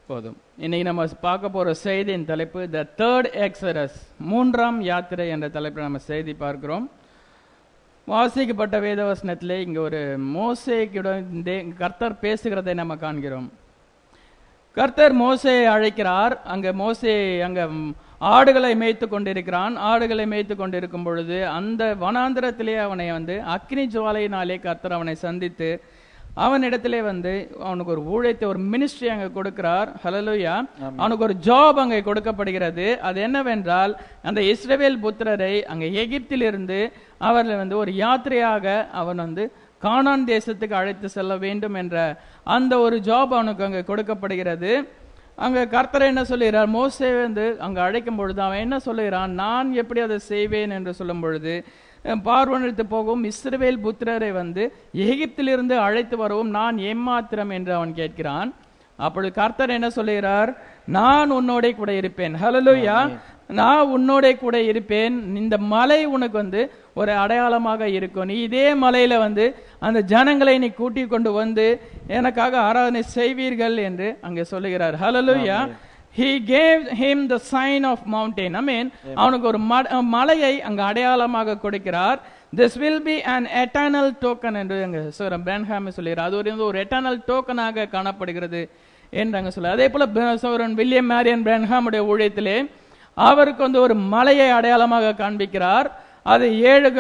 போதும் இன்னைக்கு நம்ம பார்க்க போற செய்தியின் தலைப்பு த தேர்ட் எக்ஸரஸ் மூன்றாம் யாத்திரை என்ற தலைப்பில் நம்ம செய்தி பார்க்கிறோம் வாசிக்கப்பட்ட வேதவசனத்திலே இங்க ஒரு மோசேக்கிட கர்த்தர் பேசுகிறதை நம்ம காண்கிறோம் கர்த்தர் மோசேயை அழைக்கிறார் அங்க மோசே அங்க ம், ஆடுகளை மேய்த்து கொண்டிருக்கிறான் ஆடுகளை மேய்த்து கொண்டிருக்கும் பொழுது அந்த வனாந்திரத்திலே அவனை வந்து அக்னி ஜுவாலையினாலே கர்த்தர் அவனை சந்தித்து அவனிடத்திலே வந்து அவனுக்கு ஒரு ஊழியத்தை ஒரு மினிஸ்ட்ரி அங்க கொடுக்கிறார் ஹலலுயா அவனுக்கு ஒரு ஜாப் அங்கே கொடுக்கப்படுகிறது அது என்னவென்றால் அந்த இஸ்ரவேல் புத்திரரை அங்க எகிப்திலிருந்து அவர்களை வந்து ஒரு யாத்திரையாக அவன் வந்து கானான் தேசத்துக்கு அழைத்து செல்ல வேண்டும் என்ற அந்த ஒரு ஜாப் அவனுக்கு அங்கே கொடுக்கப்படுகிறது அங்க கர்த்தர் என்ன சொல்லுகிறார் மோசே வந்து அங்க அழைக்கும் பொழுது அவன் என்ன சொல்லுகிறான் நான் எப்படி அதை செய்வேன் என்று சொல்லும் பொழுது அஹ், பார்வோனிடத்து போகவும் இஸ்ரவேல் புத்திரரை வந்து எகிப்திலிருந்து அழைத்து வரவும் நான் ஏமாத்திரம் என்று அவன் கேட்கிறான் அப்பொழுது கர்த்தர் என்ன சொல்லுகிறார் நான் உன்னோட கூட இருப்பேன் ஹalleluya நான் உன்னோட கூட இருப்பேன் இந்த மலை உனக்கு வந்து ஒரு அடையாளமாக இருக்கும் நீ இதே மலையில வந்து அந்த ஜனங்களை நீ கூட்டி கொண்டு வந்து எனக்காக ஆராதனை செய்வீர்கள் என்று அங்கே சொல்லுகிறார் ஹalleluya he gave him the sign of mountain i mean அவனுக்கு ஒரு ம- மலையை அங்க அடையாளமாக கொடுக்கிறார் this will be an eternal token என்று அங்க சோரம் பிரான்ஹாம் சொல்லுகிறார் அது ஒரு ஒரு எட்டர்னல் டோக்கனாக காணப்படுகிறது என்று அங்க சொல்ல அதே போல ப- சோரன் வில்லியம் மேரியன் பிரான்ஹாமுடைய ஊழியத்திலே அவருக்கு வந்து ஒரு மலையை அடையாளமாக காண்பிக்கிறார் அது ஏழு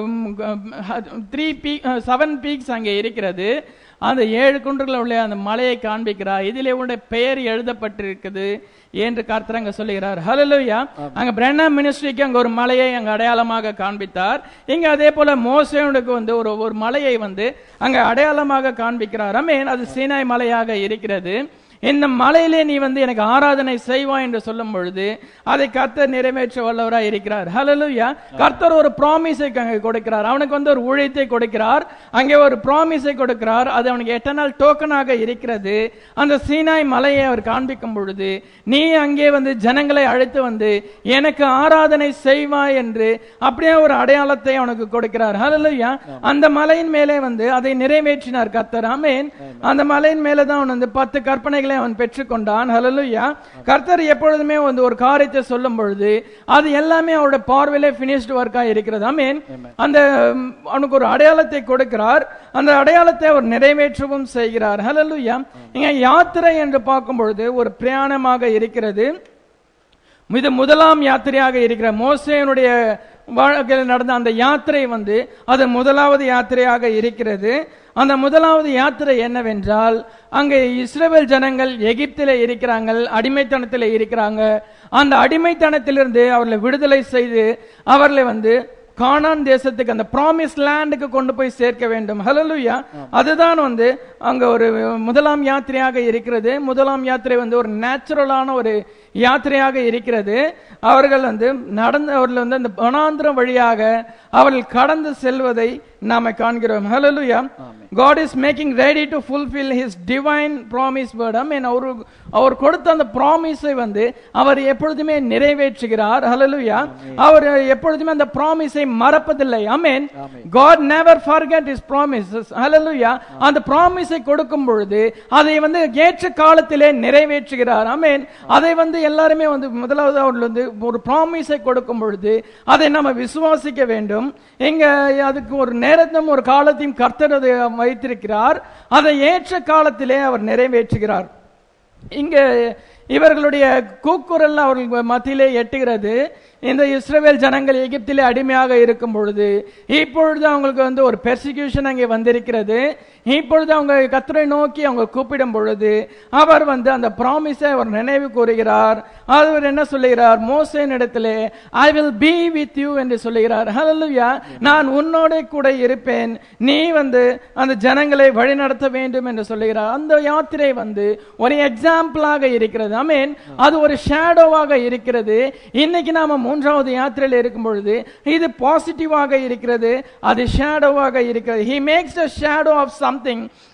த்ரீ பீக் செவன் பீக்ஸ் அங்கே இருக்கிறது அந்த ஏழு குன்றுகள் உள்ள அந்த மலையை காண்பிக்கிறார் இதிலே உன்னுடைய பெயர் எழுதப்பட்டிருக்குது என்று கர்த்தர் அங்க சொல்லுகிறார் ஹalleluya அங்க பிரண்ணா மினிஸ்ட்ரிக்கு அங்க ஒரு மலையை அங்க அடையாளமாக காண்பித்தார் இங்க அதே போல மோசேனுக்கு வந்து ஒரு ஒரு மலையை வந்து அங்க அடையாளமாக காண்பிக்கிறார் அமேன் அது சீனாய் மலையாக இருக்கிறது இந்த மலையிலே நீ வந்து எனக்கு ஆராதனை செய்வாய் என்று சொல்லும் பொழுது அதை கர்த்தர் நிறைவேற்ற வல்லவராய் இருக்கிறார் ஹalleluya கர்த்தர் ஒரு ப்ராமிஸை அங்கே கொடுக்கிறார் அவனுக்கு வந்து ஒரு ஊழியத்தை கொடுக்கிறார் அங்கே ஒரு ப்ராமிஸை கொடுக்கிறார் அது அவனுக்கு எட்டனால் டோக்கனாக இருக்கிறது அந்த சீனாய் மலையை அவர் காண்பிக்கும் பொழுது நீ அங்கே வந்து ஜனங்களை அழைத்து வந்து எனக்கு ஆராதனை செய்வாய் என்று அப்படியே ஒரு அடையாளத்தை அவனுக்கு கொடுக்கிறார் ஹalleluya அந்த மலையின் மேலே வந்து அதை நிறைவேற்றினார் கர்த்தர் ஆமென் அந்த மலையின் மேலே தான் அவன் வந்து பத்து கற்பனைகளை அவன் பெற்றுக்கொண்டான் ஹalleluya கர்த்தர் எப்பொழுதுமே வந்து ஒரு காரியத்தை சொல்லும் பொழுது அது எல்லாமே அவருடைய பார்வையிலே finished ஒர்க்கா இருக்கிறது ஆமென் அந்த ம், அவனுக்கு ஒரு அடையாளத்தை கொடுக்கிறார் அந்த அடையாளத்தை அவர் நிறைவேற்றவும் செய்கிறார் ஹalleluya இங்க யாத்திரை என்று பார்க்கும் பொழுது ஒரு பிரயாணமாக இருக்கிறது இது முதலாம் யாத்திரையாக இருக்கிற மோசேனுடைய வாழ்க்கையில் நடந்த அந்த யாத்திரை வந்து அது முதலாவது யாத்திரையாக இருக்கிறது அந்த முதலாவது யாத்திரை என்னவென்றால் அங்கே இஸ்ரவேல் ஜனங்கள் எகிப்திலே இருக்கிறாங்க அடிமைத்தனத்திலே இருக்கிறாங்க அந்த அடிமைத்தனத்திலிருந்து அவர்களை விடுதலை செய்து அவர்களை வந்து கானான் தேசத்துக்கு அந்த ப்ராமிஸ் லேண்டுக்கு கொண்டு போய் சேர்க்க வேண்டும் ஹalleluya அதுதான் வந்து அங்க ஒரு முதலாம் யாத்திரையாக இருக்கிறது முதலாம் யாத்திரை வந்து ஒரு நேச்சுரலான ஒரு யாத்திரையாக இருக்கிறது அவர்கள் வந்து நடந்து அவர்கள் வந்து அந்த வனாந்திரம் வழியாக அவர்கள் கடந்து செல்வதை நாம காண்கிறோம் ஹalleluya God is making ready to fulfill his divine promise word I mean அவர் அவர் கொடுத்த அந்த ப்ராமிஸை வந்து அவர் எப்பொழுதுமே நிறைவேற்றுகிறார் ஹalleluya அவர் எப்பொழுதுமே அந்த ப்ராமிஸை மறப்பதில்லை ஆமென் God never forget his promises hallelujah அந்த ப்ராமிஸை கொடுக்கும் பொழுது அதை வந்து ஏற்ற காலத்திலே நிறைவேற்றுகிறார் ஆமென் அதை வந்து எல்லாருமே வந்து முதலாவது அவர்கள் வந்து ஒரு ப்ராமிஸை கொடுக்கும் பொழுது அதை நம்ம விசுவாசிக்க வேண்டும் எங்க அதுக்கு ஒரு நேரத்தையும் ஒரு காலத்தையும் கர்த்தர் அதை வைத்திருக்கிறார் அதை ஏற்ற காலத்திலே அவர் நிறைவேற்றுகிறார் இங்க இவர்களுடைய கூக்குரல் அவர்கள் மத்தியிலே எட்டுகிறது இந்த இஸ்ரவேல் ஜனங்கள் எகிப்திலே அடிமையாக இருக்கும் பொழுது இப்பொழுது அவங்களுக்கு வந்து ஒரு பெர்சிக்யூஷன் அங்கே வந்திருக்கிறது இப்பொழுது அவங்க கத்தரை நோக்கி அவங்க கூப்பிடும் பொழுது அவர் வந்து அந்த ப்ராமிஸை அவர் நினைவு கூறுகிறார் அவர் என்ன சொல்லுகிறார் மோசேன் இடத்திலே I will be with you என்று சொல்லுகிறார் ஹalleluya நான் உன்னோட கூட இருப்பேன் நீ வந்து அந்த ஜனங்களை வழிநடத்த வேண்டும் என்று சொல்லுகிறார் அந்த யாத்திரை வந்து ஒரு எக்ஸாம்பிளாக இருக்கிறது ஐ மீன் அது ஒரு ஷேடோவாக இருக்கிறது இன்னைக்கு நாம மூன்றாவது யாத்திரையில் இருக்கும் பொழுது இது பாசிட்டிவாக இருக்கிறது அது ஷேடோவாக இருக்கிறது he makes a shadow of something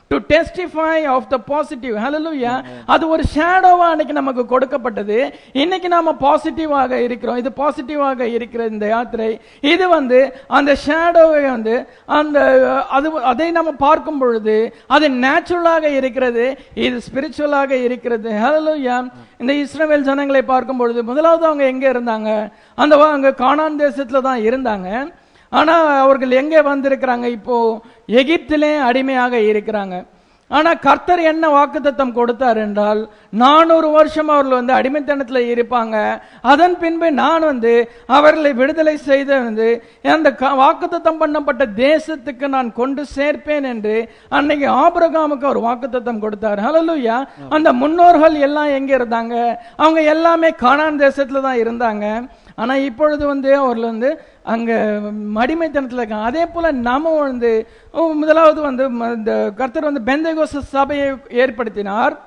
to testify of the positive hallelujah அது ஒரு ஷேடோவா அன்னைக்கு நமக்கு கொடுக்கப்பட்டது இன்னைக்கு நாம பாசிட்டிவாக இருக்கிறோம் இது பாசிட்டிவாக இருக்கிற இந்த யாத்திரை இது வந்து அந்த ஷேடோவை வந்து அந்த அது அதை நம்ம பார்க்கும் பொழுது அது நேச்சுரலாக இருக்கிறது இது ஸ்பிரிச்சுவலாக இருக்கிறது ஹalleluya இந்த இஸ்ரவேல் ஜனங்களை பார்க்கும் பொழுது முதலாவது அவங்க எங்க இருந்தாங்க அந்த வ- அங்க கானான் தேசத்துல தான் இருந்தாங்க ஆனா அவர்கள் எங்கே வந்திருக்கிறாங்க இப்போ எகிப்திலே அடிமையாக இருக்கிறாங்க ஆனா கர்த்தர் என்ன வாக்குத்தத்தம் கொடுத்தார் என்றால் நானூறு வருஷம் அவர்கள் வந்து அடிமைத்தனத்துல இருப்பாங்க அதன் பின்பு நான் வந்து அவர்களை விடுதலை செய்து வந்து அந்த க- வாக்குத்தத்தம் பண்ணப்பட்ட தேசத்துக்கு நான் கொண்டு சேர்ப்பேன் என்று அன்னைக்கு ஆபிரகாமுக்கு ஒரு வாக்குத்தத்தம் கொடுத்தார் ஹalleluya அந்த முன்னோர்கள் எல்லாம் எங்க இருந்தாங்க அவங்க எல்லாமே கானான் தேசத்துல தான் இருந்தாங்க ஆனா இப்பொழுது வந்து அவர்கள் வந்து அங்க அடிமைத்தனத்துல இருக்காங்க அதே போல நாம வந்து ஓ, முதலாவது வந்து ம- இந்த கர்த்தர் வந்து பெந்தகோச சபையை ஏற்படுத்தினார்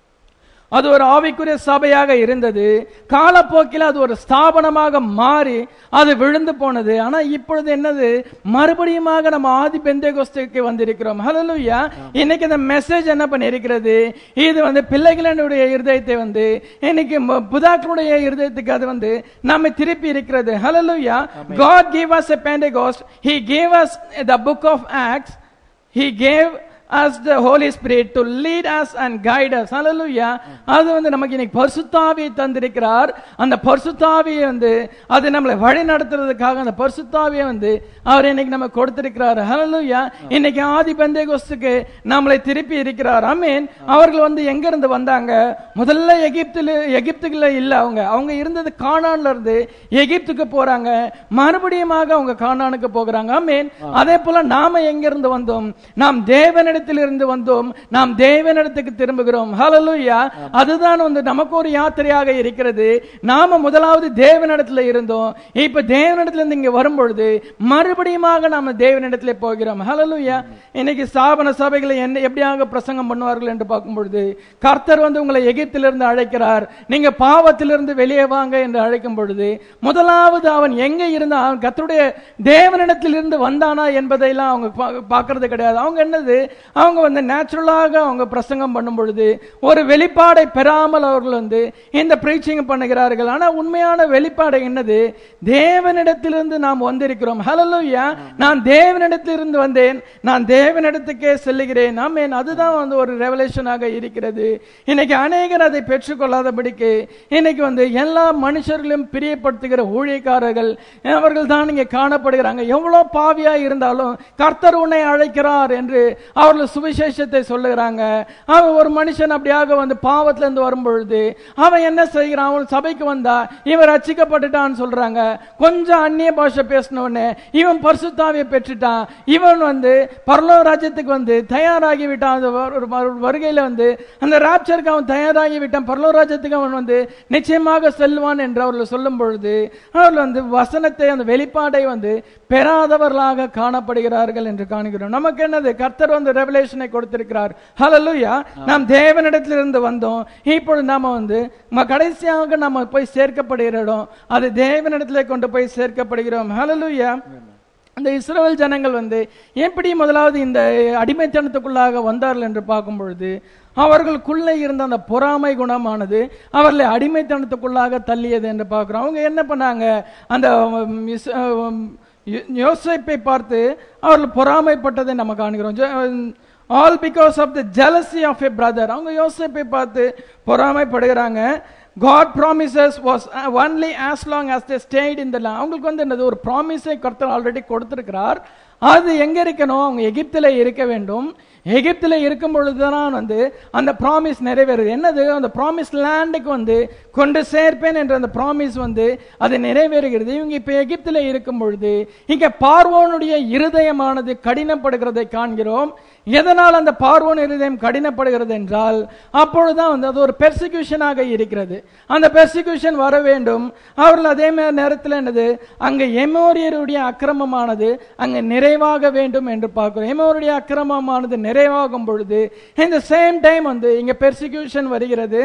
அது ஒரு ஆவிக்குரிய சபையாக இருந்தது காலப்போக்கில் அது ஒரு ஸ்தாபனமாக மாறி அது விழுந்து போனது ஆனா இப்பொழுது என்னது மறுபடியுமாக நம்ம ஆதி பெந்தேகோஸ்துக்கு வந்திருக்கிறோம் ஹalleluya இன்னைக்கு இந்த மெசேஜ் என்ன பண்ணியிருக்கிறது இது வந்து பிள்ளைகளினுடைய இருதயத்தை வந்து இன்னைக்கு ம- புதாக்களுடைய இருதயத்துக்கு அது வந்து நம்ம திருப்பி இருக்கிறது ஹalleluya God gave us a Pentecost he gave us the book of Acts he gave us the Holy Spirit to lead us and guide us. Hallelujah. அது வந்து நமக்கு இன்னைக்கு பரிசுத்தாவியை தந்திருக்கிறார் அந்த பரிசுத்தாவியை வந்து அது நம்மளை வழி நடத்துறதுக்காக அந்த பரிசுத்தாவியை வந்து அவர் இன்னைக்கு நம்ம கொடுத்திருக்கிறார் ஹalleluya இன்னைக்கு ஆதி பெந்தேகோஸ்துக்கு நம்மளை திருப்பி இருக்கிறார் ஆமென் அவர்கள் வந்து எங்க இருந்து வந்தாங்க முதல்ல எகிப்துல எகிப்துக்குள்ள இல்ல அவங்க அவங்க இருந்தது கானான்ல இருந்து எகிப்துக்கு போறாங்க மறுபடியுமாக அவங்க கானானுக்கு போகிறாங்க ஆமென் அதே போல நாம எங்க இருந்து வந்தோம் நாம் தேவனிடத்தில் இருந்து வந்தோம் நாம் தேவனிடத்துக்கு திரும்புகிறோம் ஹalleluya அதுதான் வந்து நமக்கு ஒரு யாத்திரையாக இருக்கிறது நாம முதலாவது தேவனிடத்துல இருந்தோம் இப்ப தேவனிடத்துல இருந்து இங்க வரும்பொழுது மறுபடியுமாக நாம தேவனிடத்துல போகிறோம் ஹalleluya இன்னைக்கு ஸ்தாபன சபைகளை என்ன எப்படியாக பிரசங்கம் பண்ணுவார்கள் என்று பார்க்கும் பொழுது கர்த்தர் வந்து உங்களை எகிப்திலிருந்து அழைக்கிறார் நீங்க பாவத்திலிருந்து வெளியே வாங்க என்று அழைக்கும் பொழுது முதலாவது அவன் எங்க இருந்தான் அவன் கர்த்தருடைய தேவனிடத்தில் இருந்து வந்தானா என்பதையெல்லாம் அவங்க பா- பார்க்கறது கிடையாது அவங்க என்னது அவங்க வந்து நேச்சுரலாக அவங்க பிரசங்கம் பண்ணும் பொழுது ஒரு வெளிப்பாடை பெறாமல் அவர்கள் வந்து இந்த பிரீச்சிங் பண்ணுகிறார்கள் ஆனா உண்மையான வெளிப்பாடு என்னது தேவனிடத்திலிருந்து நாம் வந்திருக்கிறோம் ஹalleluya நான் தேவனிடத்திலிருந்து வந்தேன் நான் தேவனிடத்துக்கே செல்லுகிறேன் ஆமென் அதுதான் வந்து ஒரு ரெவலேஷனாக இருக்கிறது இன்னைக்கு அநேகர் அதை பெற்றுக்கொள்ளாதபடிக்கு இன்னைக்கு வந்து எல்லா மனுஷர்களையும் பிரியப்படுத்துகிற ஊழியக்காரர்கள் அவர்கள் தான் இங்கே காணப்படுகிறாங்க எவ்வளவு பாவியா இருந்தாலும் கர்த்தர் உன்னை அழைக்கிறார் என்று அவர்கள் சுவிசேஷத்தை சொல்லுகிறாங்க அவன் ஒரு மனுஷன் அப்படியாக வந்து பாவத்துல இருந்து வரும்பொழுது அவன் என்ன செய்கிறான் அவன் சபைக்கு வந்தா இவன் ரட்சிக்கப்பட்டுட்டான்னு சொல்றாங்க கொஞ்சம் அந்நிய பாஷை பேசின உடனே இவன் பரிசுத்தாவியை பெற்றுட்டான் இவன் வந்து பரலோ ராஜ்யத்துக்கு வந்து தயாராகி விட்டான் அந்த வரு- ஒரு வரு- வருகையில வந்து அந்த ராப்சருக்கு அவன் தயாராகி விட்டான் பரலோ ராஜ்யத்துக்கு அவன் வந்து நிச்சயமாக செல்வான் என்று அவர்கள் சொல்லும் பொழுது அவர்கள் வந்து வசனத்தை அந்த வெளிப்பாடை வந்து பெறாதவர்களாக காணப்படுகிறார்கள் என்று காணுகிறோம் நமக்கு என்னது கர்த்தர் வந்து ரெவலேஷனை கொடுத்திருக்கிறார் ஹalleluya நாம் தேவனிடத்திலிருந்து வந்தோம் இப்பொழுது நாம வந்து ம- கடைசியாக நாம போய் சேர்க்கப்படுகிற இடம் அது தேவனிடத்திலே கொண்டு போய் சேர்க்கப்படுகிறோம் ஹalleluya அந்த இஸ்ரவேல் ஜனங்கள் வந்து எப்படி முதலாவது இந்த அடிமைத்தனத்துக்குள்ளாக வந்தார்கள் என்று பார்க்கும் பொழுது அவர்களுக்குள்ளே இருந்த அந்த பொறாமை குணமானது அவர்களை அடிமைத்தனத்துக்குள்ளாக தள்ளியது என்று பார்க்கிறோம் அவங்க என்ன பண்ணாங்க அந்த உம், இஸ்- உம், யோ- யோசேப்பை பார்த்து அவர்கள் பொறாமைப்பட்டதை நம்ம காணுகிறோம் all because of the jealousy of a brother அவங்க யோசேப்பை பார்த்து பொறாமைப்படுகிறாங்க God promises was only as long as they stayed in the land அவங்களுக்கு வந்து என்னது ஒரு ப்ராமிஸை கர்த்தர் ஆல்ரெடி கொடுத்திருக்கிறார் அது எங்க இருக்கணும் அவங்க எகிப்தில் இருக்க வேண்டும் எகிப்தில் இருக்கும் பொழுதுதான் வந்து அந்த ப்ராமிஸ் நிறைவேறுது என்னது அந்த ப்ராமிஸ் லேண்டுக்கு வந்து கொண்டு சேர்ப்பேன் என்ற அந்த ப்ராமிஸ் வந்து அது நிறைவேறுகிறது இவங்க இப்ப எகிப்தில் இருக்கும் பொழுது இங்க பார்வோனுடைய இருதயமானது கடினப்படுகிறதை காண்கிறோம் எதனால் அந்த பார்வோன் இருதயம் கடினப்படுகிறது என்றால் அப்பொழுதுதான் வந்து அது ஒரு பெர்சிக்யூஷனாக இருக்கிறது அந்த பெர்சிக்யூஷன் வர வேண்டும் அவர்கள் அதே மாதிரி நேரத்தில் என்னது அங்க எமோரியருடைய அக்கிரமமானது அங்க நிறைவாக வேண்டும் என்று பார்க்கிறோம் எமோருடைய அக்கிரமமானது நிறைவாகும் பொழுது இந்த சேம் டைம் வந்து இங்க பெர்சிக்யூஷன் வருகிறது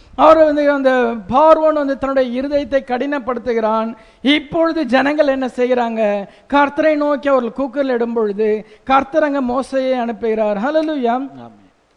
அவர் வந்து அந்த பார்வோன் வந்து தன்னுடைய இருதயத்தை கடினப்படுத்துகிறான் இப்பொழுது ஜனங்கள் என்ன செய்கிறாங்க கர்த்தரை நோக்கி அவர்கள் கூக்குரல் இடும் பொழுது கர்த்தர் அங்க மோசையை அனுப்புகிறார் ஹalleluya ஆமென்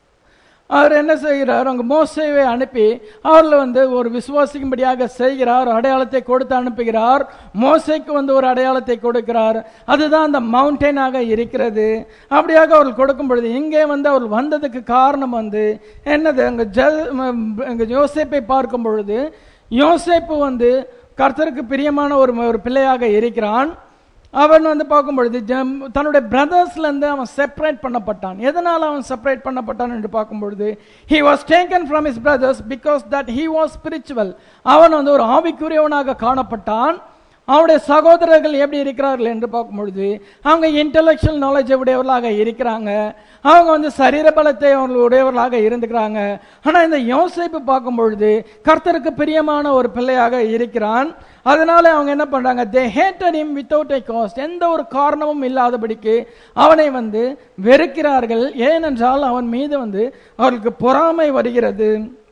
அவர் என்ன செய்கிறார் அங்க மோசேவை அனுப்பி அவர்களை வந்து ஒரு விசுவாசிக்கும்படியாக செய்கிறார் அடையாளத்தை கொடுத்து அனுப்புகிறார் மோசைக்கு வந்து ஒரு அடையாளத்தை கொடுக்கிறார் அதுதான் அந்த மவுண்டனாக இருக்கிறது அப்படியாக அவர்கள் கொடுக்கும் பொழுது இங்கே வந்து அவர் வந்ததுக்கு காரணம் வந்து என்னது அங்க ஜ அங்க யோசேப்பை பார்க்கும் பொழுது யோசேப்பு வந்து கர்த்தருக்கு பிரியமான ஒரு ஒரு பிள்ளையாக இருக்கிறான் அவன் வந்து பார்க்கும் பொழுது ஜம்- தன்னுடைய பிரதர்ஸ்ல இருந்து அவன் செப்பரேட் பண்ணப்பட்டான் எதனால அவன் செப்பரேட் பண்ணப்பட்டான் என்று பார்க்கும் பொழுது he was taken from his brothers because that he was spiritual அவன் வந்து ஒரு ஆவிக்குரியவனாக காணப்பட்டான் அவனுடைய சகோதரர்கள் எப்படி இருக்கிறார்கள் என்று பார்க்கும் பொழுது அவங்க இன்டலெக்சுவல் நாலேஜ் உடையவர்களாக இருக்கிறாங்க அவங்க வந்து சரீர பலத்தை அவர்கள் உடையவர்களாக இருந்துக்கிறாங்க ஆனா இந்த யோசேப்பு பார்க்கும் பொழுது கர்த்தருக்கு பிரியமான ஒரு பிள்ளையாக இருக்கிறான் அதனால அவங்க என்ன பண்றாங்க they hated him without a cause எந்த ஒரு காரணமும் இல்லாதபடிக்கு அவனை வந்து வெறுக்கிறார்கள் ஏனென்றால் அவன் மீது வந்து அவர்களுக்கு பொறாமை வருகிறது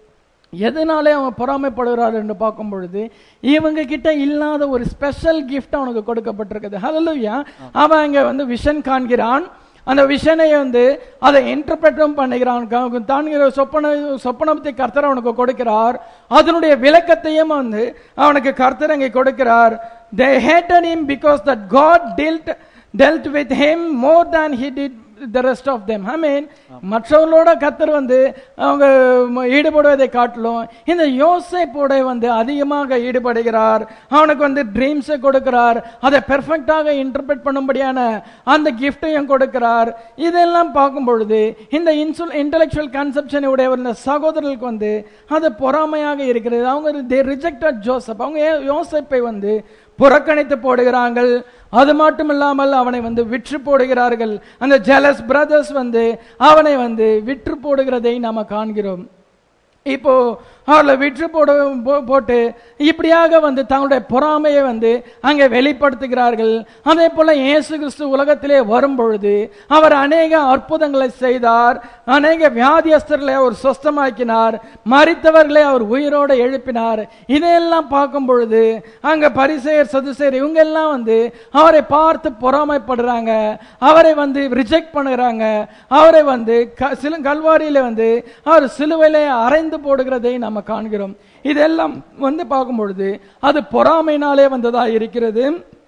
எதனாலே அவன் பொறாமைப்படுகிறார் என்று பார்க்கும் பொழுது இவங்க கிட்ட இல்லாத ஒரு ஸ்பெஷல் கிஃப்ட் அவனுக்கு கொடுக்கப்பட்டிருக்குது ஹalleluya அவன் அங்க வந்து விஷன் காண்கிறான் அந்த விஷனை வந்து அதை இன்டர்பிரட்டும் பண்ணுகிறான் க- தான்கிற சொப்பன சொப்பனத்தை கர்த்தர் அவனுக்கு கொடுக்கிறார் அதனுடைய விளக்கத்தையும் வந்து அவனுக்கு கர்த்தர் அங்கே கொடுக்கிறார் they hated him because that god dealt dealt with him more than he did the rest of them i mean மற்றவர்களோட கர்த்தர் வந்து அவங்க ம- ஈடுபடுவதை காட்டிலும் இந்த யோசேப்போட வந்து அதிகமாக ஈடுபடுகிறார் அவனுக்கு வந்து ட்ரீம்ஸை கொடுக்கிறார் அதை பெர்ஃபெக்டாக இன்டர்பிரட் பண்ணும்படியான அந்த கிஃப்டையும் கொடுக்கிறார் இதெல்லாம் பார்க்கும் பொழுது இந்த இன்சுல் இன்டெலெக்சுவல் கன்செப்ஷன் உடையவர் இந்த சகோதரர்களுக்கு வந்து அது பொறாமையாக இருக்கிறது அவங்க தே ரிஜெக்டட் ஜோசப் அவங்க ஏ- யோசேப்பை வந்து புறக்கணித்து போடுகிறார்கள் அது மட்டும் இல்லாமல் அவனை வந்து விற்று போடுகிறார்கள் அந்த ஜெலஸ் பிரதர்ஸ் வந்து அவனை வந்து விற்று போடுகிறதை நாம காண்கிறோம் இப்போ அவர்களை விற்று போட போ- போட்டு இப்படியாக வந்து தங்களுடைய பொறாமையை வந்து அங்கே வெளிப்படுத்துகிறார்கள் அதே போல இயேசு கிறிஸ்து உலகத்திலே வரும் பொழுது அவர் அநேக அற்புதங்களை செய்தார் அநேக வியாதியஸ்தர்களை அவர் சொஸ்தமாக்கினார் மரித்தவர்களை அவர் உயிரோடு எழுப்பினார் இதையெல்லாம் பார்க்கும் பொழுது அங்க பரிசெயர் சதுசேர் இவங்க எல்லாம் வந்து அவரை பார்த்து பொறாமைப்படுறாங்க அவரை வந்து ரிஜெக்ட் பண்ணுகிறாங்க அவரை வந்து க- சிலு கல்வாரியில வந்து அவர் சிலுவையிலே அரைந்து போடுகிறதை நாம காண்கிறோம் இதெல்லாம் வந்து பார்க்கும் பொழுது அது பொறாமையினாலே வந்ததா இருக்கிறது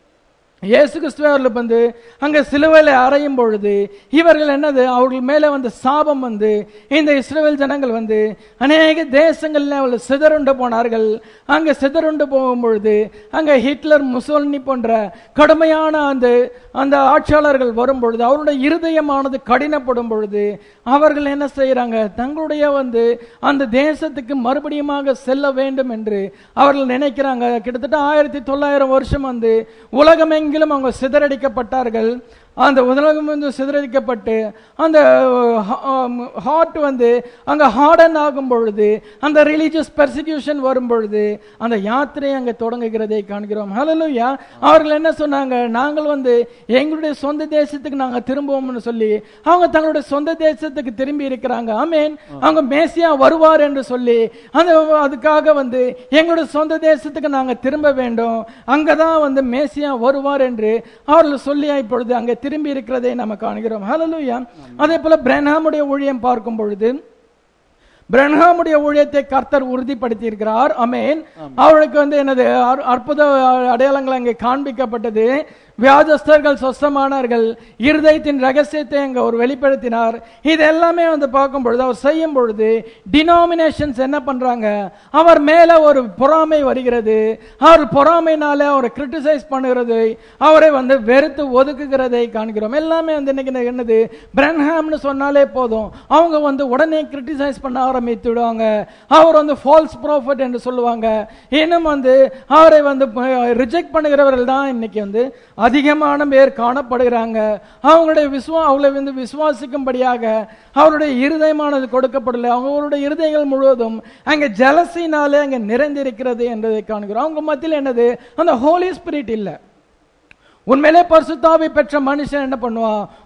இயேசு கிறிஸ்துவ அவர்கள் வந்து அங்க சிலுவையில அறையும் பொழுது இவர்கள் என்னது அவர்கள் மேல வந்து சாபம் வந்து இந்த இஸ்ரவேல் ஜனங்கள் வந்து அநேக தேசங்கள்ல அவர்கள் சிதறுண்டு போனார்கள் அங்க சிதறுண்டு போகும் பொழுது அங்க ஹிட்லர் முசோலினி போன்ற கடுமையான அந்த அந்த ஆட்சியாளர்கள் வரும் பொழுது அவருடைய இருதயமானது கடினப்படும் பொழுது அவர்கள் என்ன செய்யறாங்க தங்களுடைய வந்து அந்த தேசத்துக்கு மறுபடியுமாக செல்ல வேண்டும் என்று அவர்கள் நினைக்கிறாங்க கிட்டத்தட்ட ஆயிரத்தி தொள்ளாயிரம் வருஷம் வந்து உலகமெங்கிலும் அவங்க சிதறடிக்கப்பட்டார்கள் அந்த உலகம் வந்து சிதறடிக்கப்பட்டு அந்த ஹார்ட் வந்து அங்க ஹார்டன் ஆகும் பொழுது அந்த ரிலீஜியஸ் பெர்சிக்யூஷன் வரும் பொழுது அந்த யாத்திரை அங்க தொடங்குகிறதை காண்கிறோம் ஹalleluya அவர்கள் என்ன சொன்னாங்க நாங்கள் வந்து எங்களுடைய சொந்த தேசத்துக்கு நாங்க திரும்புவோம்னு சொல்லி அவங்க தங்களுடைய சொந்த தேசத்துக்கு திரும்பி இருக்கிறாங்க ஆமென் அவங்க மேசியா வருவார் என்று சொல்லி அந்த அதுக்காக வந்து எங்களுடைய சொந்த தேசத்துக்கு நாங்க திரும்ப வேண்டும் அங்கதான் வந்து மேசியா வருவார் என்று அவர்கள் சொல்லி இப்பொழுது அங்கே திரும்பி இருக்கிறதை நம்ம காண்கிறோம் ஹalleluya அதே போல பிரேனாமுடைய ஊழியம் பார்க்கும் பொழுது பிரன்ஹாமுடைய ஊழியத்தை கர்த்தர் உறுதிப்படுத்தி இருக்கிறார் அமேன் அவளுக்கு வந்து என்னது அற்- அற்புத அடையாளங்கள் அங்கே காண்பிக்கப்பட்டது வியாஜஸ்தர்கள் சொஸ்தமானார்கள் இருதயத்தின் ரகசியத்தை அங்க அவர் வெளிப்படுத்தினார் இது எல்லாமே வந்து பார்க்கும் பொழுது அவர் செய்யும் பொழுது டினாமினேஷன்ஸ் என்ன பண்றாங்க அவர் மேல ஒரு பொறாமை வருகிறது அவர் பொறாமைனால அவரை கிரிட்டிசைஸ் பண்ணுகிறது அவரை வந்து வெறுத்து ஒதுக்குகிறதை காண்கிறோம் எல்லாமே வந்து இன்னைக்கு என்னது பிரன்ஹாம்னு சொன்னாலே போதும் அவங்க வந்து உடனே கிரிட்டிசைஸ் பண்ண ஆரம்பித்து விடுவாங்க அவர் வந்து ஃபால்ஸ் ப்ராஃபட் என்று சொல்லுவாங்க இன்னும் வந்து அவரை வந்து ரிஜெக்ட் பண்ணுகிறவர்கள் தான் இன்னைக்கு வந்து அதிகமான பேர் காணப்படுகிறாங்க அவங்களுடைய விசுவா அவங்களை வந்து விசுவாசிக்கும்படியாக அவருடைய இருதயமானது கொடுக்கப்படலை அவங்களுடைய இருதயங்கள் முழுவதும் அங்க ஜலசினாலே அங்க நிறைந்திருக்கிறது என்பதை காண்கிறோம் அவங்க மத்தியில் என்னது அந்த ஹோலி ஸ்பிரிட் இல்லை உண்மையிலே பரிசுத்தாவை பெற்ற மனுஷன் என்ன பண்ணுவான்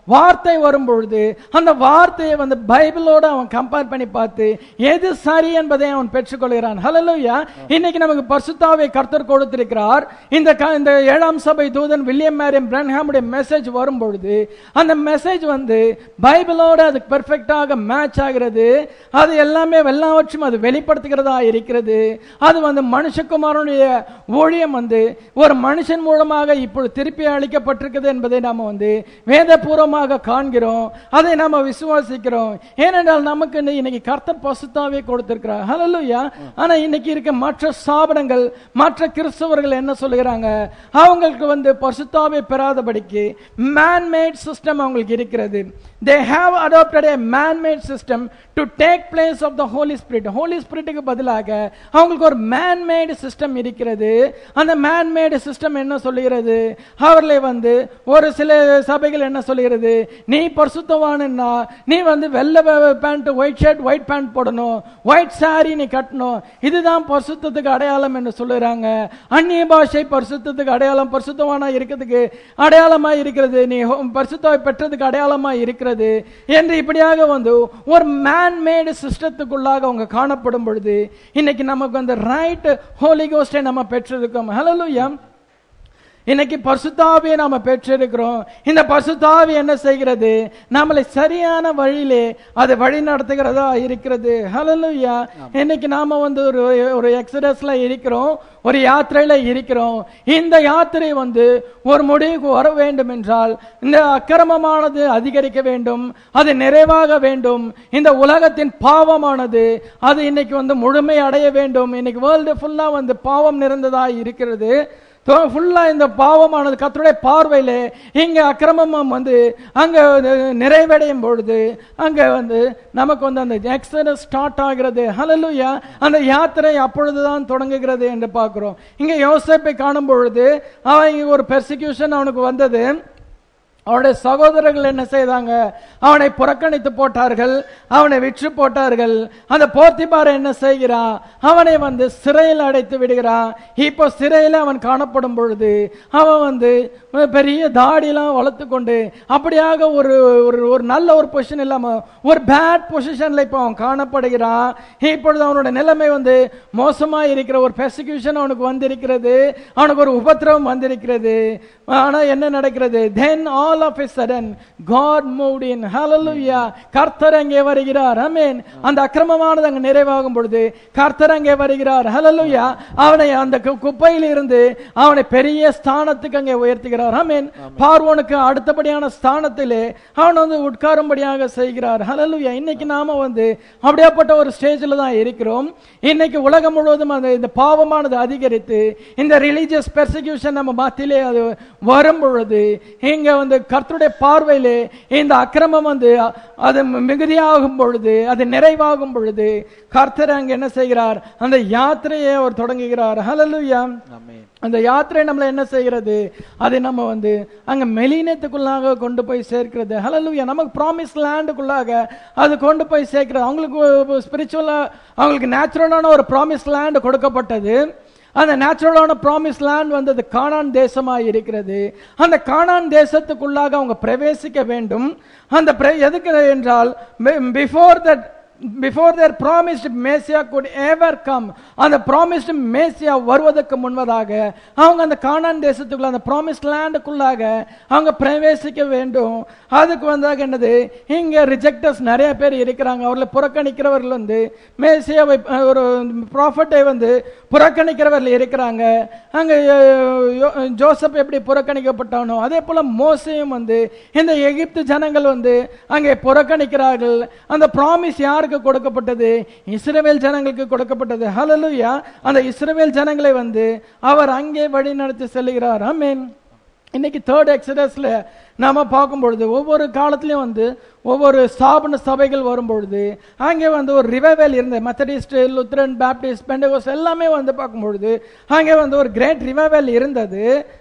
வார்த்தை வரும் பொழுது அந்த வார்த்தையை வந்து பைபிளோட அவன் கம்பேர் பண்ணி பார்த்து எது சரி என்பதை அவன் பெற்றுக்கொள்கிறான் ஹalleluya இன்னைக்கு நமக்கு பரிசுத்தாவை கர்த்தர் கொடுத்திருக்கிறார் இந்த க- இந்த ஏழாம் சபை தூதன் வில்லியம் மேரியம் பிரன்ஹாமுடைய மெசேஜ் வரும் பொழுது அந்த மெசேஜ் வந்து பைபிளோட அது பெர்ஃபெக்டாக மேட்ச் ஆகிறது அது எல்லாமே எல்லாவற்றும் அது வெளிப்படுத்துகிறதா இருக்கிறது அது வந்து மனுஷகுமாரனுடைய ஊழியம் வந்து ஒரு மனுஷன் மூலமாக இப்பொழுது திருப்பி அளிக்கப்பட்டிருக்குது என்பதை நாம வந்து வேதபூர்வமாக காண்கிறோம் அதை நாம விசுவாசிக்கிறோம் ஏனென்றால் நமக்கு இந்த இன்னைக்கு கர்த்தர் பசுத்தாவே கொடுத்திருக்கிறார் ஹalleluya ஆனா இன்னைக்கு இருக்க மற்ற ஸ்தாபனங்கள் மற்ற கிறிஸ்தவர்கள் என்ன சொல்லுகிறாங்க அவங்களுக்கு வந்து பசுத்தாவே பெறாதபடிக்கு மேன் மேட் சிஸ்டம் அவங்களுக்கு இருக்கிறது they have adopted a man made system to take place of the holy spirit holy spiritக்கு பதிலாக அவங்களுக்கு ஒரு man made system இருக்கிறது அந்த man made system என்ன சொல்லுகிறது அவர்களை வந்து ஒரு சில சபைகள் என்ன சொல்லுகிறது நீ பரிசுத்தவானா நீ வந்து வெள்ளை pant white shirt white pant போடணும் ஒயிட் saree நீ கட்டணும் இதுதான் பரிசுத்தத்துக்கு அடையாளம் என்று சொல்லுறாங்க அந்நிய பாஷை பரிசுத்தத்துக்கு அடையாளம் பரிசுத்தவானா இருக்கிறதுக்கு அடையாளமா இருக்கிறது நீ ஹோ- பரிசுத்தாவை பெற்றதுக்கு அடையாளமா இருக்கிறது என்று இப்படியாக வந்து ஒரு மேன் மேடு சிஸ்டத்துக்குள்ளாக அவங்க காணப்படும் பொழுது இன்னைக்கு நமக்கு அந்த ரைட் ஹோலி கோஸ்டை நம்ம பெற்றிருக்கோம் ஹalleluya இன்னைக்கு பரிசுத்தாவியை நாம பெற்றிருக்கிறோம் இந்த பரிசுத்தாவி என்ன செய்கிறது நம்மளை சரியான வழியிலே அது வழி நடத்துகிறதா இருக்கிறது ஹalleluya இன்னைக்கு நாம வந்து ஒரு ஒரு எக்ஸடஸ்ல இருக்கிறோம் ஒரு யாத்திரையில இருக்கிறோம் இந்த யாத்திரை வந்து ஒரு முடிவுக்கு வர வேண்டும் என்றால் இந்த அக்கிரமமானது அதிகரிக்க வேண்டும் அது நிறைவாக வேண்டும் இந்த உலகத்தின் பாவமானது அது இன்னைக்கு வந்து முழுமை அடைய வேண்டும் இன்னைக்கு வேர்ல்டு ஃபுல்லா வந்து பாவம் நிறைந்ததா இருக்கிறது ஃபுல்லா இந்த பாவமானது கர்த்தருடைய பார்வையில இங்க அக்கிரமம் வந்து அங்க நிறைவடையும் பொழுது அங்க வந்து நமக்கு வந்து அந்த எக்ஸடஸ் ஸ்டார்ட் ஆகிறது ஹalleluya அந்த யாத்திரை அப்பொழுதுதான் தொடங்குகிறது என்று பார்க்கிறோம் இங்க யோசேப்பை காணும் பொழுது அவன் இங்க ஒரு பெர்சிக்யூஷன் அவனுக்கு வந்தது அவனுடைய சகோதரர்கள் என்ன செய்தாங்க அவனை புறக்கணித்து போட்டார்கள் அவனை விற்று போட்டார்கள் அந்த போர்த்திபார் என்ன செய்கிறான் அவனை வந்து சிறையில் அடைத்து விடுகிறான் இப்போ சிறையில் அவன் காணப்படும் பொழுது அவன் வந்து பெரிய தாடியெல்லாம் வளர்த்து கொண்டு அப்படியாக ஒரு ஒரு ஒரு நல்ல ஒரு பொசிஷன் இல்லாம ஒரு பேட் பொசிஷன்ல இப்போ அவன் காணப்படுகிறான் இப்பொழுது அவனோட நிலைமை வந்து மோசமா இருக்கிற ஒரு பெர்சிக்யூஷன் அவனுக்கு வந்திருக்கிறது அவனுக்கு ஒரு உபத்திரவம் வந்திருக்கிறது ஆனா என்ன நடக்கிறது then all of a sudden God moved in hallelujah கர்த்தர் அங்கே வருகிறார் ஆமென் அந்த அக்கிரமமானது அங்கே நிறைவாகும் பொழுது கர்த்தர் அங்கே வருகிறார் ஹalleluya அவனை அந்த கு- குப்பையில் இருந்து அவனை பெரிய ஸ்தானத்துக்கு அங்கே உயர்த்துகிறார் ஆமென் பார்வோனுக்கு அடுத்தபடியான ஸ்தானத்திலே அவன் வந்து உட்காரும்படியாக செய்கிறார் ஹalleluya இன்னைக்கு நாம வந்து அப்படியாப்பட்ட ஒரு ஸ்டேஜில் தான் இருக்கிறோம் இன்னைக்கு உலகம் முழுவதும் அந்த இந்த பாவமானது அதிகரித்து இந்த ரிலீஜியஸ் பெர்சிக்யூஷன் நம்ம மத்தியிலே அது வரும் பொழுது இங்க வந்து கர்த்தருடைய பார்வையிலே இந்த அக்கிரமம் வந்து அது மிகுதியாகும் பொழுது அது நிறைவாகும் பொழுது கர்த்தர் அங்க என்ன செய்கிறார் அந்த யாத்திரையை அவர் தொடங்குகிறார் ஹalleluya ஆமென் அந்த யாத்திரை நம்மளை என்ன செய்கிறது அதை நம்ம வந்து அங்க மெலினத்துக்குள்ளாக கொண்டு போய் சேர்க்கிறது ஹalleluya நமக்கு ப்ராமிஸ் லேண்டுக்குள்ளாக அது கொண்டு போய் சேர்க்கிறது அவங்களுக்கு ஸ்பிரிச்சுவலா அவங்களுக்கு நேச்சுரலான ஒரு ப்ராமிஸ் லேண்ட் கொடுக்கப்பட்டது அந்த நேச்சுரலான ப்ராமிஸ் லேண்ட் வந்து அது கானான் தேசமாக இருக்கிறது அந்த கானான் தேசத்துக்குள்ளாக அவங்க பிரவேசிக்க வேண்டும் அந்த பிர- எதுக்கு என்றால் before that before their promised Messiah could ever come அந்த ப்ராமிஸ்ட் மேசியா வருவதற்கு முன்பதாக அவங்க அந்த கானான் தேசத்துக்குள்ள அந்த ப்ராமிஸ்ட் லேண்டுக்குள்ளாக அவங்க பிரவேசிக்க வேண்டும் அதுக்கு வந்தாக என்னது இங்க ரிஜெக்டர்ஸ் நிறைய பேர் இருக்கிறாங்க அவர்களை புறக்கணிக்கிறவர்கள் வந்து மேசியாவை அஹ், ஒரு ப்ராஃபட்டை வந்து புறக்கணிக்கிறவர்கள் இருக்கிறாங்க அங்க அஹ், யோ- ஜோசப் எப்படி புறக்கணிக்கப்பட்டானோ அதே போல மோசையும் வந்து இந்த எகிப்து ஜனங்கள் வந்து அங்கே புறக்கணிக்கிறார்கள் அந்த ப்ராமிஸ் யாருக்கு கொடுக்கப்பட்டது இஸ்ரவேல் ஜனங்களுக்கு கொடுக்கப்பட்டது ஹalleluya அந்த இஸ்ரவேல் ஜனங்களை வந்து அவர் அங்கே வழி நடத்தி செல்கிறார் ஆமென் இன்னைக்கு தேர்ட் எக்ஸடஸ்ல நாம பார்க்கும் பொழுது ஒவ்வொரு காலத்திலயும் வந்து ஒவ்வொரு ஸ்தாபன சபைகள் வரும் பொழுது அங்கே வந்து ஒரு ரிவைவல் இருந்தது மெத்தடிஸ்ட் லுத்ரன் பேப்டிஸ்ட் பெண்டகோஸ் எல்லாமே வந்து பார்க்கும் பொழுது அங்கே வந்து ஒரு கிரேட் ரிவைவல் இருந்தது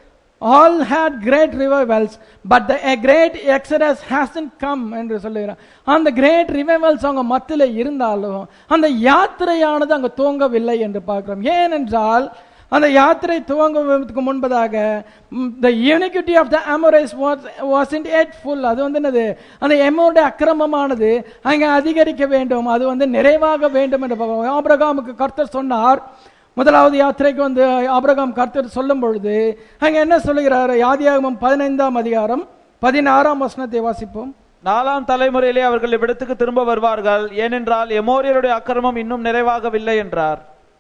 all had great revivals but the a great exodus hasn't come என்று சொல்லுகிறார் அந்த கிரேட் ரிவைவல்ஸ் அவங்க மத்தியில இருந்தாலும் அந்த யாத்திரையானது அங்க தூங்கவில்லை என்று பார்க்கிறோம் ஏனென்றால் அந்த யாத்திரை துவங்குவதற்கு முன்பதாக the iniquity of the Amorites was was in yet full அது வந்து என்னது அந்த எமோடைய அக்கிரமமானது அங்கே அதிகரிக்க வேண்டும் அது வந்து நிறைவாக வேண்டும் என்று பார்க்கிறோம். ஆபிரகாமுக்கு கர்த்தர் சொன்னார் முதலாவது யாத்திரைக்கு வந்து ஆபிரகாம் கர்த்தர் சொல்லும் பொழுது அங்க என்ன சொல்லுகிறார் யாதியாகமம் பதினைந்தாம் அதிகாரம் பதினாறாம் வசனத்தை வாசிப்போம் நாலாம் தலைமுறையிலே அவர்கள் இவ்விடத்துக்கு திரும்ப வருவார்கள் ஏனென்றால் எமோரியருடைய அக்கிரமம் இன்னும் நிறைவாகவில்லை என்றார்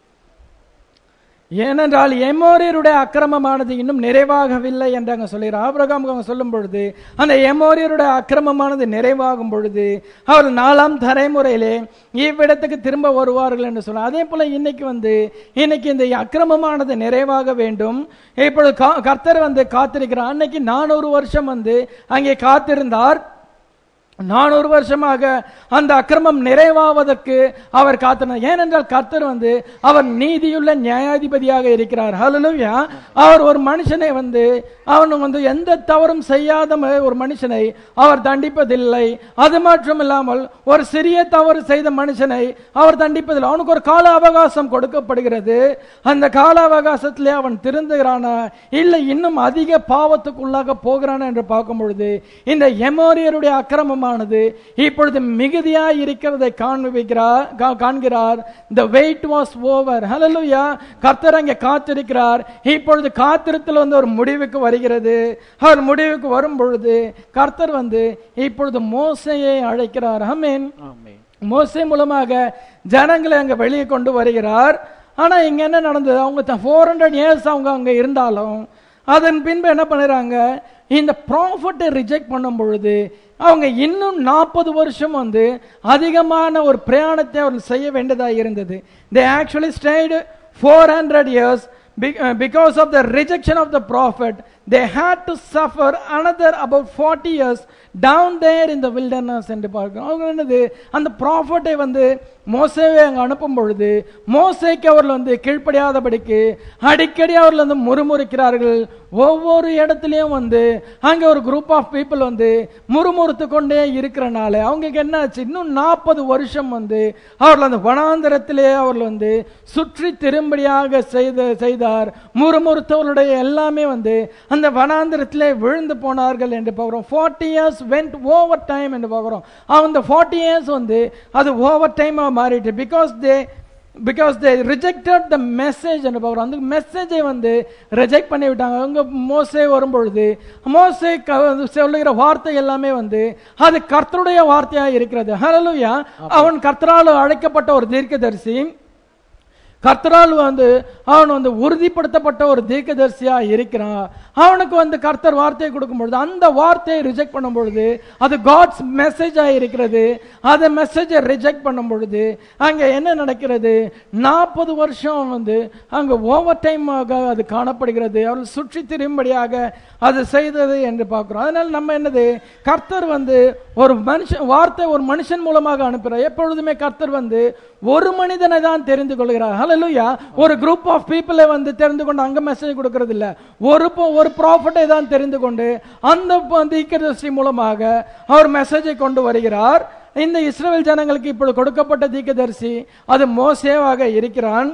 ஏனென்றால் எமோரியருடைய அக்கிரமமானது இன்னும் நிறைவாகவில்லை என்று அங்க சொல்கிறார் ஆபிரகாம் அவங்க சொல்லும் பொழுது அந்த எமோரியருடைய அக்கிரமமானது நிறைவாகும் பொழுது அவர் நாலாம் தலைமுறையிலே இவ்விடத்துக்கு திரும்ப வருவார்கள் என்று சொல்ல அதே போல இன்னைக்கு வந்து இன்னைக்கு இந்த அக்கிரமமானது நிறைவாக வேண்டும் இப்பொழுது கா- கர்த்தர் வந்து காத்திருக்கிறார் அன்னைக்கு நானூறு வருஷம் வந்து அங்கே காத்திருந்தார் நானூறு வருஷமாக அந்த அக்கிரமம் நிறைவாவதற்கு அவர் காத்தினார் ஏனென்றால் கர்த்தர் வந்து அவர் நீதியுள்ள நியாயாதிபதியாக இருக்கிறார் ஹalleluya அவர் ஒரு மனுஷனை வந்து அவன் வந்து எந்த தவறும் செய்யாத ம- ஒரு மனுஷனை அவர் தண்டிப்பதில்லை அது மட்டும் இல்லாமல் ஒரு சிறிய தவறு செய்த மனுஷனை அவர் தண்டிப்பதில்லை அவனுக்கு ஒரு கால அவகாசம் கொடுக்கப்படுகிறது அந்த கால அவகாசத்திலே அவன் திருந்துகிறானா இல்லை இன்னும் அதிக பாவத்துக்குள்ளாக போகிறானா என்று பார்க்கும் பொழுது இந்த எமோரியருடைய அக்கிரமமானது இப்பொழுது மிகுதியாய் இருக்கிறதை காண்பிக்கிறார் கா- காண்கிறார் the weight was over ஹalleluya கர்த்தர் அங்கே காத்திருக்கிறார் இப்பொழுது காத்திருத்தல் வந்து ஒரு முடிவுக்கு வருகிறது அவர் முடிவுக்கு வரும் பொழுது கர்த்தர் வந்து இப்பொழுது மோசையை அழைக்கிறார் ஆமென் ஆமென் மோசே மூலமாக ஜனங்களை அங்க வெளியே கொண்டு வருகிறார் ஆனா இங்க என்ன நடந்தது அவங்க ஃபோர் ஹண்ட்ரட் இயர்ஸ் அவங்க அங்க இருந்தாலும் அதன் பின்பு என்ன பண்ணுறாங்க இந்த ப்ராஃபிட்டை ரிஜெக்ட் பண்ணும் பொழுது அவங்க இன்னும் நாற்பது வருஷம் வந்து அதிகமான ஒரு பிரயாணத்தை அவர்கள் செய்ய வேண்டியதாக இருந்தது they actually stayed four hundred years because of the rejection of the prophet they had to suffer another about forty years down there இந்த வில்டர்னஸ் என்று பார்க்கிறோம் அவங்க என்னது அந்த ப்ராஃபிட்டை வந்து மோசேவை அங்கே அனுப்பும் பொழுது மோசேக்கு அவர்கள் வந்து கீழ்ப்படியாதபடிக்கு அடிக்கடி அவர்கள் வந்து முறுமுறுக்கிறார்கள் ஒவ்வொரு இடத்துலையும் வந்து அங்கே ஒரு குரூப் ஆஃப் பீப்புள் வந்து முறுமுறுத்து கொண்டே இருக்கிறனால அவங்களுக்கு என்ன ஆச்சு இன்னும் நாற்பது வருஷம் வந்து அவர்கள் அந்த வனாந்தரத்திலே அவர்கள் வந்து சுற்றி திரும்படியாக செய்த செய்தார் முறுமுறுத்தவர்களுடைய எல்லாமே வந்து அந்த வனாந்தரத்திலே விழுந்து போனார்கள் என்று பார்க்கிறோம் forty years went over time என்று பார்க்கிறோம் அந்த ஃபார்ட்டி இயர்ஸ் வந்து அது ஓவர் டைமாக மாறிட்டு because they because they rejected the message என்று பார்க்குறோம் அந்த மெசேஜை வந்து ரிஜெக்ட் பண்ணி விட்டாங்க அவங்க மோசே வரும்பொழுது மோசே க- வந்து சொல்லுகிற வார்த்தை எல்லாமே வந்து அது கர்த்தருடைய வார்த்தையாக இருக்கிறது ஹalleluya அவன் கர்த்தரால் அழைக்கப்பட்ட ஒரு தீர்க்கதரிசி கர்த்தரால் வந்து அவன் வந்து உறுதிப்படுத்தப்பட்ட ஒரு தீர்க்கதரிசியா இருக்கிறான் அவனுக்கு வந்து கர்த்தர் வார்த்தையை கொடுக்கும் பொழுது அந்த வார்த்தையை ரிஜெக்ட் பண்ணும் பொழுது அது காட்ஸ் மெசேஜா இருக்கிறது அந்த மெசேஜை ரிஜெக்ட் பண்ணும் பொழுது அங்க என்ன நடக்கிறது நாற்பது வருஷம் வந்து அங்க ஓவர் டைமாக அது காணப்படுகிறது அவர்கள் சுற்றி திரும்படியாக அது செய்தது என்று பார்க்கிறோம் அதனால நம்ம என்னது கர்த்தர் வந்து ஒரு மனுஷன் வார்த்தை ஒரு மனுஷன் மூலமாக அனுப்புகிறார் எப்பொழுதுமே கர்த்தர் வந்து ஒரு மனிதனை தான் தெரிந்து கொள்கிறார் ஹalleluya ஒரு குரூப் ஆஃப் பீப்புளை வந்து தெரிந்து கொண்டு அங்க மெசேஜ் கொடுக்கிறது இல்ல ஒரு ப- ஒரு ப்ராஃபிட்டை தான் தெரிந்து கொண்டு அந்த தீர்க்கதரிசி மூலமாக அவர் மெசேஜை கொண்டு வருகிறார் இந்த இஸ்ரவேல் ஜனங்களுக்கு இப்பொழுது கொடுக்கப்பட்ட தீர்க்கதரிசி அது மோசேவாக இருக்கிறான்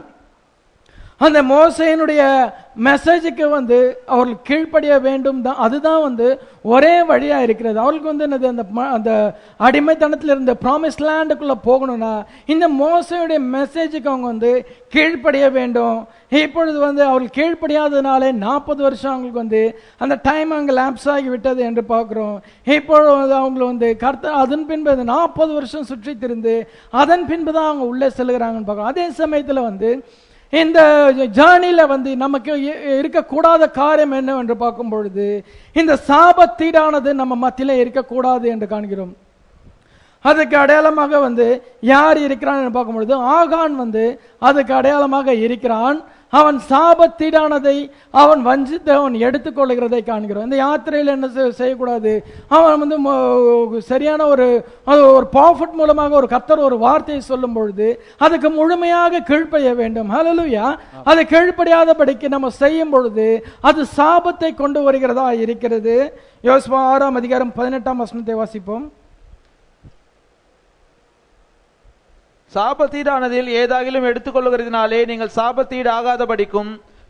அந்த மோசையினுடைய மெசேஜுக்கு வந்து அவர்கள் கீழ்ப்படிய வேண்டும் தான் அதுதான் வந்து ஒரே வழியா இருக்கிறது அவர்களுக்கு வந்து என்னது அந்த ம- அந்த அடிமைத்தனத்தில் இருந்த ப்ராமிஸ் லேண்டுக்குள்ள போகணும்னா இந்த மோசையுடைய மெசேஜுக்கு அவங்க வந்து கீழ்ப்படிய வேண்டும் இப்பொழுது வந்து அவர்கள் கீழ்ப்படியாததுனாலே நாற்பது வருஷம் அவங்களுக்கு வந்து அந்த டைம் அங்கே லேப்ஸ் ஆகி விட்டது என்று பார்க்கிறோம் இப்பொழுது வந்து அவங்களை வந்து கர்த்த அதன் பின்பு அந்த நாற்பது வருஷம் சுற்றி திரிந்து அதன் பின்பு தான் அவங்க உள்ளே செல்கிறாங்கன்னு பார்க்கிறோம் அதே சமயத்தில் வந்து இந்த ஜேர்னில வந்து நமக்கு இ- இருக்கக்கூடாத காரியம் என்னவென்று பார்க்கும் பொழுது இந்த சாபத்தீடானது நம்ம மத்தியில இருக்கக்கூடாது என்று காண்கிறோம் அதுக்கு அடையாளமாக வந்து யார் இருக்கிறான் என்று பார்க்கும் பொழுது ஆகான் வந்து அதுக்கு அடையாளமாக இருக்கிறான் அவன் சாபத்தீடானதை அவன் வஞ்சித்து அவன் எடுத்துக்கொள்கிறதை காண்கிறோம் இந்த யாத்திரையில் என்ன செய்- செய்யக்கூடாது அவன் வந்து மொ- சரியான ஒரு அது ஒரு ப்ராஃபிட் மூலமாக ஒரு கர்த்தர் ஒரு வார்த்தையை சொல்லும் பொழுது அதுக்கு முழுமையாக கீழ்ப்படிய வேண்டும் ஹalleluya அதை கீழ்ப்படியாதபடிக்கு நம்ம செய்யும் பொழுது அது சாபத்தை கொண்டு வருகிறதா இருக்கிறது யோசுவா ஆறாம் அதிகாரம் பதினெட்டாம் வசனத்தை வாசிப்போம் சாபத்தீடானதில் ஏதாகிலும் எடுத்துக்கொள்ளுகிறதினாலே நீங்கள் சாபத்தீடு ஆகாதபடிக்கும்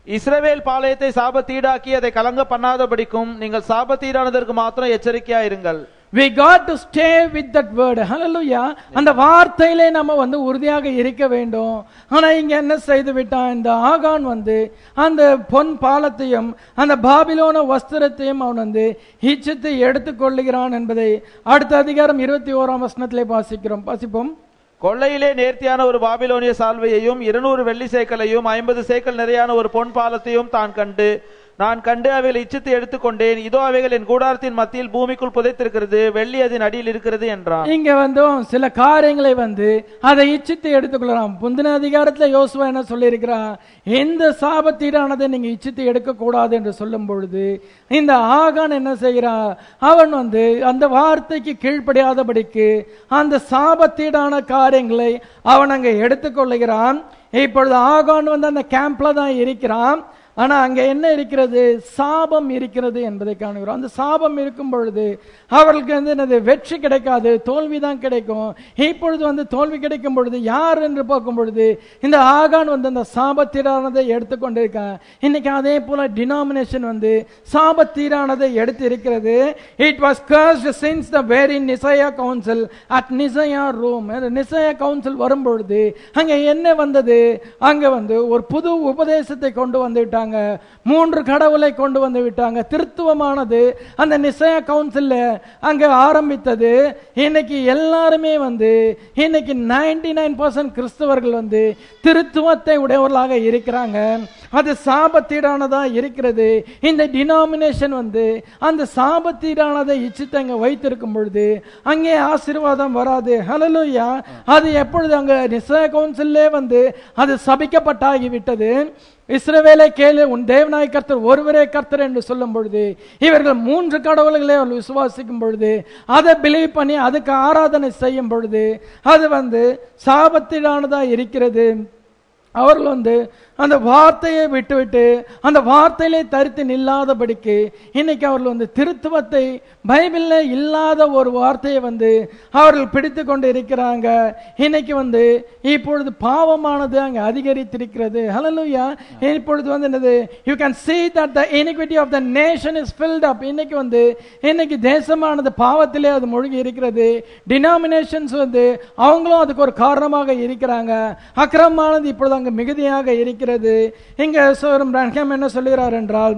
இஸ்ரவேல் பாளையத்தை சாபத்தீடாக்கி அதை கலங்க பண்ணாதபடிக்கும் நீங்கள் சாபத்தீடானதற்கு மாத்திரம் எச்சரிக்கையா இருங்கள் we got to stay with that word hallelujah அந்த வார்த்தையிலே நம்ம வந்து உறுதியாக இருக்க வேண்டும் ஆனா இங்க என்ன செய்து விட்டான் இந்த ஆகான் வந்து அந்த பொன் பாலத்தையும் அந்த பாபிலோன வஸ்திரத்தையும் அவன் வந்து இச்சித்து எடுத்துக்கொள்ளுகிறான் என்பதை அடுத்த அதிகாரம் இருபத்தி ஓராம் வசனத்திலே வாசிக்கிறோம் வாசிப்போம் கொள்ளையிலே நேர்த்தியான ஒரு பாபிலோனிய சால்வையையும் இருநூறு வெள்ளி சேக்கலையும் ஐம்பது சேக்கல் நிறையான ஒரு பொன் பாலத்தையும் தான் கண்டு நான் கண்டு அவைகளை இச்சித்து எடுத்துக்கொண்டேன் இதோ அவைகள் என் கூடாரத்தின் மத்தியில் பூமிக்குள் புதைத்திருக்கிறது வெள்ளி அதன் அடியில் இருக்கிறது என்றான் இங்க வந்து அவன் சில காரியங்களை வந்து அதை இச்சித்து எடுத்துக்கொள்ளலாம் முந்தின அதிகாரத்துல யோசுவா என்ன சொல்லியிருக்கிறான் எந்த சாபத்தீடானதை நீங்க இச்சித்து எடுக்க கூடாது என்று சொல்லும் பொழுது இந்த ஆகான் என்ன செய்கிறான் அவன் வந்து அந்த வார்த்தைக்கு கீழ்ப்படியாதபடிக்கு அந்த சாபத்தீடான காரியங்களை அவன் அங்க எடுத்துக்கொள்ளுகிறான் இப்பொழுது ஆகான் வந்து அந்த கேம்ப்ல தான் இருக்கிறான் ஆனா அங்க என்ன இருக்கிறது சாபம் இருக்கிறது என்பதை காணுகிறோம் அந்த சாபம் இருக்கும் பொழுது அவர்களுக்கு வந்து என்னது வெற்றி கிடைக்காது தோல்வி தான் கிடைக்கும் இப்பொழுது வந்து தோல்வி கிடைக்கும் பொழுது யார் என்று பார்க்கும் பொழுது இந்த ஆகான் வந்து அந்த சாபத்தீரானதை எடுத்துக்கொண்டிருக்கான் இன்னைக்கு அதே போல டினாமினேஷன் வந்து சாபத்தீரானதை எடுத்து இருக்கிறது it was cursed since the very Nicaea council at Nicaea room Nicaea council வரும்பொழுது அங்க என்ன வந்தது அங்க வந்து ஒரு புது உபதேசத்தை கொண்டு வந்து விட்டாங்க மூன்று கடவுளை கொண்டு வந்து விட்டாங்க திருத்துவமானது அந்த நிசையா கவுன்சில்ல அங்க ஆரம்பித்தது இன்னைக்கு எல்லாருமே வந்து இன்னைக்கு நைன்டி நைன் கிறிஸ்தவர்கள் வந்து திருத்துவத்தை உடையவர்களாக இருக்கிறாங்க அது சாபத்தீடானதா இருக்கிறது இந்த டினாமினேஷன் வந்து அந்த சாபத்தீடானதை இச்சித்து அங்க வைத்திருக்கும் பொழுது அங்கே ஆசீர்வாதம் வராது ஹலலூயா அது எப்பொழுது அங்க நிசய கவுன்சிலே வந்து அது சபிக்கப்பட்டாகி விட்டது இஸ்ரவேலை கேளு உன் தேவனாய் கர்த்தர் ஒருவரே கர்த்தர் என்று சொல்லும் பொழுது இவர்கள் மூன்று கடவுள்களை அவர்கள் விசுவாசிக்கும் பொழுது அதை பிலீவ் பண்ணி அதுக்கு ஆராதனை செய்யும் பொழுது அது வந்து சாபத்திலானதா இருக்கிறது அவர்கள் வந்து அந்த வார்த்தையை விட்டுவிட்டு அந்த வார்த்தையிலே தரித்து நில்லாதபடிக்கு இன்னைக்கு அவர்கள் வந்து திருத்துவத்தை பைபிளில் இல்லாத ஒரு வார்த்தையை வந்து அவர்கள் பிடித்து கொண்டு இருக்கிறாங்க இன்னைக்கு வந்து இப்பொழுது பாவமானது அங்கே அதிகரித்திருக்கிறது ஹலலுயா இப்பொழுது வந்து என்னது you can see that the iniquity of the nation is filled up இன்னைக்கு வந்து இன்னைக்கு தேசமானது பாவத்திலே அது மூழ்கி இருக்கிறது டினாமினேஷன்ஸ் வந்து அவங்களும் அதுக்கு ஒரு காரணமாக இருக்கிறாங்க அக்கிரமானது இப்பொழுது அங்கு மிகுதியாக இருக்கிறது இங்க சோரம் பிரன்ஹாம் என்ன சொல்லுகிறார் என்றால்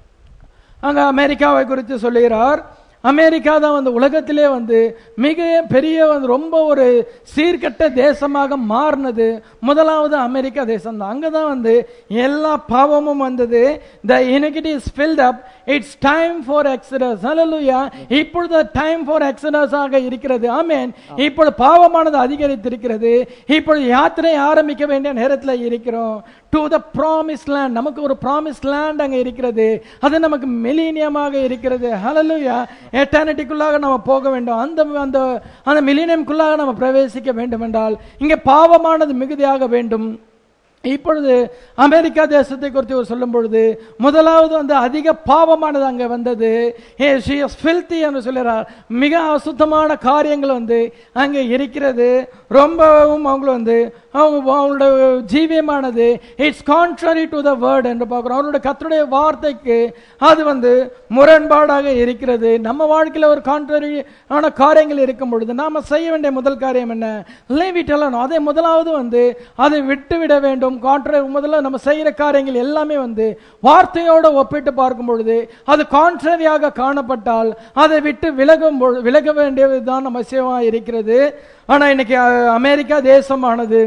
அங்க அமெரிக்காவை குறித்து சொல்லுகிறார் அமெரிக்கா தான் வந்து உலகத்திலே வந்து மிக பெரிய வந்து ரொம்ப ஒரு சீர்கெட்ட தேசமாக மாறினது முதலாவது அமெரிக்கா தேசம் தான் அங்கே தான் வந்து எல்லா பாவமும் வந்தது the iniquity is filled up it's time for exodus hallelujah இப்பொழுது டைம் ஃபார் எக்ஸடஸ் ஆக இருக்கிறது ஆமென் இப்பொழுது பாவமானது அதிகரித்திருக்கிறது இப்பொழுது யாத்திரை ஆரம்பிக்க வேண்டிய நேரத்தில் இருக்கிறோம் டு த ப்ராமிஸ் லேண்ட் நமக்கு ஒரு ப்ராமிஸ் லேண்ட் அங்கே இருக்கிறது அது நமக்கு மிலீனியமாக இருக்கிறது ஹalleluya எட்டர்னிட்டிக்குள்ளாக நம்ம போக வேண்டும் அந்த அந்த அந்த மிலீனியம்குள்ளாக நம்ம பிரவேசிக்க வேண்டும் என்றால் இங்கே பாவமானது மிகுதியாக வேண்டும் இப்பொழுது அமெரிக்கா தேசத்தை குறித்து ஒரு சொல்லும் பொழுது முதலாவது வந்து அதிக பாவமானது அங்கே வந்தது ஏ she is filthy என்று சொல்கிறார் மிக அசுத்தமான காரியங்கள் வந்து அங்கே இருக்கிறது ரொம்பவும் அவங்க வந்து அவங்க அவங்களோட ஜீவியமானது it's contrary to the word என்று பார்க்குறோம் அவருடைய கத்தருடைய வார்த்தைக்கு அது வந்து முரண்பாடாக இருக்கிறது நம்ம வாழ்க்கையில் ஒரு கான்ட்ரரி ஆன காரியங்கள் இருக்கும் பொழுது நாம செய்ய வேண்டிய முதல் காரியம் என்ன லேவிட்டலாம் அதை முதலாவது வந்து அதை விட்டு விட வேண்டும் கான்ட்ரரி முதல்ல நம்ம செய்யற காரியங்கள் எல்லாமே வந்து வார்த்தையோட ஒப்பிட்டு பார்க்கும் பொழுது அது கான்ட்ரரியாக காணப்பட்டால் அதை விட்டு விலகும் பொழு- விலக வேண்டியதுதான் நம்ம விஷயமா இருக்கிறது ஆனா இன்னைக்கு அஹ், அமெரிக்கா தேசமானது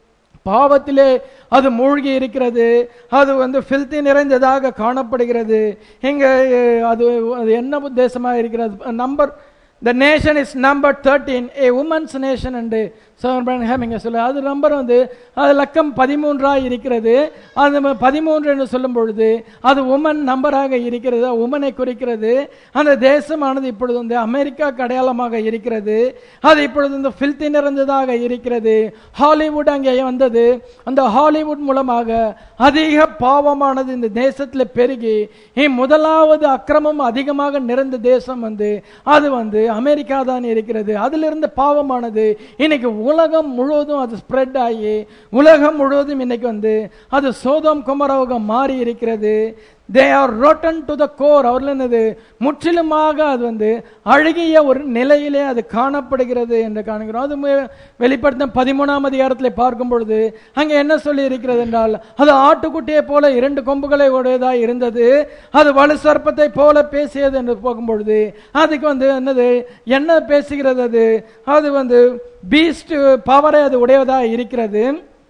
பாவத்திலே அது மூழ்கி இருக்கிறது அது வந்து ஃபில்த்தி நிறைந்ததாக காணப்படுகிறது இங்க அஹ், அது அது என்ன உத்தேசமாக இருக்கிறது number the nation is number thirteen a woman's nation and சவர்பிரஹாம் இங்கே சொல்ல அது நம்பர் வந்து அது லக்கம் பதிமூன்றாக இருக்கிறது அது ம- பதிமூன்று என்று சொல்லும் பொழுது அது உமன் நம்பராக இருக்கிறது உமனை குறிக்கிறது அந்த தேசமானது இப்பொழுது வந்து அமெரிக்காக்கு அடையாளமாக இருக்கிறது அது இப்பொழுது இந்த ஃபில்த்தி நிறைந்ததாக இருக்கிறது ஹாலிவுட் அங்கே வந்தது அந்த ஹாலிவுட் மூலமாக அதிக பாவமானது இந்த தேசத்தில் பெருகி இ- முதலாவது அக்கிரமம் அதிகமாக நிறைந்த தேசம் வந்து அது வந்து அமெரிக்கா தான் இருக்கிறது அதிலிருந்து பாவமானது இன்னைக்கு உலகம் முழுவதும் அது ஸ்ப்ரெட் ஆகி உலகம் முழுவதும் இன்னைக்கு வந்து அது சோதம் குமரவுக மாறி இருக்கிறது they are rotten to the core அவர்கள் என்னது முற்றிலுமாக அது வந்து அழுகிய ஒரு நிலையிலே அது காணப்படுகிறது என்று காணுகிறோம் அது மு- வெளிப்படுத்தின பதிமூணாம் அதிகாரத்தில் பார்க்கும் பொழுது அங்கே என்ன சொல்லி இருக்கிறது என்றால் அது ஆட்டுக்குட்டியை போல இரண்டு கொம்புகளை உடையதாக இருந்தது அது வலு சர்ப்பத்தை போல பேசியது என்று போகும்பொழுது அதுக்கு வந்து என்னது என்ன பேசுகிறது அது அது வந்து பீஸ்ட் பவரை அது உடையதாக இருக்கிறது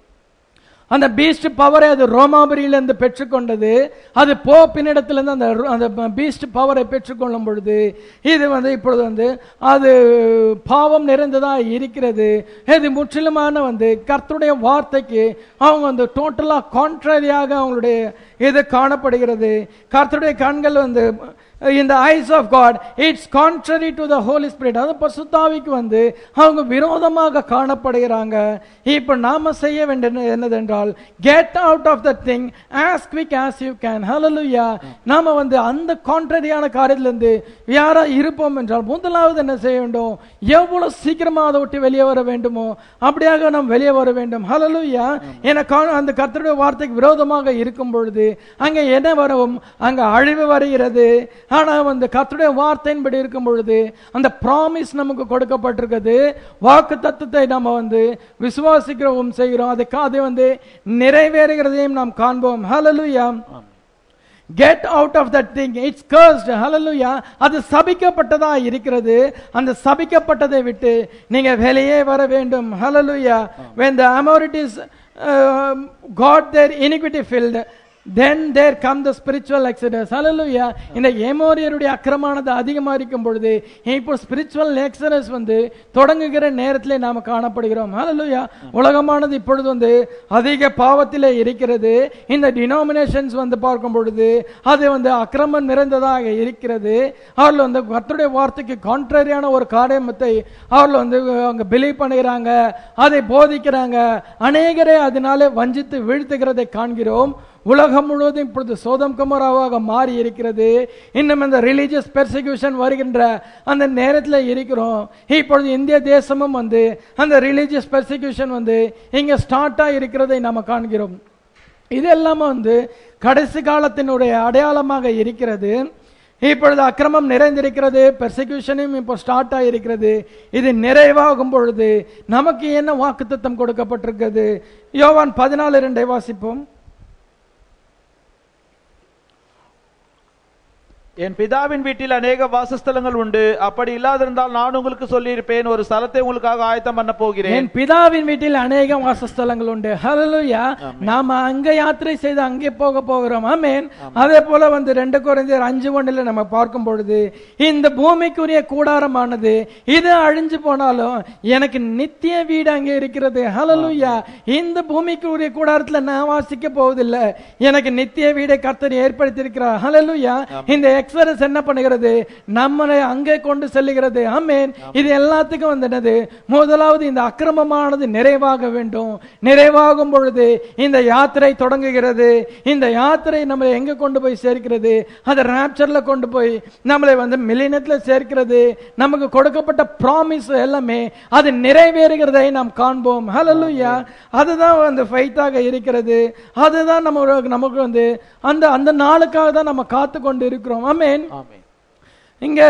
அந்த பீஸ்ட் பவரை அது ரோமாபுரியிலிருந்து பெற்றுக்கொண்டது அது போப்பினிடத்திலிருந்து அந்த ரு- அந்த பீஸ்ட் பவரை பெற்றுக்கொள்ளும் பொழுது இது வந்து இப்பொழுது வந்து அது பாவம் நிறைந்ததா இருக்கிறது இது முற்றிலுமான வந்து கர்த்தருடைய வார்த்தைக்கு அவங்க வந்து டோட்டலா கான்ட்ரரியாக அவங்களுடைய இது காணப்படுகிறது கர்த்தருடைய கண்கள் வந்து இந்த eyes of God it's contrary to the holy spirit அது பசுத்தாவிக்கு வந்து அவங்க விரோதமாக காணப்படுகிறாங்க இப்போ நாம செய்ய வேண்டியது என்னதென்றால் get out of the thing as quick as you can hallelujah நாம வந்து அந்த கான்ட்ரரியான காரியத்திலிருந்து யாரா இருப்போம் என்றால் முதலாவது என்ன செய்ய வேண்டும் எவ்வளவு சீக்கிரமா அதை விட்டு வெளியே வர வேண்டுமோ அப்படியாக நாம் வெளியே வர வேண்டும் ஹalleluya என கா- அந்த கர்த்தருடைய வார்த்தைக்கு விரோதமாக இருக்கும் பொழுது அங்க என்ன வரவும் அங்க அழிவு வருகிறது ஆனா வந்து கர்த்தருடைய வார்த்தையின்படி இருக்கும் பொழுது அந்த ப்ராமிஸ் நமக்கு கொடுக்கப்பட்டிருக்கிறது வாக்கு தத்துவத்தை நம்ம வந்து விசுவாசிக்கிறவும் செய்கிறோம் அதுக்கு அது வந்து நிறைவேறுகிறதையும் நாம் காண்போம் hallelujah get out of that thing it's cursed hallelujah அது சபிக்கப்பட்டதா இருக்கிறது அந்த சபிக்கப்பட்டதை விட்டு நீங்க வெளியே வர வேண்டும் ஹalleluya when the amorites uh, got their iniquity filled then there come the spiritual exodus hallelujah இந்த ஏமோரியருடைய அக்கிரமானது அதிகமா இருக்கும் பொழுது இப்போ spiritual exodus வந்து தொடங்குகிற நேரத்திலே நாம காணப்படுகிறோம் hallelujah உலகமானது இப்பொழுது வந்து அதிக பாவத்திலே இருக்கிறது இந்த டினாமினேஷன்ஸ் வந்து பார்க்கும் பொழுது அது வந்து அக்கிரமம் நிறைந்ததாக இருக்கிறது அவர்கள் வந்து கர்த்தருடைய வார்த்தைக்கு கான்ட்ரரியான ஒரு காரியமத்தை அவர்கள் வந்து அங்க பிலீவ் பண்ணுகிறாங்க அதை போதிக்கிறாங்க அநேகரை அதனாலே வஞ்சித்து வீழ்த்துகிறதை காண்கிறோம் உலகம் முழுவதும் இப்பொழுது சோதம் குமராவாக மாறி இருக்கிறது இன்னும் இந்த ரிலீஜியஸ் பெர்சிக்யூஷன் வருகின்ற அந்த நேரத்தில் இருக்கிறோம் இப்பொழுது இந்திய தேசமும் வந்து அந்த ரிலீஜியஸ் பெர்சிக்யூஷன் வந்து இங்க ஸ்டார்ட் இருக்கிறதை நாம காண்கிறோம் இது எல்லாமே வந்து கடைசி காலத்தினுடைய அடையாளமாக இருக்கிறது இப்பொழுது அக்கிரமம் நிறைந்திருக்கிறது பெர்சிக்யூஷனும் இப்போ ஸ்டார்ட் ஆகிருக்கிறது இது நிறைவாகும் பொழுது நமக்கு என்ன வாக்குத்தத்தம் கொடுக்கப்பட்டிருக்கிறது யோவான் பதினாலு ரெண்டை வாசிப்போம் என் பிதாவின் வீட்டில் அநேக வாசஸ்தலங்கள் உண்டு அப்படி இல்லாதிருந்தால் நான் உங்களுக்கு சொல்லியிருப்பேன் ஒரு ஸ்தலத்தை உங்களுக்காக ஆயத்தம் பண்ண போகிறேன் என் பிதாவின் வீட்டில் அநேக வாசஸ்தலங்கள் உண்டு ஹalleluya நாம அங்க யாத்திரை செய்து அங்கே போக போகிறோம் ஆமென் அதே போல வந்து ரெண்டு குறைந்தர் அஞ்சு ஒண்ணுல நம்ம பார்க்கும் பொழுது இந்த பூமிக்குரிய கூடாரமானது இது அழிஞ்சு போனாலும் எனக்கு நித்திய வீடு அங்கே இருக்கிறது ஹalleluya இந்த பூமிக்குரிய கூடாரத்துல நான் வாசிக்க போவதில்லை எனக்கு நித்திய வீடை கர்த்தர் ஏற்படுத்தி இருக்கிறார் ஹalleluya இந்த எக்ஸரஸ் என்ன பண்ணுகிறது நம்மளை அங்கே கொண்டு செல்லுகிறது ஆமென் இது எல்லாத்துக்கும் வந்து என்னது முதலாவது இந்த அக்கிரமமானது நிறைவாக வேண்டும் நிறைவாகும் பொழுது இந்த யாத்திரை தொடங்குகிறது இந்த யாத்திரை நம்மளை எங்க கொண்டு போய் சேர்க்கிறது அதை ராப்சர்ல கொண்டு போய் நம்மளை வந்து மில்லினத்துல சேர்க்கிறது நமக்கு கொடுக்கப்பட்ட ப்ராமிஸ் எல்லாமே அது நிறைவேறுகிறதை நாம் காண்போம் ஹalleluya அதுதான் வந்து ஃபைட்டாக இருக்கிறது அதுதான் நம்ம நமக்கு வந்து அந்த அந்த நாளுக்காக தான் நம்ம காத்து கொண்டு இருக்கிறோம் ஆமென் ஆமென் இங்க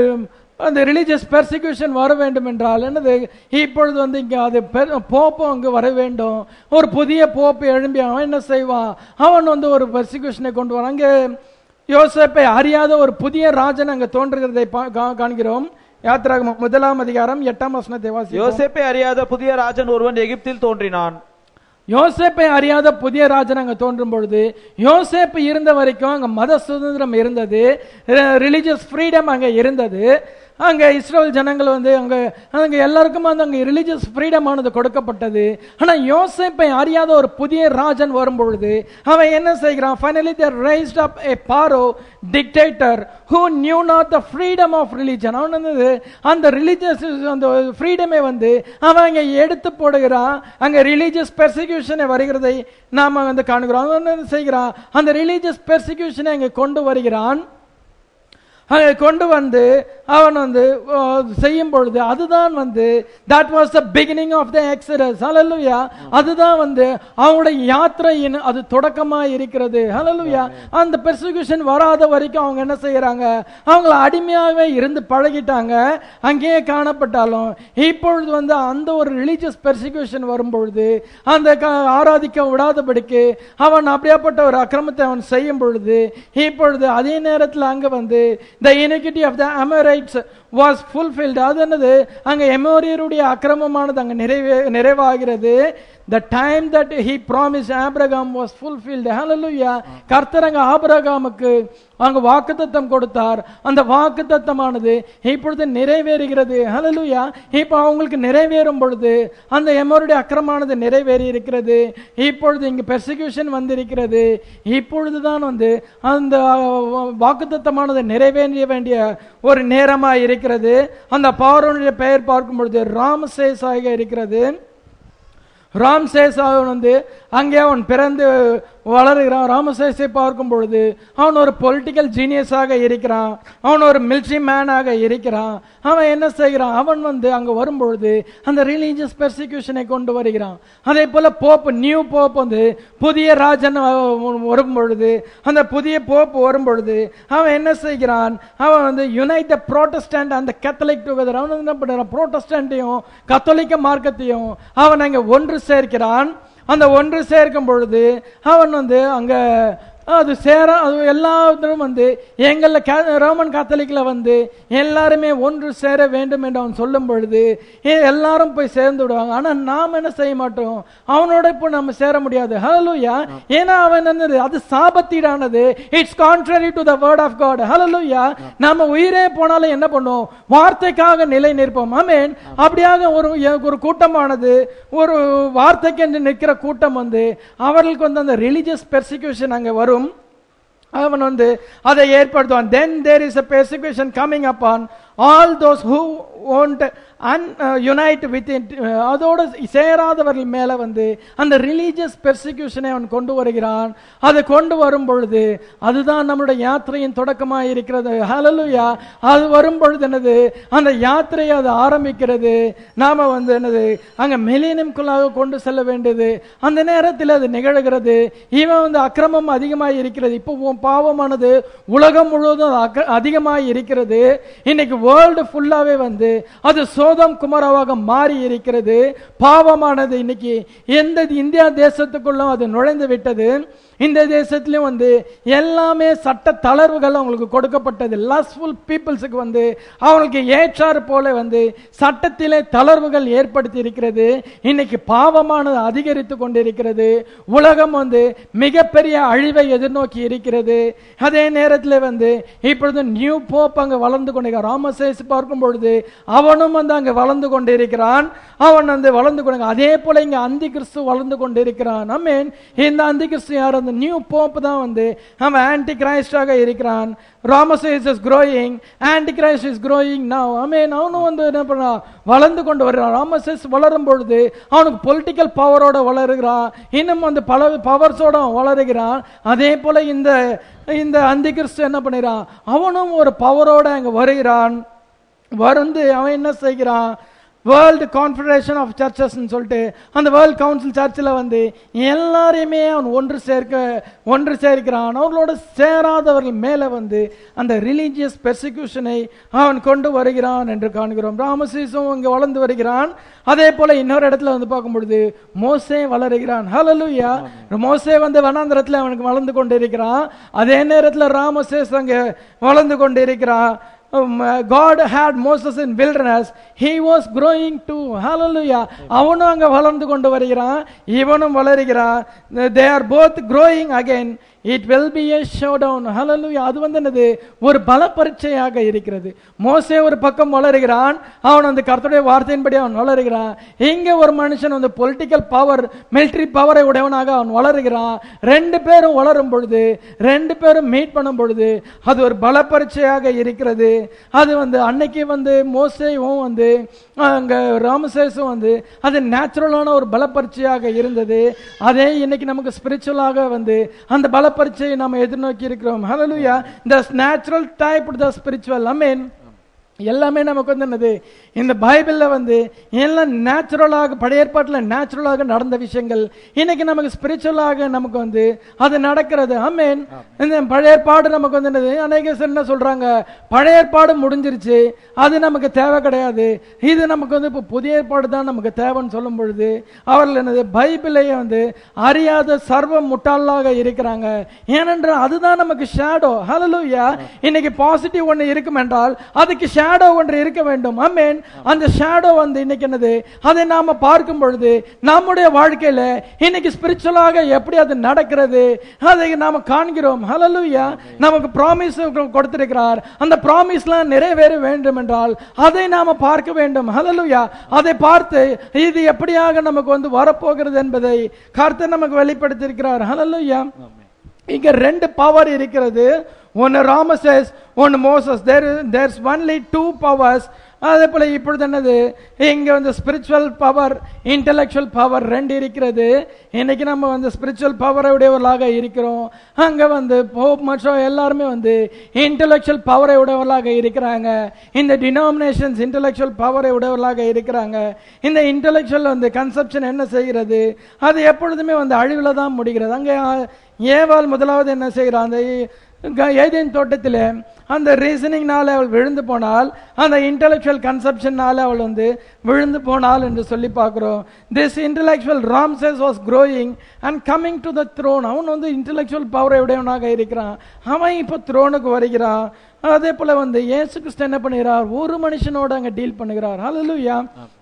அந்த ரிலீஜியஸ் பெர்சிக்யூஷன் வர வேண்டும் என்றால் என்னது இப்பொழுது வந்து இங்க அது போப்பு அங்கு வர வேண்டும் ஒரு புதிய போப்பு எழும்பி அவன் என்ன செய்வான் அவன் வந்து ஒரு பெர்சிக்யூஷனை கொண்டு வரான் அங்கே யோசேப்பை அறியாத ஒரு புதிய ராஜன் அங்க தோன்றுகிறதை பா- கா- காண்கிறோம் யாத்திராகமம் முதலாம் அதிகாரம் எட்டாம் வசனத்தை வாசி யோசேப்பை அறியாத புதிய ராஜன் ஒருவன் எகிப்தில் தோன்றினான் யோசேப்பை அறியாத புதிய ராஜன் அங்க தோன்றும் பொழுது யோசேப்பு இருந்த வரைக்கும் அங்க மத சுதந்திரம் இருந்தது ரிலிஜியஸ் ஃப்ரீடம் அங்க இருந்தது அங்க இஸ்ரேல் ஜனங்கள் வந்து அங்க அங்க எல்லாருக்கும் வந்து அங்க ரிலிஜியஸ் ஃப்ரீடம் ஆனது கொடுக்கப்பட்டது ஆனா யோசேப்பை அறியாத ஒரு புதிய ராஜன் வரும் பொழுது அவன் என்ன செய்கிறான் finally there raised up a Pharaoh dictator who knew not the freedom of religion அவன் வந்து அந்த ரிலிஜியஸ் அந்த ஃப்ரீடமே வந்து அவன் அங்க எடுத்து போடுகிறான் அங்க ரிலீஜியஸ் பெர்சிக்யூஷனை வருகிறதை நாம வந்து காணுகிறோம் அவன் என்ன செய்கிறான் அந்த ரிலீஜியஸ் பெர்சிக்யூஷனை அங்க கொண்டு வருகிறான் அங்கே கொண்டு வந்து அவன் வந்து அஹ், செய்யும் பொழுது அதுதான் வந்து that was the beginning of the exodus hallelujah அதுதான் வந்து அவங்களுடைய யாத்திரையின் அது தொடக்கமா இருக்கிறது ஹalleluya அந்த பெர்சிக்யூஷன் வராத வரைக்கும் அவங்க என்ன செய்யறாங்க அவங்கள அடிமையாகவே இருந்து பழகிட்டாங்க அங்கேயே காணப்பட்டாலும் இப்பொழுது வந்து அந்த ஒரு ரிலீஜியஸ் பெர்சிக்யூஷன் வரும்பொழுது அந்த க- ஆராதிக்க விடாதபடிக்கு அவன் அப்படியாப்பட்ட ஒரு அக்கிரமத்தை அவன் செய்யும் பொழுது இப்பொழுது அதே நேரத்தில் அங்க வந்து the iniquity of the Amorites was fulfilled அது என்னது அங்க எமோரியருடைய அக்கிரமமானது அங்க நிறைவே நிறைவாகிறது the time that he promise Abraham was fulfilled hallelujah கர்த்தர் அங்க ஆபிரகாமுக்கு அங்க வாக்குத்தத்தம் கொடுத்தார் அந்த வாக்குத்தத்தமானது இப்பொழுது நிறைவேறுகிறது ஹalleluya இப்போ அவங்களுக்கு நிறைவேறும் பொழுது அந்த எமோருடைய அக்கிரமானது நிறைவேறி இருக்கிறது இப்பொழுது இங்கு பெர்சிக்யூஷன் வந்திருக்கிறது இப்பொழுதுதான் வந்து அந்த வாக்குத்தத்தமானது நிறைவேறிய வேண்டிய ஒரு நேரமா இருக்கிறது அந்த பார்வனுடைய பெயர் பார்க்கும் பொழுது ராமசேசாக இருக்கிறது ராம்சேஸ் அவன் வந்து அங்கே அவன் பிறந்து வளருகிறான் ராமசேஸை பார்க்கும் பொழுது அவன் ஒரு பொலிட்டிக்கல் ஜீனியஸாக இருக்கிறான் அவன் ஒரு மிலிட்ரி மேனாக இருக்கிறான் அவன் என்ன செய்கிறான் அவன் வந்து அங்க வரும்பொழுது அந்த ரிலீஜியஸ் பெர்சிக்யூஷனை கொண்டு வருகிறான் அதே போல போப் நியூ போப் வந்து புதிய ராஜன் அஹ், வரும் பொழுது அந்த புதிய போப் வரும் பொழுது அவன் என்ன செய்கிறான் அவன் வந்து யுனைட் ப்ரோட்டஸ்டன்ட் அந்த கேத்தலிக் டுகெதர் அவன் வந்து என்ன பண்றான் ப்ரோட்டஸ்டன்ட்டையும் கத்தோலிக்க மார்க்கத்தையும் அவன் அங்க ஒன்று சேர்க்கிறான் அந்த ஒன்று சேர்க்கும் பொழுது அவன் வந்து அங்க அது சேர அது எல்லாத்திலும் வந்து எங்கள கே- ரோமன் காத்தலிக்ல வந்து எல்லாருமே ஒன்று சேர வேண்டும் என்று அவன் சொல்லும் பொழுது ஏ, எல்லாரும் போய் சேர்ந்து விடுவாங்க ஆனா நாம் என்ன செய்ய மாட்டோம் அவனோட இப்போ நம்ம சேர முடியாது ஹalleluya ஏன்னா அவன் என்னது அது சாபத்தீடானது it's contrary to the word of God hallelujah நாம உயிரே போனாலும் என்ன பண்ணுவோம் வார்த்தைக்காக நிலை நிற்போம் ஆமென் அப்படியாக ஒரு ஒரு கூட்டமானது ஒரு வார்த்தைக்கு நிற்கிற கூட்டம் வந்து அவர்களுக்கு வந்து அந்த ரிலிஜியஸ் பெர்சிக்யூஷன் அங்க வரும் அவன் வந்து அதை ஏற்படுத்துவான் then there is a persecution coming upon all those who won't un uh, unite with it uh, அதோட சேராதவர்கள் மேல வந்து அந்த ரிலீஜியஸ் பெர்சிக்யூஷனை அவன் கொண்டு வருகிறான் அதை கொண்டு வரும் பொழுது அதுதான் நம்முடைய யாத்திரையின் தொடக்கமாக இருக்கிறது ஹalleluya அது வரும் பொழுது என்னது அந்த யாத்திரையை அது ஆரம்பிக்கிறது நாம வந்து என்னது அங்க மில்லேனியம்குள்ளாக கொண்டு செல்ல வேண்டியது அந்த நேரத்தில் அது நிகழ்கிறது இவன் வந்து அக்கிரமம் அதிகமாக இருக்கிறது இப்போ உன் பாவமானது உலகம் முழுவதும் அக்க- அதிகமாக இருக்கிறது இன்னைக்கு வேர்ல்டு ஃபுல்லாவே வந்து அது சோதம் குமரவாக மாறி இருக்கிறது பாவமானது இன்னைக்கு எந்த இந்தியா தேசத்துக்குள்ளும் அது நுழைந்து விட்டது இந்த தேசத்திலும் வந்து எல்லாமே சட்ட தளர்வுகள் அவங்களுக்கு கொடுக்கப்பட்டது லஸ்ஃபுல் பீப்புள்ஸுக்கு வந்து அவங்களுக்கு ஏற்றாறு போல வந்து சட்டத்திலே தளர்வுகள் ஏற்படுத்தி இருக்கிறது இன்னைக்கு பாவமானது அதிகரித்து கொண்டிருக்கிறது உலகம் வந்து மிகப்பெரிய அழிவை எதிர்நோக்கி இருக்கிறது அதே நேரத்தில் வந்து இப்பொழுது நியூ போப் அங்க வளர்ந்து கொண்டிருக்கிறான் ராமசேஸ் பார்க்கும் பொழுது அவனும் வந்து அங்க வளர்ந்து கொண்டிருக்கிறான் அவன் வந்து வளர்ந்து கொண்டு அதே போல இங்க அந்தி கிறிஸ்து வளர்ந்து கொண்டிருக்கிறான் அமேன் இந்த அந்தி கிறிஸ்து யார் அந்த நியூ போப் தான் வந்து அவன் ஆன்டி கிரைஸ்டாக இருக்கிறான் Rameses is growing antichrist is growing now amen அவனும் வந்து என்ன பண்ணான் வளர்ந்து கொண்டு வருகிறான் ராமசேஸ் வளரும் பொழுது அவனுக்கு பொலிட்டிக்கல் பவரோட வளருகிறான் இன்னும் வந்து பல பவர்ஸோட அவன் வளருகிறான் அதே போல இந்த இந்த அந்தி கிறிஸ்து என்ன பண்ணிறான் அவனும் ஒரு பவரோட அங்க வருகிறான் வந்து அவன் என்ன செய்கிறான் வேர்ல்டு கான்ஃபெடரேஷன் ஆஃப் சர்ச்சஸ்ன்னு சொல்லிட்டு அந்த வேர்ல்ட் கவுன்சில் சர்ச்சில் வந்து எல்லாரையுமே அவன் ஒன்று சேர்க்க ஒன்று சேர்க்கிறான் அவர்களோட சேராதவர்கள் மேலே வந்து அந்த ரிலீஜியஸ் பெர்சிக்யூஷனை அவன் கொண்டு வருகிறான் என்று காண்கிறோம் ராமசீசும் இங்கே வளர்ந்து வருகிறான் அதே போல இன்னொரு இடத்துல வந்து பார்க்கும் பொழுது மோசே வளருகிறான் ஹalleluya மோசே வந்து வனாந்திரத்தில் அவனுக்கு வளர்ந்து கொண்டிருக்கிறான் அதே நேரத்தில் ராமசேஸ் அங்கே வளர்ந்து கொண்டிருக்கிறான் um, uh, God had Moses in wilderness. He was growing too. Hallelujah. அவனும் அங்க வளர்ந்து கொண்டு வருகிறான் இவனும் வளருகிறான் they are both growing again it will be a showdown hallelujah அது வந்து என்னது ஒரு பல பரீட்சையாக இருக்கிறது மோசே ஒரு பக்கம் வளருகிறான் அவன் அந்த கர்த்தருடைய வார்த்தையின்படி அவன் வளருகிறான் இங்க ஒரு மனுஷன் வந்து பொலிட்டிக்கல் பவர் மிலிட்டரி பவரை உடையவனாக அவன் வளருகிறான் ரெண்டு பேரும் வளரும் பொழுது ரெண்டு பேரும் மீட் பண்ணும் பொழுது அது ஒரு பல பரீட்சையாக இருக்கிறது அது வந்து அன்னைக்கு வந்து மோசேவும் வந்து அங்க ராமசேசும் வந்து அது நேச்சுரலான ஒரு பல பரீட்சையாக இருந்தது அதே இன்னைக்கு நமக்கு ஸ்பிரிச்சுவலாக வந்து அந்த பல பரீட்சையை நாம் எதிர்நோக்கி இருக்கிறோம் ஹalleluya the natural type the spiritual i mean எல்லாமே நமக்கு வந்து என்னது இந்த பைபிள்ல வந்து எல்லாம் நேச்சுரலாக பழைய ஏற்பாட்டில் நேச்சுரலாக நடந்த விஷயங்கள் இன்னைக்கு நமக்கு ஸ்பிரிச்சுவலாக நமக்கு வந்து அது நடக்கிறது ஆமேன் இந்த பழைய ஏற்பாடு நமக்கு வந்து என்னது அநேக பேர் என்ன சொல்றாங்க பழைய ஏற்பாடு முடிஞ்சிருச்சு அது நமக்கு தேவை கிடையாது இது நமக்கு வந்து இப்போ புதிய ஏற்பாடு தான் நமக்கு தேவைன்னு சொல்லும் பொழுது அவர்கள் என்னது பைபிளையே வந்து அறியாத சர்வ முட்டாளாக இருக்கிறாங்க ஏனென்றால் அதுதான் நமக்கு ஷேடோ ஹalleluya இன்னைக்கு பாசிட்டிவ் ஒன்று இருக்கும் என்றால் அதுக்கு ஷேடோ ஒன்று இருக்க வேண்டும் ஆமென் அந்த ஷேடோ வந்து இன்னைக்கு என்னது அதை நாம பார்க்கும் பொழுது நம்முடைய வாழ்க்கையில இன்னைக்கு ஸ்பிரிச்சுவலாக எப்படி அது நடக்கிறது அதை நாம காண்கிறோம் ஹalleluya நமக்கு ப்ராமிஸ் கொடுத்திருக்கிறார் அந்த ப்ராமிஸ்லாம் நிறைவேற வேண்டும் என்றால் அதை நாம பார்க்க வேண்டும் ஹalleluya அதை பார்த்து இது எப்படியாக நமக்கு வந்து வரப்போகிறது என்பதை கர்த்தர் நமக்கு வெளிப்படுத்தியிருக்கிறார் ஹalleluya இங்க ரெண்டு பவர் இருக்கிறது ஒன்னு ராமசஸ் ஒன்னு Moses there there's only two powers அதே போல இப்பொழுது என்னது இங்க வந்து ஸ்பிரிச்சுவல் பவர் இன்டெலெக்சுவல் பவர் ரெண்டு இருக்கிறது இன்னைக்கு நம்ம வந்து ஸ்பிரிச்சுவல் பவரை உடையவர்களாக இருக்கிறோம் அங்க வந்து போப் மற்றும் எல்லாருமே வந்து இன்டெலெக்சுவல் பவரை உடையவர்களாக இருக்கிறாங்க இந்த டினாமினேஷன்ஸ் இன்டெலெக்சுவல் பவரை உடையவர்களாக இருக்கிறாங்க இந்த இன்டெலெக்சுவல் வந்து கன்செப்ஷன் என்ன செய்கிறது அது எப்பொழுதுமே வந்து அழிவில் தான் முடிகிறது அங்கே ஏவாள் முதலாவது என்ன செய்கிறான் அந்த க- ஏதேன் தோட்டத்தில் அந்த ரீசனிங்னால அவள் விழுந்து போனால் அந்த இன்டெலெக்சுவல் கன்செப்ஷன்னால அவள் வந்து விழுந்து போனாள் என்று சொல்லி பார்க்கிறோம் this intellectual Rameses was growing and coming to the throne அவன் வந்து இன்டெலெக்சுவல் பவரை உடையவனாக இருக்கிறான் அவன் இப்போ த்ரோனுக்கு வருகிறான் அதே போல வந்து இயேசு கிறிஸ்து என்ன பண்ணுகிறார் ஒரு மனுஷனோட அங்க டீல் பண்ணுகிறார் ஹalleluya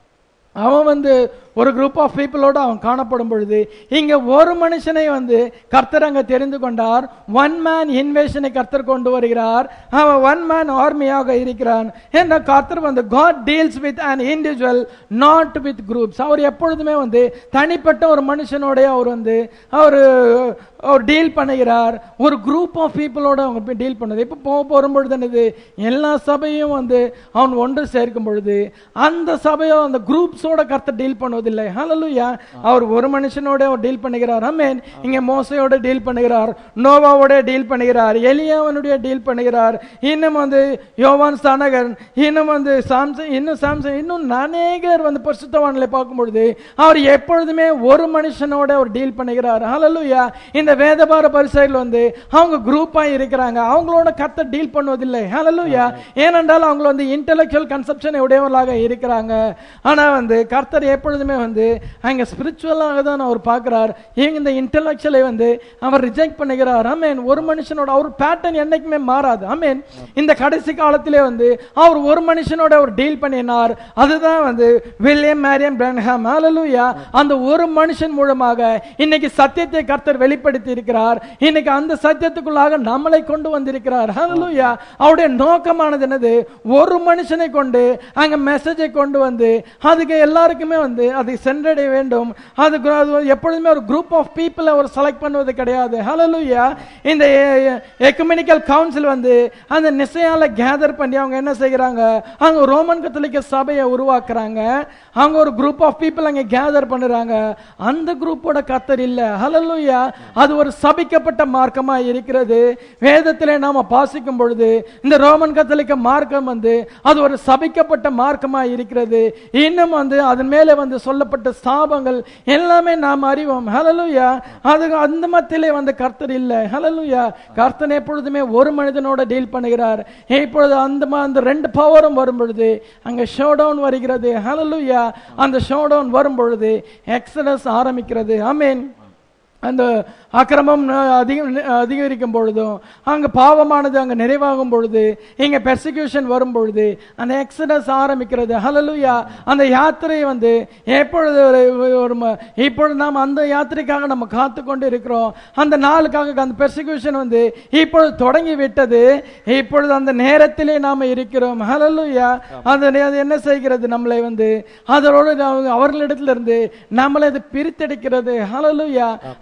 அவன் வந்து ஒரு குரூப் ஆஃப் பீப்புளோட அவன் காணப்படும் பொழுது இங்க ஒரு மனுஷனை வந்து கர்த்தர் அங்க தெரிந்து கொண்டார் ஒன் மேன் இன்வேஷனை கர்த்தர் கொண்டு வருகிறார் அவன் ஒன் மேன் ஆர்மியாக இருக்கிறான் என்ன கர்த்தர் வந்து God deals with an individual not with groups அவர் எப்பொழுதுமே வந்து தனிப்பட்ட ஒரு மனுஷனோட அவர் வந்து அவர் அவர் டீல் பண்ணுகிறார் ஒரு குரூப் ஆஃப் பீப்புளோட அவங்க டீல் பண்ணது இப்போ போக போகும்பொழுது என்னது எல்லா சபையும் வந்து அவன் ஒன்று சேர்க்கும் பொழுது அந்த சபையோ அந்த குரூப்ஸோட கர்த்தர் டீல் பண்ணுவதில்லை ஹalleluya அவர் ஒரு மனுஷனோட அவர் டீல் பண்ணுகிறார் ஆமென் இங்க மோசையோட டீல் பண்ணுகிறார் நோவாவோட டீல் பண்ணுகிறார் எலியாவனுடைய டீல் பண்ணுகிறார் இன்னும் வந்து யோவான் ஸ்தானகன் இன்னும் வந்து சாம்சன் இன்னும் சாம்சன் இன்னும் அநேகர் வந்து பரிசுத்தவான்களை பார்க்கும் பொழுது அவர் எப்பொழுதுமே ஒரு மனுஷனோட அவர் டீல் பண்ணுகிறார் ஹalleluya இந்த வேதபார பரிசையில் வந்து அவங்க குரூப்பா இருக்கிறாங்க அவங்களோட கத்த டீல் பண்ணுவதில்லை ஹalleluya ஏனென்றால் அவங்க வந்து இன்டெலெக்சுவல் கன்செப்ஷனை உடையவர்களாக இருக்கிறாங்க ஆனா வந்து கர்த்தர் எப்பொழுதுமே வந்து அங்க ஸ்பிரிச்சுவலாக தான் அவர் பார்க்கிறார் இவங்க இந்த இன்டெலெக்சுவலை வந்து அவர் ரிஜெக்ட் பண்ணுகிறார் ஆமென் ஒரு மனுஷனோட அவர் பேட்டர்ன் என்னைக்குமே மாறாது ஆமென் இந்த கடைசி காலத்திலே வந்து அவர் ஒரு மனுஷனோட அவர் டீல் பண்ணினார் அதுதான் வந்து வில்லியம் மேரியம் பிரன்ஹாம் ஹalleluya அந்த ஒரு மனுஷன் மூலமாக இன்னைக்கு சத்தியத்தை கர்த்தர் வெளிப்படுத்தி இருக்கிறார் இன்னைக்கு அந்த சத்தியத்துக்குள்ளாக நம்மளை கொண்டு வந்திருக்கிறார் ஹalleluya அவருடைய நோக்கமானது என்னது ஒரு மனுஷனை கொண்டு அங்க மெசேஜை கொண்டு வந்து அதுக்கு எல்லாருக்குமே வந்து அதை சென்றடைய வேண்டும் அதுக்கு அது வந்து எப்பொழுதுமே ஒரு குரூப் ஆஃப் பீப்புளை ஒரு செலக்ட் பண்ணுவது கிடையாது ஹalleluya இந்த எக்குமெனிக்கல் கவுன்சில் வந்து அந்த நிசையால கேதர் பண்ணி அவங்க என்ன செய்கிறாங்க அவங்க ரோமன் கத்தோலிக்க சபையை உருவாக்குறாங்க அவங்க ஒரு குரூப் ஆஃப் பீப்புள் அங்க கேதர் பண்ணுறாங்க அந்த குரூப்போட கத்தர் இல்ல ஹalleluya அது ஒரு சபிக்கப்பட்ட மார்க்கமா இருக்கிறது வேதத்திலே நாம பாசிக்கும் பொழுது இந்த ரோமன் கத்தோலிக்க மார்க்கம் வந்து அது ஒரு சபிக்கப்பட்ட மார்க்கமா இருக்கிறது இன்னும் வந்து அதன் மேலே வந்து சொல்லப்பட்ட ஸ்தாபங்கள் எல்லாமே நாம் அறிவோம் ஹalleluya அது அந்த மத்தியிலே வந்து கர்த்தர் இல்ல ஹalleluya கர்த்தன் எப்பொழுதுமே ஒரு மனிதனோட டீல் பண்ணுகிறார் இப்பொழுது அந்த ம- அந்த ரெண்டு பவரும் வரும் பொழுது அங்க ஷோ டவுன் வருகிறது ஹalleluya அந்த ஷோ டவுன் வரும் பொழுது எக்ஸடஸ் ஆரம்பிக்கிறது ஆமென் அந்த அக்கிரமம் அதிகம் அதிகரிக்கும் பொழுதும் அங்க பாவமானது அங்க நிறைவாகும் பொழுது இங்க பெர்சிக்யூஷன் வரும் பொழுது அந்த எக்ஸடஸ் ஆரம்பிக்கிறது ஹalleluya அந்த யாத்திரை வந்து எப்பொழுது ஒரு- ஒரு ம- இப்பொழுது நாம் அந்த யாத்திரைக்காக நம்ம காத்து கொண்டு இருக்கிறோம் அந்த நாளுக்காக அந்த பெர்சிக்யூஷன் வந்து இப்பொழுது தொடங்கி விட்டது இப்பொழுது அந்த நேரத்திலே நாம இருக்கிறோம் ஹalleluya அது அது என்ன செய்கிறது நம்மளை வந்து அதோடு அவங்க- அவர்களிடத்திலிருந்து நம்மளை அது பிரித்தெடுக்கிறது ஹalleluya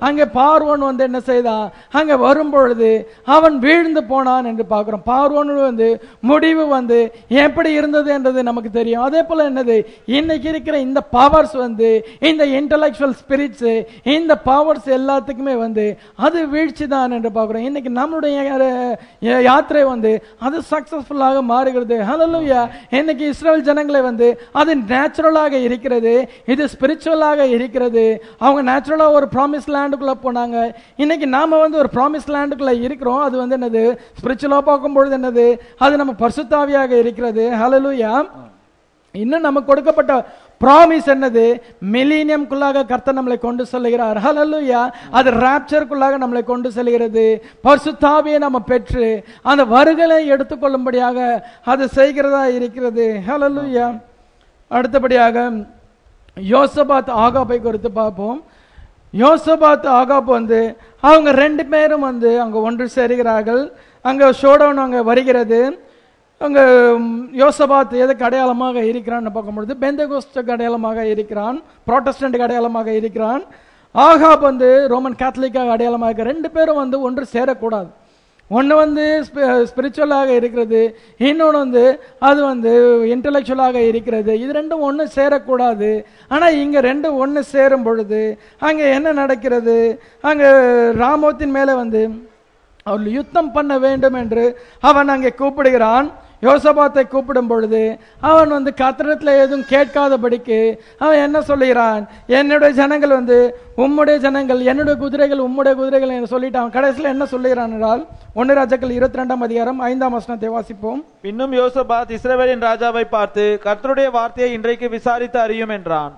அங்கே பார்வோன் வந்து என்ன செய்தான் அங்க வரும் பொழுது அவன் வீழ்ந்து போனான் என்று பார்க்கிறோம் பார்வோன் வந்து முடிவு வந்து எப்படி இருந்தது என்றது நமக்கு தெரியும் அதே போல என்னது இன்னைக்கு இருக்கிற இந்த பவர்ஸ் வந்து இந்த இன்டலெக்சுவல் ஸ்பிரிட்ஸ் இந்த பவர்ஸ் எல்லாத்துக்குமே வந்து அது வீழ்ச்சி தான் என்று பார்க்கிறோம் இன்னைக்கு நம்மளுடைய யா- யாத்திரை வந்து அது சக்சஸ்ஃபுல்லாக மாறுகிறது ஹalleluya இன்னைக்கு இஸ்ரேல் ஜனங்களை வந்து அது நேச்சுரலாக இருக்கிறது இது ஸ்பிரிச்சுவலாக இருக்கிறது அவங்க நேச்சுரலா ஒரு ப்ராமிஸ் லேண்டுக்குள்ள போனாங்க இன்னைக்கு நாம வந்து ஒரு ப்ராமிஸ் லேண்டுக்குள்ள இருக்கிறோம் அது வந்து என்னது ஸ்பிரிச்சுவலா பார்க்கும்பொழுது என்னது அது நம்ம பரிசுத்தாவியாக இருக்கிறது ஹalleluya இன்னும் நமக்கு கொடுக்கப்பட்ட ப்ராமிஸ் என்னது மில்லினியம்குள்ளாக கர்த்தர் நம்மளை கொண்டு செல்கிறார் ஹalleluya அது ராப்சருக்குள்ளாக நம்மளை கொண்டு செல்கிறது பரிசுத்தாவியை நம்ம பெற்று அந்த வருகளை எடுத்துக்கொள்ளும்படியாக அது செய்கிறதா இருக்கிறது ஹalleluya அடுத்தபடியாக யோசபாத் ஆகாப்பை குறித்து பார்ப்போம் யோசபாத் ஆகாப் வந்து அவங்க ரெண்டு பேரும் வந்து அங்க ஒன்று சேருகிறார்கள் அங்க ஷோடவுன் அங்க வருகிறது அங்க ம், யோசபாத் எதுக்கு அடையாளமாக இருக்கிறான்னு பார்க்கும்பொழுது பெந்தகோஸ்டுக்கு அடையாளமாக இருக்கிறான் ப்ராட்டஸ்டன்ட்டுக்கு அடையாளமாக இருக்கிறான் ஆகாப் வந்து ரோமன் கேத்தலிக்காக அடையாளமாக இருக்கிற ரெண்டு பேரும் வந்து ஒன்று சேரக்கூடாது ஒன்று வந்து ஸ்பிரிச்சுவலாக இருக்கிறது இன்னொன்று வந்து அது வந்து இன்டலெக்சுவலாக இருக்கிறது இது ரெண்டும் ஒன்று சேரக்கூடாது ஆனால் இங்கே ரெண்டும் ஒன்று சேரும் பொழுது அங்கே என்ன நடக்கிறது அங்கே ராமோத்தின் மேலே வந்து அவர்கள் யுத்தம் பண்ண வேண்டும் என்று அவன் அங்கே கூப்பிடுகிறான் யோசபாத்தை கூப்பிடும் பொழுது அவன் வந்து கத்திரத்தில் எதுவும் கேட்காதபடிக்கு அவன் என்ன சொல்லுகிறான் என்னுடைய ஜனங்கள் வந்து உம்முடைய ஜனங்கள் என்னுடைய குதிரைகள் உம்முடைய குதிரைகள் என்று சொல்லிட்டு அவன் கடைசியில் என்ன சொல்லுகிறான் என்றால் ஒன்று ராஜாக்கள் இருபத்தி ரெண்டாம் அதிகாரம் ஐந்தாம் வசனத்தை வாசிப்போம் பின்னும் யோசபாத் இஸ்ரவேலின் ராஜாவை பார்த்து கர்த்தருடைய வார்த்தையை இன்றைக்கு விசாரித்து அறியும் என்றான்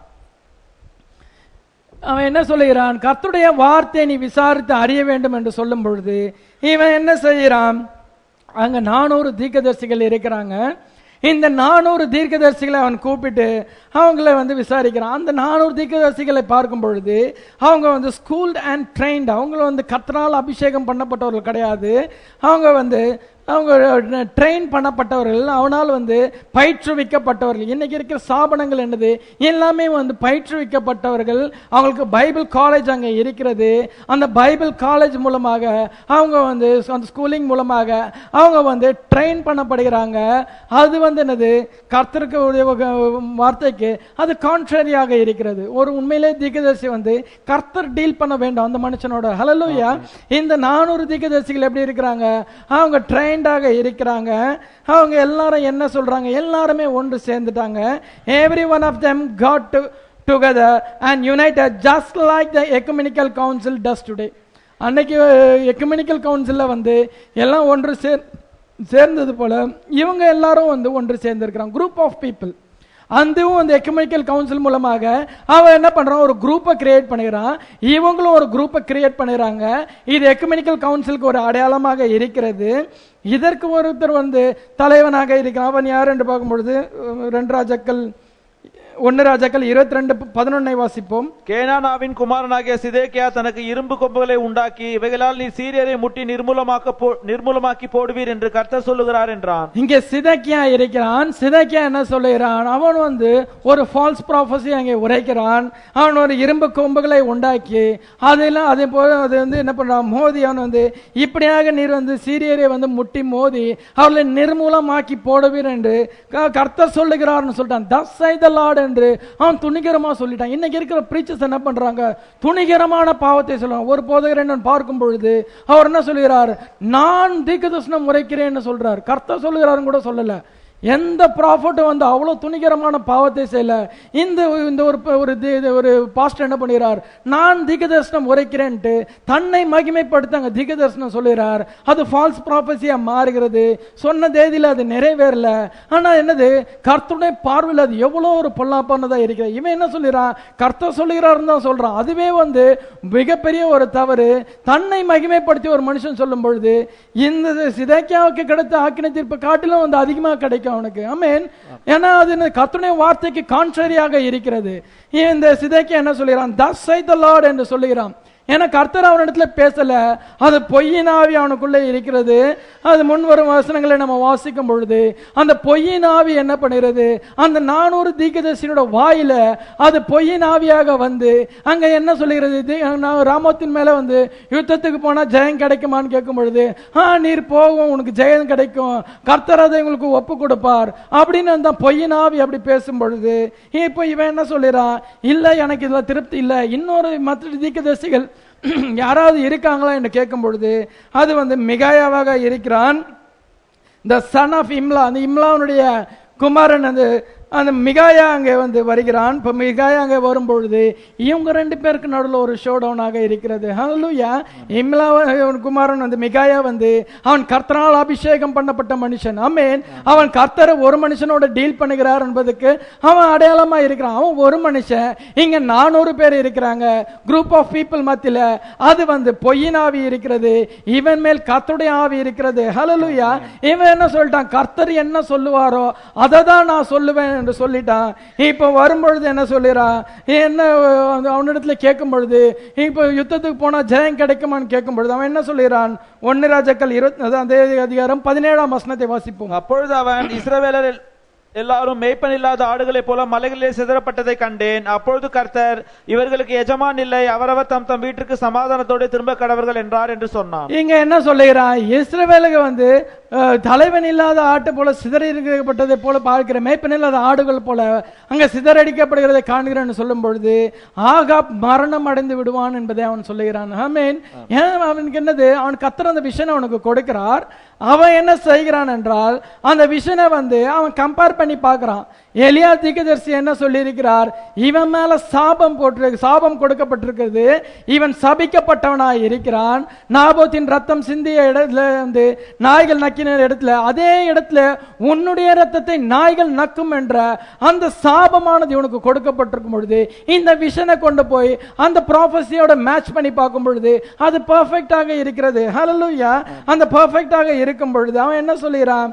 அவன் என்ன சொல்லுகிறான் கர்த்தருடைய வார்த்தையை நீ விசாரித்து அறிய வேண்டும் என்று சொல்லும் பொழுது இவன் என்ன செய்கிறான் அங்க நானூறு தீர்க்கதரிசிகள் இருக்கிறாங்க இந்த நானூறு தீர்க்கதரிசிகளை அவன் கூப்பிட்டு அவங்கள வந்து விசாரிக்கிறான் அந்த நானூறு தீர்க்கதரிசிகளை பார்க்கும் பொழுது அவங்க வந்து ஸ்கூல்ட் அண்ட் ட்ரெயின்ட் அவங்கள வந்து கத்தனால் அபிஷேகம் பண்ணப்பட்டவர்கள் கிடையாது அவங்க வந்து அவங்க ட்ரெயின் பண்ணப்பட்டவர்கள் அவனால் வந்து பயிற்றுவிக்கப்பட்டவர்கள் இன்னைக்கு இருக்கிற ஸ்தாபனங்கள் என்னது எல்லாமே வந்து பயிற்றுவிக்கப்பட்டவர்கள் அவங்களுக்கு பைபிள் காலேஜ் அங்கே இருக்கிறது அந்த பைபிள் காலேஜ் மூலமாக அவங்க வந்து அந்த ஸ்கூலிங் மூலமாக அவங்க வந்து ட்ரெயின் பண்ணப்படுகிறாங்க அது வந்து என்னது கர்த்தருக்கு உடைய வக- வார்த்தைக்கு அது கான்ட்ரரியாக இருக்கிறது ஒரு உண்மையிலே தீர்க்கதரிசி வந்து கர்த்தர் டீல் பண்ண வேண்டும் அந்த மனுஷனோட ஹலலூயா இந்த நானூறு தீர்க்கதரிசிகள் எப்படி இருக்கிறாங்க அவங்க ட்ரெயின்டாக இருக்கிறாங்க அவங்க எல்லாரும் என்ன சொல்றாங்க எல்லாருமே ஒன்று சேர்ந்துட்டாங்க every one of them got to together and united just like the ecumenical council does today அன்னைக்கு எக்குமெனிக்கல் கவுன்சிலில் வந்து எல்லாம் ஒன்று சேர் சேர்ந்தது போல இவங்க எல்லாரும் வந்து ஒன்று சேர்ந்திருக்கிறாங்க குரூப் ஆஃப் பீப்புள் அதுவும் அந்த எக்கமெனிக்கல் கவுன்சில் மூலமாக அவன் என்ன பண்றான் ஒரு குரூப்பை கிரியேட் பண்ணுகிறான் இவங்களும் ஒரு குரூப்பை கிரியேட் பண்ணுகிறாங்க இது எக்கமெனிக்கல் கவுன்சிலுக்கு ஒரு அடையாளமாக இருக்கிறது இதற்கு ஒருத்தர் வந்து தலைவனாக இருக்கிறான் அவன் யார் என்று பார்க்கும்பொழுது அஹ், ரெண்டு ராஜாக்கள் ஒன்னு ராஜாக்கள் இருபத்தி ரெண்டு பதினொன்னை வாசிப்போம் கேனானாவின் குமாரனாகிய சிதேக்கியா தனக்கு இரும்பு கொம்புகளை உண்டாக்கி இவைகளால் நீ சீரியரை முட்டி நிர்மூலமாக்க போ- நிர்மூலமாக்கி போடுவீர் என்று கர்த்தர் சொல்லுகிறார் என்றான் இங்கே சிதக்கியா இருக்கிறான் சிதக்கியா என்ன சொல்லுகிறான் அவன் வந்து ஒரு ஃபால்ஸ் ப்ராஃபஸி அங்கே உரைக்கிறான் அவன் ஒரு இரும்பு கொம்புகளை உண்டாக்கி அதெல்லாம் அதே போல அது வந்து என்ன பண்றான் மோதி அவன் வந்து இப்படியாக நீர் வந்து சீரியரை வந்து முட்டி மோதி அவர்களை நிர்மூலமாக்கி போடுவீர் என்று க- கர்த்தர் சொல்லுகிறார்னு சொல்லிட்டான் தஸ் சை த லார்ட் என்று அவன் துணிகரமா சொல்லிட்டான் இன்னைக்கு இருக்கிற பிரீச்சர்ஸ் என்ன பண்றாங்க துணிகரமான பாவத்தை சொல்லுவாங்க ஒரு போதகர் என்ன பார்க்கும் பொழுது அவர் என்ன சொல்லுகிறார் நான் தீர்க்கதர்சனம் உரைக்கிறேன்னு சொல்றார் கர்த்தர் சொல்லுகிறாருன்னு கூட சொல்லல எந்த ப்ராஃபிட்டும் வந்து அவ்வளவு துணிகரமான பாவத்தை செய்யல இந்த இந்த ஒரு ஒரு தி- இது ஒரு பாஸ்டர் என்ன பண்ணுகிறார் நான் தீர்க்கதர்சனம் உரைக்கிறேன்ட்டு தன்னை மகிமைப்படுத்தாங்க தீர்க்கதர்சனம் சொல்லுகிறார் அது ஃபால்ஸ் ப்ராஃபஸியா மாறுகிறது சொன்ன தேதியில அது நிறைவேறல ஆனா என்னது கர்த்தருடைய பார்வையில் அது எவ்வளவு ஒரு பொல்லாப்பானதா இருக்கிறது இவன் என்ன சொல்லிறான் கர்த்தர் சொல்லுகிறாருன்னு தான் சொல்றான் அதுவே வந்து மிகப்பெரிய ஒரு தவறு தன்னை மகிமைப்படுத்தி ஒரு மனுஷன் சொல்லும் பொழுது இந்த சிதைக்கியாவுக்கு கிடைத்த ஆக்கின தீர்ப்பு காட்டிலும் வந்து அதிகமா கிடைக்கும் அவனுக்கு ஆமென் ஏன்னா அது என்ன கர்த்தருடைய வார்த்தைக்கு கான்ட்ரரியாக இருக்கிறது இந்த சிதைக்கியா என்ன சொல்லுகிறான் தஸ் சை த லார்ட் என்று சொல்லுகிறான் ஏன்னா கர்த்தர் அவனிடத்துல பேசல அது பொய்யின் ஆவி அவனுக்குள்ள இருக்கிறது அது முன் வரும் வசனங்களை நம்ம வாசிக்கும் பொழுது அந்த பொய்யின் ஆவி என்ன பண்ணுகிறது அந்த நானூறு தீர்க்கதரிசியோட வாயில அது பொய்யின் ஆவியாக வந்து அங்க என்ன சொல்லுகிறது தி- நான் ராமத்தின் மேல வந்து யுத்தத்துக்கு போனா ஜெயம் கிடைக்குமான்னு கேட்கும் பொழுது ஆ நீர் போகும் உனக்கு ஜெயம் கிடைக்கும் கர்த்தர் அதை உங்களுக்கு ஒப்பு கொடுப்பார் அப்படின்னு அந்த பொய்யின் ஆவி அப்படி பேசும் பொழுது இப்போ இவன் என்ன சொல்லிறான் இல்ல எனக்கு இதுல திருப்தி இல்ல இன்னொரு மற்ற தீர்க்கதரிசிகள் யாராவது இருக்காங்களா என்று கேட்கும் பொழுது அது வந்து மிகாயாவாக இருக்கிறான் த சன் ஆஃப் இம்லா அந்த இம்லாவுடைய குமாரன் அந்த அந்த மிகாயா அங்கே வந்து வருகிறான் இப்போ மிகாயா அங்கே வரும் பொழுது இவங்க ரெண்டு பேருக்கு நடுவில் ஒரு ஷோ டவுனாக இருக்கிறது ஹalleluya இம்லா அவன் குமாரன் வந்து மிகாயா வந்து அவன் கர்த்தரால் அபிஷேகம் பண்ணப்பட்ட மனுஷன் ஆமென் அவன் கர்த்தரை ஒரு மனுஷனோட டீல் பண்ணுகிறார் என்பதுக்கு அவன் அடையாளமா இருக்கிறான் அவன் ஒரு மனுஷன் இங்க நானூறு பேர் இருக்கிறாங்க குரூப் ஆஃப் பீப்புள் மத்தியில அது வந்து பொய்யின் ஆவி இருக்கிறது இவன் மேல் கர்த்தருடைய ஆவி இருக்கிறது ஹalleluya இவன் என்ன சொல்லிட்டான் கர்த்தர் என்ன சொல்லுவாரோ அதை தான் நான் சொல்லுவேன் என்று சொல்லிட்டான் இப்போ வரும்பொழுது என்ன சொல்லிறான் என்ன அந்த அவனிடத்துல கேட்கும் பொழுது இப்போ யுத்தத்துக்கு போனா ஜெயம் கிடைக்குமான்னு கேட்கும் பொழுது அவன் என்ன சொல்லிறான் ஒன்னு ராஜாக்கள் இருபத்தி அதான் அதே அதிகாரம் பதினேழாம் வசனத்தை வாசிப்போம் அப்பொழுது அவன் இஸ்ரவேலர் எல்- எல்லாரும் மேய்ப்பன் இல்லாத ஆடுகளைப் போல மலைகளிலே சிதறப்பட்டதை கண்டேன் அப்பொழுது கர்த்தர் இவர்களுக்கு எஜமான் இல்லை அவரவர் தம் தம் வீட்டிற்கு சமாதானத்தோடு திரும்ப கடவர்கள் என்றார் என்று சொன்னான் இங்க என்ன சொல்லுகிறான் இஸ்ரவேலுக்கு வந்து அஹ், தலைவன் இல்லாத ஆட்டு போல சிதறடிக்கப்பட்டதை போல பார்க்கிற மேய்ப்பன் இல்லாத ஆடுகள் போல அங்க சிதறடிக்கப்படுகிறதை காண்கிறேன்னு சொல்லும் பொழுது ஆகா மரணம் அடைந்து விடுவான் என்பதை அவன் சொல்லுகிறான் ஆமீன் ஏன் அவனுக்கு என்னது அவன் கத்துற அந்த விஷனை அவனுக்கு கொடுக்கிறார் அவன் என்ன செய்கிறான் என்றால் அந்த விஷனை வந்து அவன் கம்பேர் பண்ணி பார்க்கறான் எலியா தீர்க்கதரிசி என்ன சொல்லியிருக்கிறார் இவன் மேல சாபம் போட்டு சாபம் கொடுக்கப்பட்டிருக்கிறது இவன் சபிக்கப்பட்டவனாய் இருக்கிறான் நாபோத்தின் ரத்தம் சிந்திய இடத்துல வந்து நாய்கள் நக்கின இடத்துல அதே இடத்துல உன்னுடைய ரத்தத்தை நாய்கள் நக்கும் என்ற அந்த சாபமானது இவனுக்கு கொடுக்கப்பட்டிருக்கும் பொழுது இந்த விஷனை கொண்டு போய் அந்த ப்ராஃபஸியோட மேட்ச் பண்ணி பார்க்கும் பொழுது அது பெர்ஃபெக்டாக இருக்கிறது ஹalleluya அந்த பெர்ஃபெக்டாக இருக்கும் பொழுது அவன் என்ன சொல்லிறான்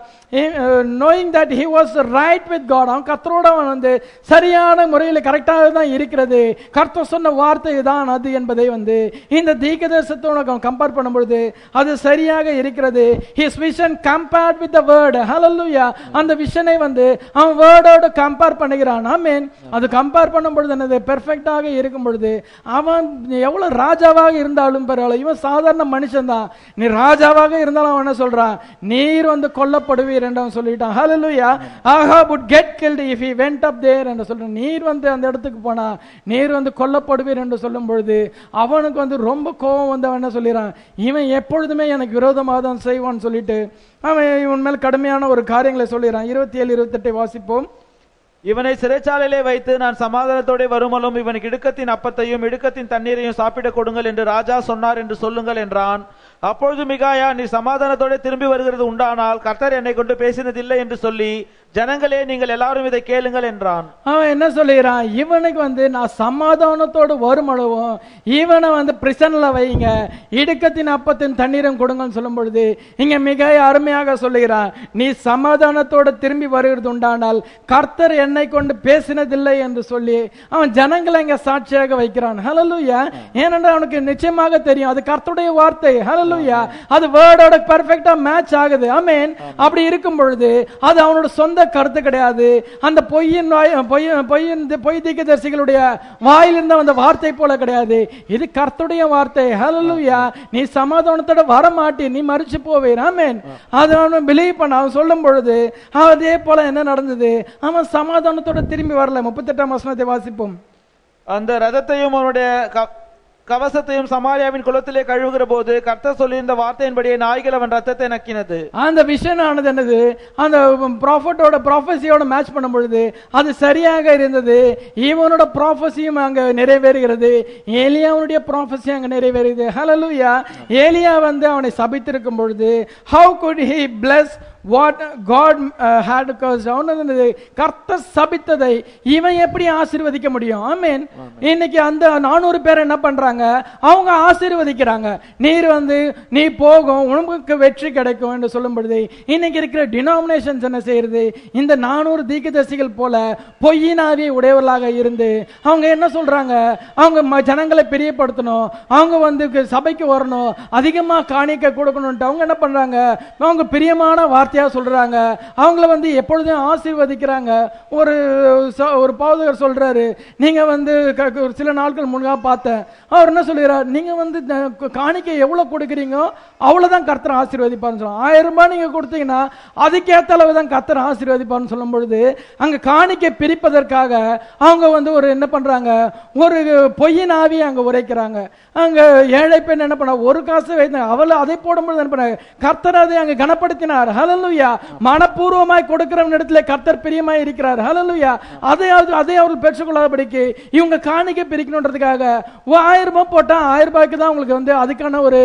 knowing that he was right with God அவன் கர்த்தரோட அவன் வந்து சரியான முறையில் கரெக்டாக தான் இருக்கிறது கர்த்தர் சொன்ன வார்த்தை தான் அது என்பதை வந்து இந்த தீர்க்கதரிசத்தோட அவன் கம்பேர் பண்ணும் பொழுது அது சரியாக இருக்கிறது his vision compared with the word hallelujah அந்த விஷனை வந்து அவன் வேர்டோட கம்பேர் பண்ணுகிறான் ஆமென் அது கம்பேர் பண்ணும் பொழுது என்னது பெர்ஃபெக்டாக இருக்கும் பொழுது அவன் எவ்வளவு ராஜாவாக இருந்தாலும் பரவாயில்ல இவன் சாதாரண மனுஷன் தான் நீ ராஜாவாக இருந்தாலும் அவன் என்ன சொல்றான் நீர் வந்து கொல்லப்படுவீர் என்று அவன் சொல்லிட்டான் ஹalleluya ஆஹா would get killed if he went up there என்று சொல்றான் நீர் வந்து அந்த இடத்துக்கு போனா நீர் வந்து கொல்லப்படுவீர் என்று சொல்லும் பொழுது அவனுக்கு வந்து ரொம்ப கோபம் வந்து அவன் என்ன சொல்லிறான் இவன் எப்பொழுதுமே எனக்கு விரோதமாக தான் செய்வான்னு சொல்லிட்டு அவன் இவன் மேல் கடுமையான ஒரு காரியங்களை சொல்லிறான் இருபத்தி ஏழு இருபத்தெட்டை வாசிப்போம் இவனை சிறைச்சாலையிலே வைத்து நான் சமாதானத்தோட வருமலும் இவனுக்கு இடுக்கத்தின் அப்பத்தையும் இடுக்கத்தின் தண்ணீரையும் சாப்பிட கொடுங்கள் என்று ராஜா சொன்னார் என்று சொல்லுங்கள் என்றான் அப்பொழுது மிகாயா நீ சமாதானத்தோட திரும்பி வருகிறது உண்டானால் கர்த்தர் என்னை கொண்டு பேசினதில்லை என்று சொல்லி ஜனங்களே நீங்கள் எல்லாரும் இதை கேளுங்கள் என்றான் அவன் என்ன சொல்லுகிறான் இவனுக்கு வந்து நான் சமாதானத்தோடு வருமளவும் இவனை வந்து பிரிசன்ல வைங்க இடுக்கத்தின் அப்பத்தின் தண்ணீரும் கொடுங்கன்னு சொல்லும் பொழுது இங்க மிக அருமையாக சொல்லுகிறான் நீ சமாதானத்தோடு திரும்பி வருகிறது உண்டானால் கர்த்தர் என்னை கொண்டு பேசினதில்லை என்று சொல்லி அவன் ஜனங்களை இங்க சாட்சியாக வைக்கிறான் ஹalleluya ஏனென்றால் அவனுக்கு நிச்சயமாக தெரியும் அது கர்த்தருடைய வார்த்தை ஹalleluya அது வேர்டோட பெர்ஃபெக்ட்டா மேட்ச் ஆகுது ஆமென் அப்படி இருக்கும் பொழுது அது அவனோட சொந்த கருத்து கிடையாது அந்த பொய்யின் வாய் பொய் பொய்யின் பொய் தீர்க்கதரிசிகளுடைய வாயிலிருந்து வந்த வார்த்தை போல கிடையாது இது கர்த்தருடைய வார்த்தை ஹalleluya நீ சமாதானத்தோட வர மாட்டி நீ மறிச்சு போவீர் ஆமென் அது அவன் பிலீவ் பண்ண அவன் சொல்லும் பொழுது அதே போல என்ன நடந்தது அவன் சமாதானத்தோட திரும்பி வரல முப்பத்தெட்டாம் வசனத்தை வாசிப்போம் அந்த ரதத்தையும் அவனுடைய க- கவசத்தையும் சமாரியாவின் குளத்திலே கழுவுகிற போது கர்த்தர் சொல்லியிருந்த வார்த்தையின்படியே நாய்கள் அவன் ரத்தத்தை நக்கினது அந்த விஷன் ஆனது என்னது அந்த ப்ராஃபட்டோட ப்ராஃபஸியோட மேட்ச் பண்ணும் பொழுது அது சரியாக இருந்தது இவனோட ப்ராஃபஸியும் அங்க நிறைவேறுகிறது ஏலியாவுடைய ப்ராஃபஸி அங்க நிறைவேறுகிறது ஹalleluya ஏலியா வந்து அவனை சபித்திருக்கும் பொழுது how could he bless what God hate அவன் வந்து கர்த்தர் சபித்ததை இவன் எப்படி ஆசீர்வதிக்க முடியும் ஆமென் இன்னைக்கு அந்த நானூறு பேர் என்ன பண்றாங்க அவங்க ஆசீர்வதிக்கிறாங்க நீர் வந்து நீ போகும் உனக்கு வெற்றி கிடைக்கும் என்று சொல்லும் பொழுது இன்னைக்கு இருக்கிற டினாமினேஷன்ஸ் என்ன செய்யறது இந்த நானூறு தீர்க்கதரிசிகள் போல பொய்யினாவே உடையவர்களாக இருந்து அவங்க என்ன சொல்றாங்க அவங்க ம- ஜனங்களை பிரியப்படுத்தணும் அவங்க வந்து க- சபைக்கு வரணும் அதிகமா காணிக்க கொடுக்கணும்ட்டு அவங்க என்ன பண்றாங்க அவங்க பிரியமான வார்த்தையா சொல்றாங்க அவங்கள வந்து எப்பொழுதும் ஆசீர்வதிக்கிறாங்க ஒரு ச- ஒரு பாவதகர் சொல்றாரு நீங்க வந்து க- க- ஒரு சில நாட்கள் முன்னாக பார்த்தேன் அவர் என்ன சொல்லுகிறார் நீங்க வந்து த- க- காணிக்கை எவ்வளவு கொடுக்குறீங்க அவ்வளவுதான் கர்த்தர் ஆசீர்வதிப்பார்னு சொல்லுவாங்க ஆயிரம் ரூபாய் நீங்க கொடுத்தீங்கன்னா அதுக்கேத்த அளவு தான் கர்த்தர் ஆசீர்வதிப்பார்னு சொல்லும் பொழுது அங்க காணிக்கை பிரிப்பதற்காக அவங்க வந்து ஒரு என்ன பண்றாங்க ஒரு பொய்யின் ஆவியை அங்க உரைக்கிறாங்க அங்க ஏழை பெண் என்ன பண்ண ஒரு காசு வைத்தாங்க அவள் அதை போடும்போது என்ன பண்ணாங்க கர்த்தர் அதை அங்க கனப்படுத்தினார் ஹalleluya மனப்பூர்வமாய் கொடுக்கிற இடத்துல கர்த்தர் பிரியமாய் இருக்கிறார் ஹalleluya அதை அது- அதை அவர்கள் பெற்றுக்கொள்ளாதபடிக்கு இவங்க காணிக்கை பிரிக்கணுன்றதுக்காக ஓ, ஆயிரம் ரூபாய் போட்டா ஆயிரம் ரூபாய்க்கு தான் உங்களுக்கு வந்து அதுக்கான ஒரு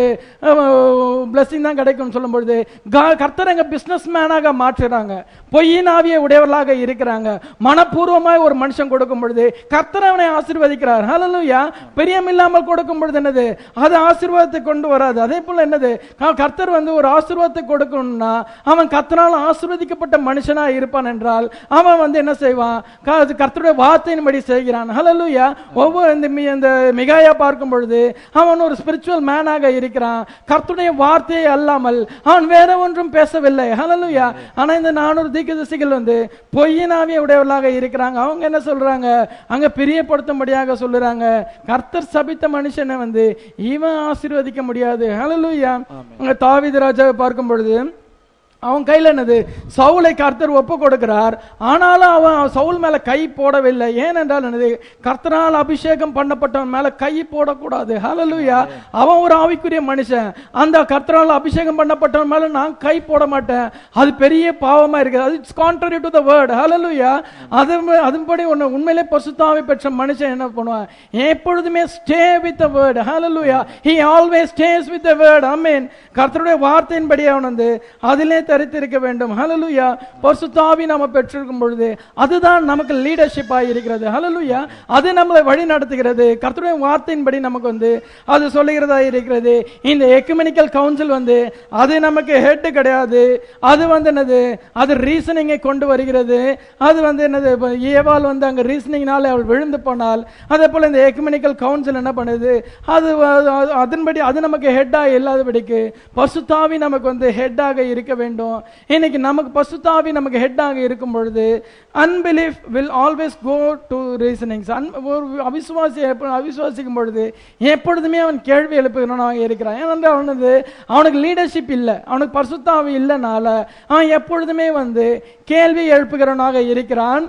பிளஸிங் தான் கிடைக்கும் சொல்லும் பொழுது கா- கர்த்தர் எங்க பிசினஸ் மேனாக மாற்றுறாங்க பொய்யின் ஆவியை உடையவர்களாக இருக்கிறாங்க மனப்பூர்வமாய் ஒரு மனுஷன் கொடுக்கும் பொழுது கர்த்தர் அவனை ஆசீர்வதிக்கிறார் ஹalleluya பிரியம் இல்லாமல் கொடுக்கும் பொழுது என்னது அது ஆசீர்வாதத்தை கொண்டு வராது அதே போல என்னது க- கர்த்தர் வந்து ஒரு ஆசீர்வாதத்தை கொடுக்கணும்னா அவன் கர்த்தரால் ஆசீர்வதிக்கப்பட்ட மனுஷனா இருப்பான் என்றால் அவன் வந்து என்ன செய்வான் க- அது கர்த்தருடைய வார்த்தையின்படி செய்கிறான் ஹalleluya ஒவ்வொரு இந்த மி- இந்த மிகாயா பார்க்கும் பொழுது அவன் ஒரு ஸ்பிரிச்சுவல் மேனாக இருக்கிறான் கர்த்தருடைய வார்த்தையை அல்லாமல் அவன் வேற ஒன்றும் பேசவில்லை ஹalleluya ஆனா இந்த நானூறு தீர்க்கதரிசிகள் வந்து பொய்யினாவே உடையவர்களாக இருக்கிறாங்க அவங்க என்ன சொல்றாங்க அங்க பிரியப்படுத்தும்படியாக சொல்லுறாங்க கர்த்தர் சபித்த மனுஷனை வந்து இவன் ஆசீர்வதிக்க முடியாது ஹalleluya அங்க தாவீது ராஜாவை பார்க்கும் பொழுது அவன் கையில என்னது சவுலை கர்த்தர் ஒப்பு கொடுக்கிறார் ஆனாலும் அவன் சவுல் மேல கை போடவில்லை ஏனென்றால் என்னது கர்த்தரால் அபிஷேகம் பண்ணப்பட்டவன் மேல கை போடக்கூடாது ஹalleluya அவன் ஒரு ஆவிக்குரிய மனுஷன் அந்த கர்த்தரால் அபிஷேகம் பண்ணப்பட்டவன் மேல நான் கை போட மாட்டேன் அது பெரிய பாவமா இருக்குது அது it's contrary to the word hallelujah அது அதுபடி ஒண்ணு உண்மையிலே பசுத்தாவை பெற்ற மனுஷன் என்ன பண்ணுவான் எப்பொழுதுமே stay with the word hallelujah he always stays with the word amen கர்த்தருடைய வார்த்தையின்படி அவன் வந்து அதிலே தரித்திருக்க வேண்டும் ஹalleluya பரிசுத்தாவி நாம பெற்றிருக்கும் பொழுது அதுதான் நமக்கு லீடர்ஷிப் ஆகி இருக்கிறது ஹalleluya அது நம்மளை வழி நடத்துகிறது கர்த்தருடைய வார்த்தையின்படி நமக்கு வந்து அது சொல்லுகிறதா இருக்கிறது இந்த எக்குமெனிக்கல் கவுன்சில் வந்து அது நமக்கு ஹெட் கிடையாது அது வந்து என்னது அது ரீசனிங்கை கொண்டு வருகிறது அது வந்து என்னது இப்ப ஏவாள் வந்து அங்க ரீசனிங்னால அவள் விழுந்து போனால் அதே போல இந்த எக்குமெனிக்கல் கவுன்சில் என்ன பண்ணுது அது அது- அது- அதன்படி அது நமக்கு ஹெட்டாக இல்லாதபடிக்கு பசுத்தாவி நமக்கு வந்து ஹெட்டாக இருக்க வேண்டும் இன்னைக்கு நமக்கு பசுத்தாவி நமக்கு ஹெட்டாக இருக்கும் பொழுது unbelief will always go to reasonings ஒரு அவிசுவாசி எப்ப- அவிசுவாசிக்கும் பொழுது எப்பொழுதுமே அவன் கேள்வி எழுப்புகிறவனாக இருக்கிறான் ஏனென்றால் அவனது அவனுக்கு லீடர்ஷிப் இல்லை அவனுக்கு பசுத்தாவி இல்லைனால அவன் எப்பொழுதுமே வந்து கேள்வி எழுப்புகிறவனாக இருக்கிறான்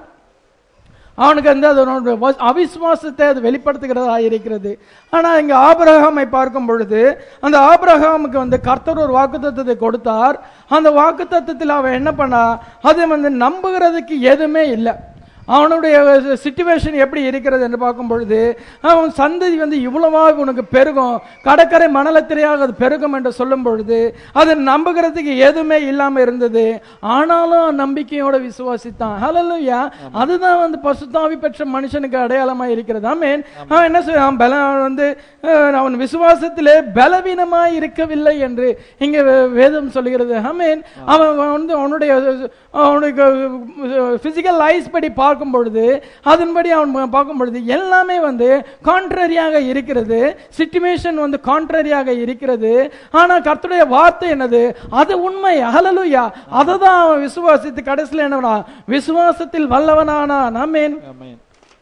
அவனுக்கு வந்து அதனோட வ- அவிசுவாசத்தை அது வெளிப்படுத்துகிறதா இருக்கிறது ஆனா இங்க ஆபிரகாமை பார்க்கும் பொழுது அந்த ஆபிரகாமுக்கு வந்து கர்த்தர் ஒரு வாக்குத்தத்தத்தை கொடுத்தார் அந்த வாக்குத்தத்தத்தில் அவன் என்ன பண்ணா அது வந்து நம்புகிறதுக்கு எதுவுமே இல்லை அவனுடைய சிச்சுவேஷன் எப்படி இருக்கிறது என்று பார்க்கும் பொழுது அவன் சந்ததி வந்து இவ்வளவா உனக்கு பெருகும் கடற்கரை மணலத்திரையாக அது பெருகும் என்று சொல்லும் பொழுது அதை நம்புகிறதுக்கு எதுவுமே இல்லாம இருந்தது ஆனாலும் அவன் நம்பிக்கையோட விசுவாசித்தான் ஹalleluya அதுதான் வந்து பசுத்தாவி பெற்ற மனுஷனுக்கு அடையாளமா இருக்கிறது ஆமென் அவன் என்ன செய்வான் பல அவன் வந்து அஹ், அவன் விசுவாசத்திலே பலவீனமாய் இருக்கவில்லை என்று இங்க வே- வேதம் சொல்லுகிறது ஆமென் அவன் வந்து அவனுடைய அவனுக்கு பிசிக்கல் ஐஸ் படி பார்க்கும் பொழுது அதன்படி அவன் பார்க்கும் பொழுது எல்லாமே வந்து கான்ட்ரரியாக இருக்கிறது சிச்சுவேஷன் வந்து கான்ட்ரரியாக இருக்கிறது ஆனா கர்த்தருடைய வார்த்தை என்னது அது உண்மை ஹalleluya அதை தான் அவன் விசுவாசித்து கடைசியில் என்னவனா விசுவாசத்தில் வல்லவனானான் ஆமென் ஆமென்.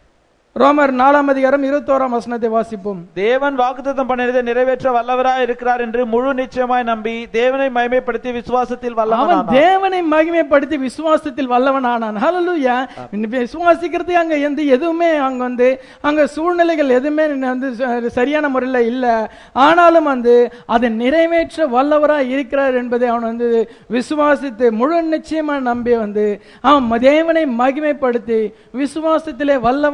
ரோமர் நாலாம் அதிகாரம் இருபத்தோராம் வசனத்தை வாசிப்போம் தேவன் வாக்குத்தத்தம் பண்ணினதை நிறைவேற்ற வல்லவராய் இருக்கிறார் என்று முழு நிச்சயமாய் நம்பி தேவனை மகிமைப்படுத்தி விசுவாசத்தில் அவன் வல்லவனானான் தேவனை மகிமைப்படுத்தி விசுவாசத்தில் வல்லவன் ஆனான் ஹalleluya விசுவாசிக்கிறதுக்கு அங்க எந்த எதுவுமே அங்க வந்து அங்க சூழ்நிலைகள் எதுவுமே வந்து ச- சரியான முறையில் இல்ல ஆனாலும் வந்து அதை நிறைவேற்ற வல்லவராய் இருக்கிறார் என்பதை அவன் வந்து விசுவாசித்து முழு நிச்சயமா நம்பி வந்து அவன் ம- தேவனை மகிமைப்படுத்தி விசுவாசத்திலே வல்லவனானான்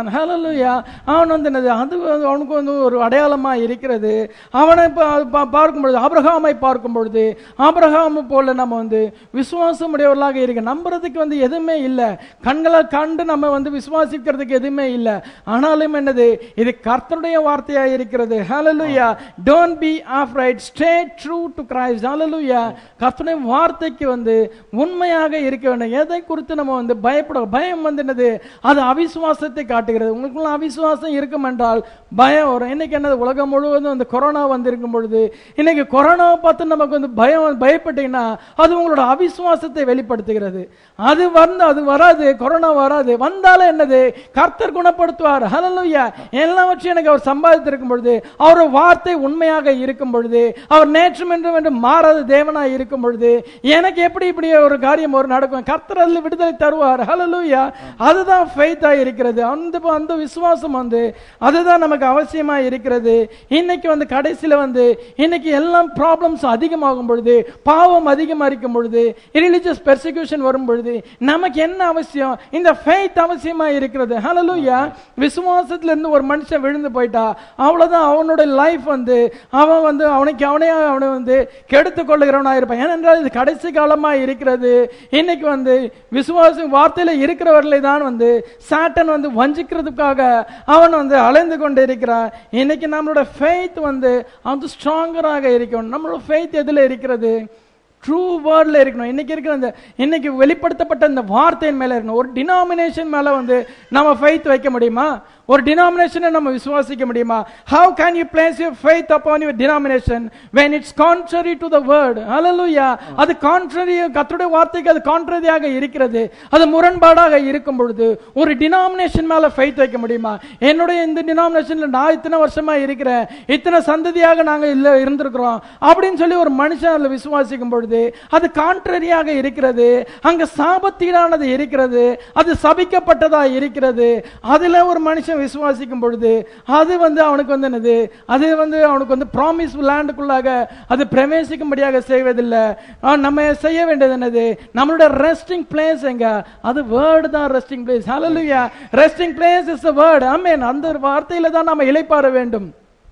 இருக்கிறான் ஹalleluya அவன் வந்து என்னது அது வந்து அவனுக்கு வந்து ஒரு அடையாளமா இருக்கிறது அவனை பா- பா- பார்க்கும் பொழுது ஆபிரகாமை பார்க்கும் பொழுது ஆபிரகாம் போல நம்ம வந்து விசுவாசம் உடையவர்களாக இருக்க நம்புறதுக்கு வந்து எதுவுமே இல்லை கண்களால் கண்டு நம்ம வந்து விசுவாசிக்கிறதுக்கு எதுவுமே இல்லை ஆனாலும் என்னது இது கர்த்தருடைய வார்த்தையா இருக்கிறது ஹalleluya don't be afraid stay true to christ hallelujah கர்த்தருடைய வார்த்தைக்கு வந்து உண்மையாக இருக்க வேண்டும் எதை குறித்து நம்ம வந்து பயப்பட பயம் வந்து என்னது அது அவிசுவாசத்தை காட்டுகிறது உங்களுக்குள்ள அவிசுவாசம் இருக்கும் என்றால் பயம் வரும் இன்னைக்கு என்னது உலகம் முழுவதும் அந்த கொரோனா வந்திருக்கும் பொழுது இன்னைக்கு கொரோனாவை பார்த்து நமக்கு வந்து பயம் பயப்பட்டீங்கன்னா அது உங்களோட அவிசுவாசத்தை வெளிப்படுத்துகிறது அது வந்து அது வராது கொரோனா வராது வந்தாலும் என்னது கர்த்தர் குணப்படுத்துவார் ஹalleluya எல்லாவற்றையும் எனக்கு அவர் சம்பாதித்திருக்கும் பொழுது அவர் வார்த்தை உண்மையாக இருக்கும் பொழுது அவர் நேற்றும் என்றும் என்று மாறாத தேவனாய் இருக்கும் பொழுது எனக்கு எப்படி இப்படி ஒரு காரியம் ஒரு நடக்கும் கர்த்தர் அதில் விடுதலை தருவார் ஹalleluya அதுதான் ஃபெய்த்தா இருக்கிறது அந்த அந்த விசுவாசம் வந்து அதுதான் நமக்கு அவசியமா இருக்கிறது இன்னைக்கு வந்து கடைசியில வந்து இன்னைக்கு எல்லாம் ப்ராப்ளம்ஸ் அதிகமாகும் பொழுது பாவம் அதிகமா இருக்கும் பொழுது ரிலிஜியஸ் பெர்சிக்யூஷன் வரும் பொழுது நமக்கு என்ன அவசியம் இந்த ஃபெய்த் அவசியமா இருக்கிறது ஹalleluya விசுவாசத்துல இருந்து ஒரு மனுஷன் விழுந்து போயிட்டா அவ்வளவுதான் அவனோட லைஃப் வந்து அவன் வந்து அவனுக்கு அவனே அவனை வந்து கெடுத்து கொள்ளுகிறவனா இருப்பான் ஏனென்றால் இது கடைசி காலமா இருக்கிறது இன்னைக்கு வந்து விசுவாசம் வார்த்தையில இருக்கிறவர்களை தான் வந்து சாட்டன் வந்து வஞ்சிக்கிறதுக்காக அவன் வந்து அலைந்து கொண்டு இருக்கிறான் இன்னைக்கு நம்மளோட ஃபெய்த் வந்து அது ஸ்ட்ராங்கராக இருக்கணும் நம்மளோட ஃபெய்த் எதுல இருக்கிறது ட்ரூ வேர்ட்ல இருக்கணும் இன்னைக்கு இருக்கிற அந்த இன்னைக்கு வெளிப்படுத்தப்பட்ட இந்த வார்த்தையின் மேல இருக்கணும் ஒரு டினாமினேஷன் மேல வந்து நம்ம ஃபெய்த் வைக்க முடியுமா ஒரு டினாமினேஷனை நம்ம விசுவாசிக்க முடியுமா how can you place your faith upon your denomination when it's contrary to the word hallelujah அது contrary கர்த்தருடைய வார்த்தைக்கு அது கான்ட்ரரியாக இருக்கிறது அது முரண்பாடாக இருக்கும் பொழுது ஒரு டினாமினேஷன் மேல ஃபெய்த் வைக்க முடியுமா என்னுடைய இந்த டினாமினேஷன்ல நான் இத்தனை வருஷமா இருக்கிறேன் இத்தனை சந்ததியாக நாங்க இல்ல இருந்திருக்கிறோம் அப்படின்னு சொல்லி ஒரு மனுஷன் அதுல விசுவாசிக்கும் பொழுது அது கான்ட்ரரியாக இருக்கிறது அங்க சாபத்தீடானது இருக்கிறது அது சபிக்கப்பட்டதா இருக்கிறது அதுல ஒரு மனுஷன் விசுவாசிக்கும் பொழுது அது வந்து அவனுக்கு வந்து என்னது அது வந்து அவனுக்கு வந்து ப்ராமிஸ் லேண்டுக்குள்ளாக அது பிரவேசிக்கும்படியாக செய்வதில்லை ஆஹ் நம்ம செய்ய வேண்டியது என்னது நம்மளோட ரெஸ்டிங் பிளேஸ் எங்க அது வேர்டு தான் resting place hallelujah resting place is a word amen அந்த வார்த்தையில தான் நம்ம இளைப்பாற வேண்டும்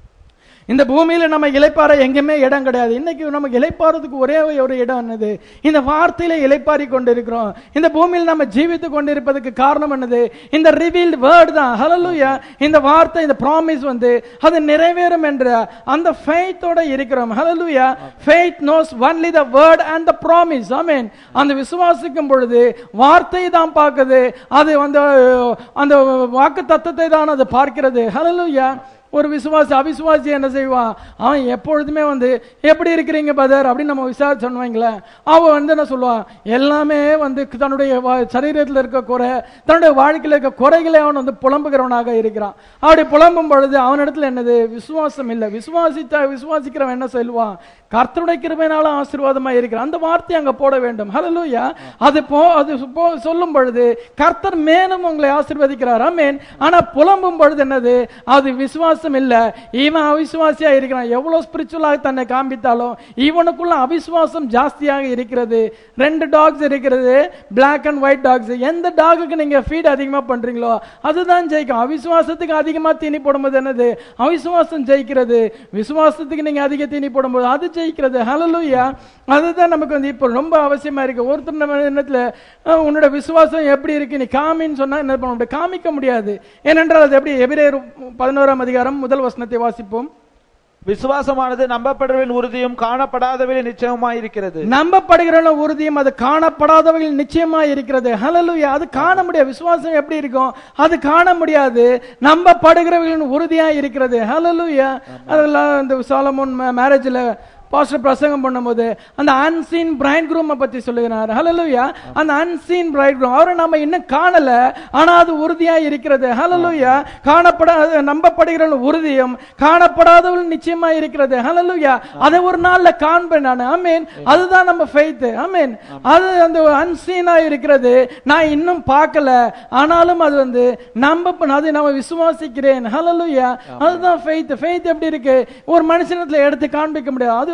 இந்த பூமியில நம்ம இளைப்பாற எங்கேயுமே இடம் கிடையாது இன்னைக்கு நமக்கு இளைப்பாறதுக்கு ஒரே ஒரு இடம் என்னது இந்த வார்த்தையில இளைப்பாரி கொண்டிருக்கிறோம் இந்த பூமியில் நம்ம ஜீவித்து கொண்டிருப்பதற்கு காரணம் என்னது இந்த ரிவீல்ட் வேர்டு தான் ஹalleluya இந்த வார்த்தை இந்த ப்ராமிஸ் வந்து அது நிறைவேறும் என்ற அந்த ஃபெய்த்தோட இருக்கிறோம் ஹalleluya faith knows only the word and the promise ஆமென் அந்த விசுவாசிக்கும் பொழுது வார்த்தை தான் பார்க்குது அது வந்து அந்த வாக்கு தத்தத்தை தான் அது பார்க்கிறது ஹalleluya ஒரு விசுவாசி அவிசுவாசி என்ன செய்வான் அவன் எப்பொழுதுமே வந்து எப்படி இருக்கிறீங்க பதர் அப்படின்னு நம்ம விசாரிச்சு சொன்னவங்களேன் அவன் வந்து என்ன சொல்லுவான் எல்லாமே வந்து தன்னுடைய வா- சரீரத்தில் இருக்க குறை தன்னுடைய வாழ்க்கையில் இருக்க குறைகளை அவன் வந்து புலம்புகிறவனாக இருக்கிறான் அப்படி புலம்பும் பொழுது அவனிடத்துல என்னது விசுவாசம் இல்லை விசுவாசித்த விசுவாசிக்கிறவன் என்ன சொல்லுவான் கர்த்தருடைய கிருபையினால ஆசீர்வாதமா இருக்கிறான் அந்த வார்த்தை அங்க போட வேண்டும் ஹalleluya அது போ அது போ- சொல்லும் பொழுது கர்த்தர் மேலும் உங்களை ஆசீர்வதிக்கிறார் ஆமென் ஆனா புலம்பும் பொழுது என்னது அது விசுவாசம் இல்ல இவன் அவிசுவாசியா இருக்கிறான் எவ்வளவு ஸ்பிரிச்சுவலாக தன்னை காண்பித்தாலும் இவனுக்குள்ள அவிசுவாசம் ஜாஸ்தியாக இருக்கிறது ரெண்டு டாக்ஸ் இருக்கிறது Black அண்ட் ஒயிட் டாக்ஸ் எந்த டாகுக்கு நீங்க ஃபீட் அதிகமா பண்றீங்களோ அதுதான் ஜெயிக்கும் அவிசுவாசத்துக்கு அதிகமா தீனி போடும்போது என்னது அவிசுவாசம் ஜெயிக்கிறது விசுவாசத்துக்கு நீங்க அதிக தீனி போடும்போது அது ஜெயிக்கிறது ஹalleluya அதுதான் நமக்கு வந்து இப்போ ரொம்ப அவசியமா இருக்கு ஒருத்தர் நம்ம எண்ணத்துல அஹ், உன்னோட விசுவாசம் எப்படி இருக்கு நீ காமின்னு சொன்னா என்ன பண்ண முடியும் காமிக்க முடியாது ஏனென்றால் அது எப்படி எபிரேயர் பதினோராம் அதிகாரம் முதல் வசனத்தை வாசிப்போம் விசுவாசமானது நம்பப்படுவதின் உறுதியும் காணப்படாதவரின் நிச்சயமாய் இருக்கிறது நம்பப்படுகிற உறுதியும் அது காணப்படாதவர்கள் நிச்சயமா இருக்கிறது ஹalleluya அது காண முடியாது விசுவாசம் எப்படி இருக்கும் அது காண முடியாது நம்பப்படுகிறவர்களின் உறுதியா இருக்கிறது ஹalleluya அதெல்லாம் இந்த சாலமோன் மேரேஜ்ல பாஸ்டர் பிரசங்கம் பண்ணும்போது அந்த அன்சீன் பிரைட் குரூமை பத்தி சொல்லுகிறார் ஹalleluya அந்த அன்சீன் பிரைட் குரூம் அவரை நம்ம இன்னும் காணல ஆனா அது உறுதியா இருக்கிறது ஹalleluya காணப்பட நம்பப்படுகிற உறுதியும் காணப்படாதவள் நிச்சயமா இருக்கிறது ஹalleluya அதை ஒரு நாள்ல காண்பேன் நான் ஆமென் அதுதான் நம்ம ஃபெய்த் ஆமென் அது அந்த அன்சீனா இருக்கிறது நான் இன்னும் பார்க்கல ஆனாலும் அது வந்து நம்ப அது நம்ம விசுவாசிக்கிறேன் ஹalleluya அதுதான் ஃபெய்த் ஃபெய்த் எப்படி இருக்கு ஒரு மனுஷனத்துல எடுத்து காண்பிக்க முடியாது அது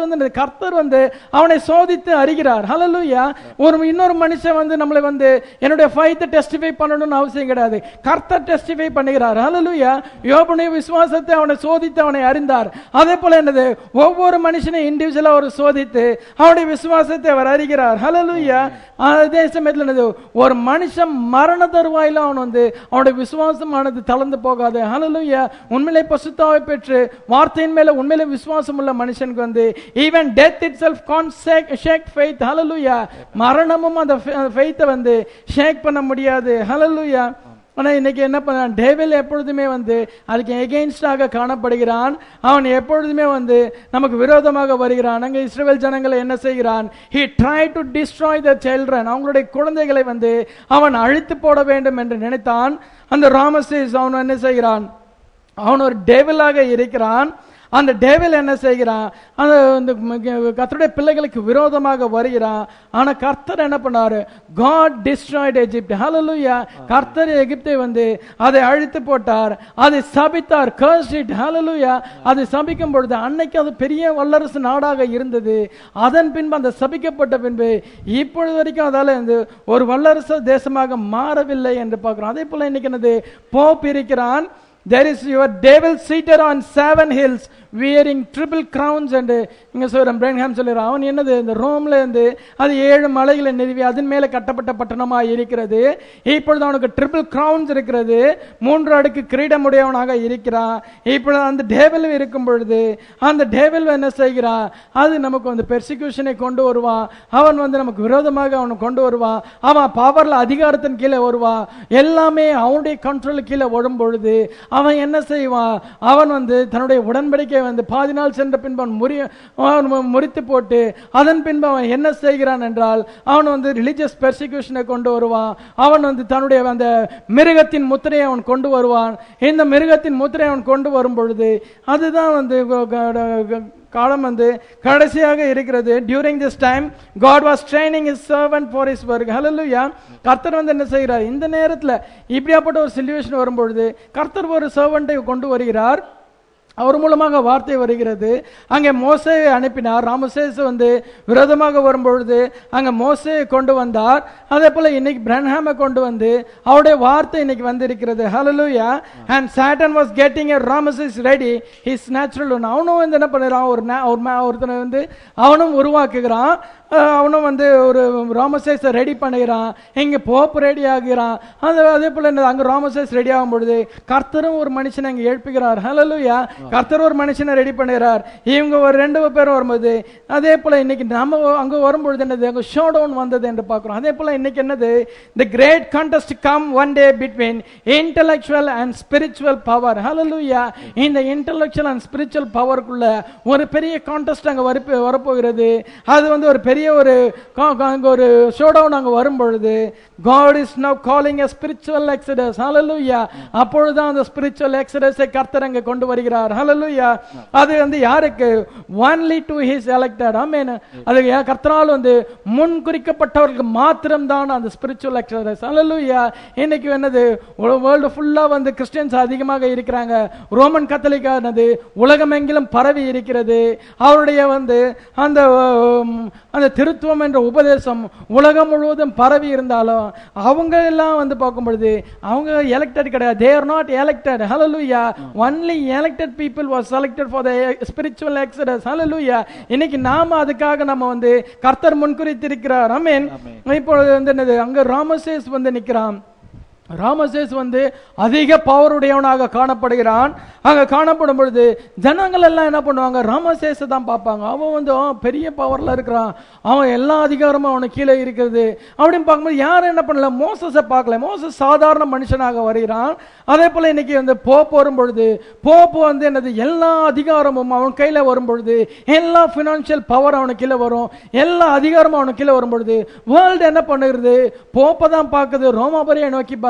வந்து என்னது? கர்த்தர் வந்து அவனை சோதித்து அறிகிறார் ஹalleluya ஒரு இன்னொரு மனுஷன் வந்து நம்மளை வந்து என்னுடைய ஃபைத்தை டெஸ்டிஃபை பண்ணணும்னு அவசியம் கிடையாது கர்த்தர் டெஸ்டிஃபை பண்ணுகிறார் ஹalleluya யோபனுடைய விசுவாசத்தை அவனை சோதித்து அவனை அறிந்தார் அதே போல என்னது ஒவ்வொரு மனுஷனையும் இண்டிவிஜுவலா அவர் சோதித்து அவனுடைய விசுவாசத்தை அவர் அறிகிறார் ஹalleluya அதே சமயத்தில் என்னது ஒரு மனுஷன் மரண தருவாயில அவன் வந்து அவனுடைய விசுவாசமானது தளர்ந்து போகாது ஹalleluya உண்மையிலே பசுத்தாவை பெற்று வார்த்தையின் மேல உண்மையிலே விசுவாசம் உள்ள மனுஷனுக்கு வந்து even death itself can't shake faith hallelujah மரணமும் அந்த ஃபெய்த்தை வந்து ஷேக் பண்ண முடியாது ஹalleluya ஆனா இன்னைக்கு என்ன பண்ணான் டேவில் எப்பொழுதுமே வந்து அதுக்கு எகெயின்ஸ்டாக காணப்படுகிறான் அவன் எப்பொழுதுமே வந்து நமக்கு விரோதமாக வருகிறான் அங்க இஸ்ரேல் ஜனங்களை என்ன செய்கிறான் he tried to destroy the children அவங்களுடைய குழந்தைகளை வந்து அவன் அழித்து போட வேண்டும் என்று நினைத்தான் அந்த ராமசேஸ் அவன் என்ன செய்கிறான் அவன் ஒரு டேவிலாக இருக்கிறான் அந்த டேவில் என்ன செய்கிறான் அந்த இந்த கர்த்தருடைய பிள்ளைகளுக்கு விரோதமாக வருகிறான் ஆனா கர்த்தர் என்ன பண்ணாரு காட் டிஸ்ட்ராய்ட் எஜிப்ட் ஹalleluya கர்த்தர் எகிப்தை வந்து அதை அழித்து போட்டார் அதை சபித்தார் கர்ஸ்ட் இட் ஹalleluya அதை சபிக்கும் பொழுது அன்னைக்கு அது பெரிய வல்லரசு நாடாக இருந்தது அதன் பின்பு அந்த சபிக்கப்பட்ட பின்பு இப்பொழுது வரைக்கும் அதால வந்து ஒரு வல்லரசு தேசமாக மாறவில்லை என்று பார்க்கிறோம் அதே போல இன்னைக்கு என்னது போப் இருக்கிறான் there is your devil seated on seven hills wearing triple crowns and இங்க சொல்றேன் பிரேன்ஹாம் சொல்லுறான் அவன் என்னது இந்த ரோம்ல இருந்து அது ஏழு மலைகளை நிறுவி அதன் மேல கட்டப்பட்ட பட்டணமா இருக்கிறது இப்பொழுது அவனுக்கு ட்ரிபிள் கிரவுன்ஸ் இருக்கிறது மூன்று அடுக்கு கிரீடமுடையவனாக இருக்கிறான் இப்பொழுது அந்த டேபிள் இருக்கும் பொழுது அந்த டேபிள் என்ன செய்கிறான் அது நமக்கு வந்து பெர்சிக்யூஷனை கொண்டு வருவான் அவன் வந்து நமக்கு விரோதமாக அவனை கொண்டு வருவான் அவன் பவர்ல அதிகாரத்தின் கீழே வருவான் எல்லாமே அவனுடைய கண்ட்ரோல் கீழே வரும் பொழுது அவன் என்ன செய்வான் அவன் வந்து தன்னுடைய உடன்படிக்கை வந்து பாதி நாள் சென்ற பின்பு அவன் முறி அவன் மு- முறித்து போட்டு அதன் பின்பு அவன் என்ன செய்கிறான் என்றால் அவன் வந்து ரிலிஜியஸ் பெர்சிக்யூஷனை கொண்டு வருவான் அவன் வந்து தன்னுடைய அந்த மிருகத்தின் முத்திரையை அவன் கொண்டு வருவான் இந்த மிருகத்தின் முத்திரையை அவன் கொண்டு வரும் பொழுது அதுதான் வந்து க- க- க- காலம் வந்து கடைசியாக இருக்கிறது during this time God was training his servant for his work hallelujah கர்த்தர் வந்து என்ன செய்கிறார் இந்த நேரத்தில் இப்படியாப்பட்ட ஒரு சிச்சுவேஷன் வரும்பொழுது கர்த்தர் ஒரு சர்வெண்ட்டை கொண்டு வருகிறார் அவர் மூலமாக வார்த்தை வருகிறது அங்கே மோசேயை அனுப்பினார் ராமசேஸ் வந்து விரோதமாக வரும்பொழுது அங்கே மோசேயை கொண்டு வந்தார் அதே போல இன்னைக்கு பிரன்ஹாமை கொண்டு வந்து அவருடைய வார்த்தை இன்னைக்கு வந்திருக்கிறது ஹalleluya and Satan was getting a Ramesses ready his natural one அவனும் வந்து என்ன பண்ணுறான் ஒரு na- ஒரு ma- ஒருத்தனை வந்து அவனும் உருவாக்குகிறான் அஹ் அவனும் வந்து ஒரு ராமசேஸை ரெடி பண்ணுகிறான் இங்க போப் ரெடி ஆகிறான் அது அதே போல என்ன அங்க ராமசேஸ் ரெடி ஆகும் பொழுது கர்த்தரும் ஒரு மனுஷனை அங்க எழுப்புகிறார் ஹalleluya கர்த்தர் ஒரு மனுஷனை ரெடி பண்ணுகிறார் இவங்க ஒரு ரெண்டு பேரும் வரும்போது அதே போல இன்னைக்கு நம்ம அங்க வரும்பொழுது என்னது அங்க ஷோ டவுன் வந்தது என்று பார்க்கிறோம் அதே போல இன்னைக்கு என்னது the great contest come one day between intellectual and spiritual power hallelujah இந்த intellectual அண்ட் ஸ்பிரிச்சுவல் பவருக்குள்ள ஒரு பெரிய கான்டெஸ்ட் அங்க வரப்போ வரப்போகிறது அது வந்து ஒரு பெரிய ஒரு கா- கா- அங்க ஒரு ஷோ டவுன் அங்க வரும் பொழுது God is now calling a spiritual exodus hallelujah அப்பொழுதுதான் அந்த ஸ்பிரிச்சுவல் எக்ஸடஸை கர்த்தர் அங்க கொண்டு வருகிறார் hallelujah அது வந்து யாருக்கு only to his elected amen அது யா- கர்த்தரால் வந்து முன் குறிக்கப்பட்டவர்களுக்கு மாத்திரம்தான் அந்த ஸ்பிரிச்சுவல் எக்ஸடஸ் hallelujah இன்னைக்கு என்னது வேர்ல்டு ஃபுல்லா வந்து கிறிஸ்டியன்ஸ் அதிகமாக இருக்கிறாங்க ரோமன் கத்தலிக்கானது உலகமெங்கிலும் பரவி இருக்கிறது அவருடைய வந்து அந்த உம், அந்த திருத்துவம் என்ற உபதேசம் உலகம் முழுவதும் பரவி இருந்தாலும் அவங்க எல்லாம் வந்து பார்க்கும் பொழுது அவங்க எலெக்டட் கிடையாது they are not elected hallelujah only elected people was selected for the spiritual exodus hallelujah இன்னைக்கு நாம அதுக்காக நம்ம வந்து கர்த்தர் முன்குறித்திருக்கிறார் ஆமென் இப்பொழுது வந்து என்னது அங்க ராமசேஸ் வந்து நிக்கிறான் ராமசேஸ் வந்து அதிக பவர் உடையவனாக காணப்படுகிறான் அங்க காணப்படும் பொழுது ஜனங்கள் எல்லாம் என்ன பண்ணுவாங்க ராமசேஸை தான் பார்ப்பாங்க அவன் வந்து அவன் பெரிய பவர்ல இருக்கிறான் அவன் எல்லா அதிகாரமும் அவனுக்கு கீழே இருக்கிறது அப்படின்னு பார்க்கும்போது யாரும் என்ன பண்ணல மோசஸை பார்க்கல மோசஸ் சாதாரண மனுஷனாக வருகிறான் அதே போல இன்னைக்கு வந்து போப் வரும் பொழுது போப் வந்து என்னது எல்லா அதிகாரமும் அவன் கையில வரும் பொழுது எல்லா பினான்சியல் பவர் அவனுக்கு கீழே வரும் எல்லா அதிகாரமும் அவனுக்கு கீழே வரும் பொழுது வேர்ல்டு என்ன பண்ணுகிறது போப்பை தான் பார்க்குது ரோமாபுரியை நோக்கி பார்க்குது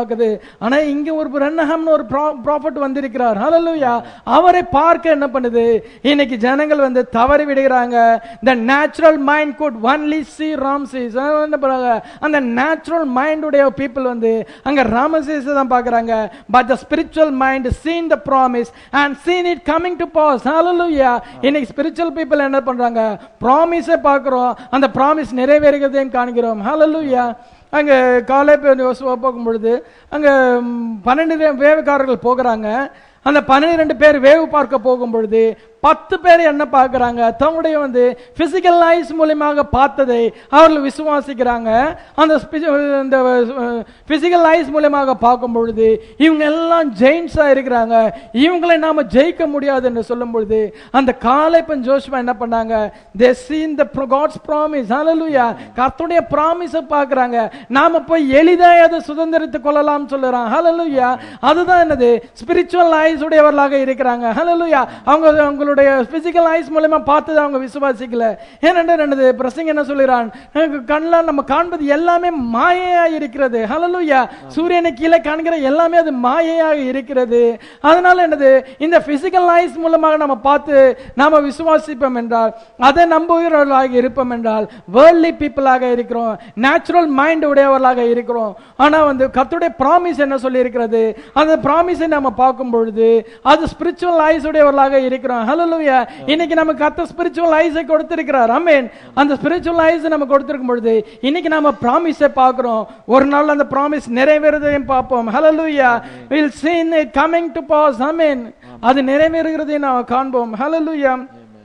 எதிர்பார்க்குது ஆனா இங்க ஒரு பிரன்னஹம்னு ஒரு ப்ராஃபட் வந்திருக்கிறார் ஹalleluya அவரை பார்க்க என்ன பண்ணுது இன்னைக்கு ஜனங்கள் வந்து தவறி விடுகிறாங்க the natural mind could only see Ramses என்ன பண்றாங்க அந்த நேச்சுரல் மைண்ட் உடைய பீப்புள் வந்து அங்க ராமசேஸ் தான் பார்க்கறாங்க but the spiritual mind seen the promise and seen it coming to pass hallelujah இன்னைக்கு spiritual people என்ன பண்றாங்க ப்ராமிஸை பார்க்கிறோம் அந்த ப்ராமிஸ் நிறைவேறுகிறதையும் காண்கிறோம் hallelujah அங்க காலை போகும் பொழுது அங்க ம், பன்னெண்டு வேவுக்காரர்கள் போகிறாங்க அந்த பன்னிரெண்டு பேர் வேவு பார்க்க போகும் பொழுது பத்து பேர் என்ன பார்க்கறாங்க தங்களுடைய வந்து பிசிக்கல் ஐஸ் மூலியமாக பார்த்ததை அவர்கள் விசுவாசிக்கிறாங்க அந்த spi- இந்த பிசிக்கல் ஐஸ் மூலியமாக பார்க்கும் பொழுது இவங்க எல்லாம் ஜெயின்ஸா இருக்கிறாங்க இவங்களை நாம ஜெயிக்க முடியாது என்று சொல்லும் பொழுது அந்த காலைப்பன் ஜோஷ்மா என்ன பண்ணாங்க they seen the God's promise hallelujah கர்த்தருடைய ப்ராமிஸை பார்க்கறாங்க நாம போய் எளிதாக அதை சுதந்திரித்துக் கொள்ளலாம் சொல்லுறான் ஹalleluya அதுதான் என்னது ஸ்பிரிச்சுவல் ஐஸ் உடையவர்களாக இருக்கிறாங்க ஹalleluya அவங்க அவங்களுடைய பிசிக்கல் ஐஸ் மூலமா பார்த்தது அவங்க விசுவாசிக்கல ஏனென்றால் என்னது பிரசங்க என்ன சொல்லுறான் கண்ணில் நம்ம காண்பது எல்லாமே மாயையா இருக்கிறது ஹalleluya சூரியனை கீழே காண்கிற எல்லாமே அது மாயையாக இருக்கிறது அதனால என்னது இந்த பிசிக்கல் ஐஸ் மூலமாக நம்ம பார்த்து நாம விசுவாசிப்போம் என்றால் அதை நம்புகிறவர்களாக இருப்போம் என்றால் வேர்ல்ட்லி பீப்புளாக இருக்கிறோம் நேச்சுரல் மைண்ட் உடையவர்களாக இருக்கிறோம் ஆனா வந்து கர்த்தருடைய ப்ராமிஸ் என்ன சொல்லி இருக்கிறது அந்த ப்ராமிஸை நம்ம பார்க்கும் பொழுது அது ஸ்பிரிச்சுவல் ஐஸ் உடையவர்களாக இருக்கிறோம் ஹalleluya இன்னைக்கு நம்ம கர்த்தர் ஸ்பிரிச்சுவல் ஐஸை கொடுத்திருக்கிறார் ஆமென் அந்த ஸ்பிரிச்சுவல் ஐஸ் நம்ம கொடுத்திருக்கும் பொழுது இன்னைக்கு நாம ப்ராமிஸை பார்க்கிறோம் ஒரு நாள் அந்த ப்ராமிஸ் நிறைவேறுவதையும் பார்ப்போம் ஹalleluya will see it coming to pass ஆமென் அது நிறைவேறுகிறதை நாம் காண்போம் ஹalleluya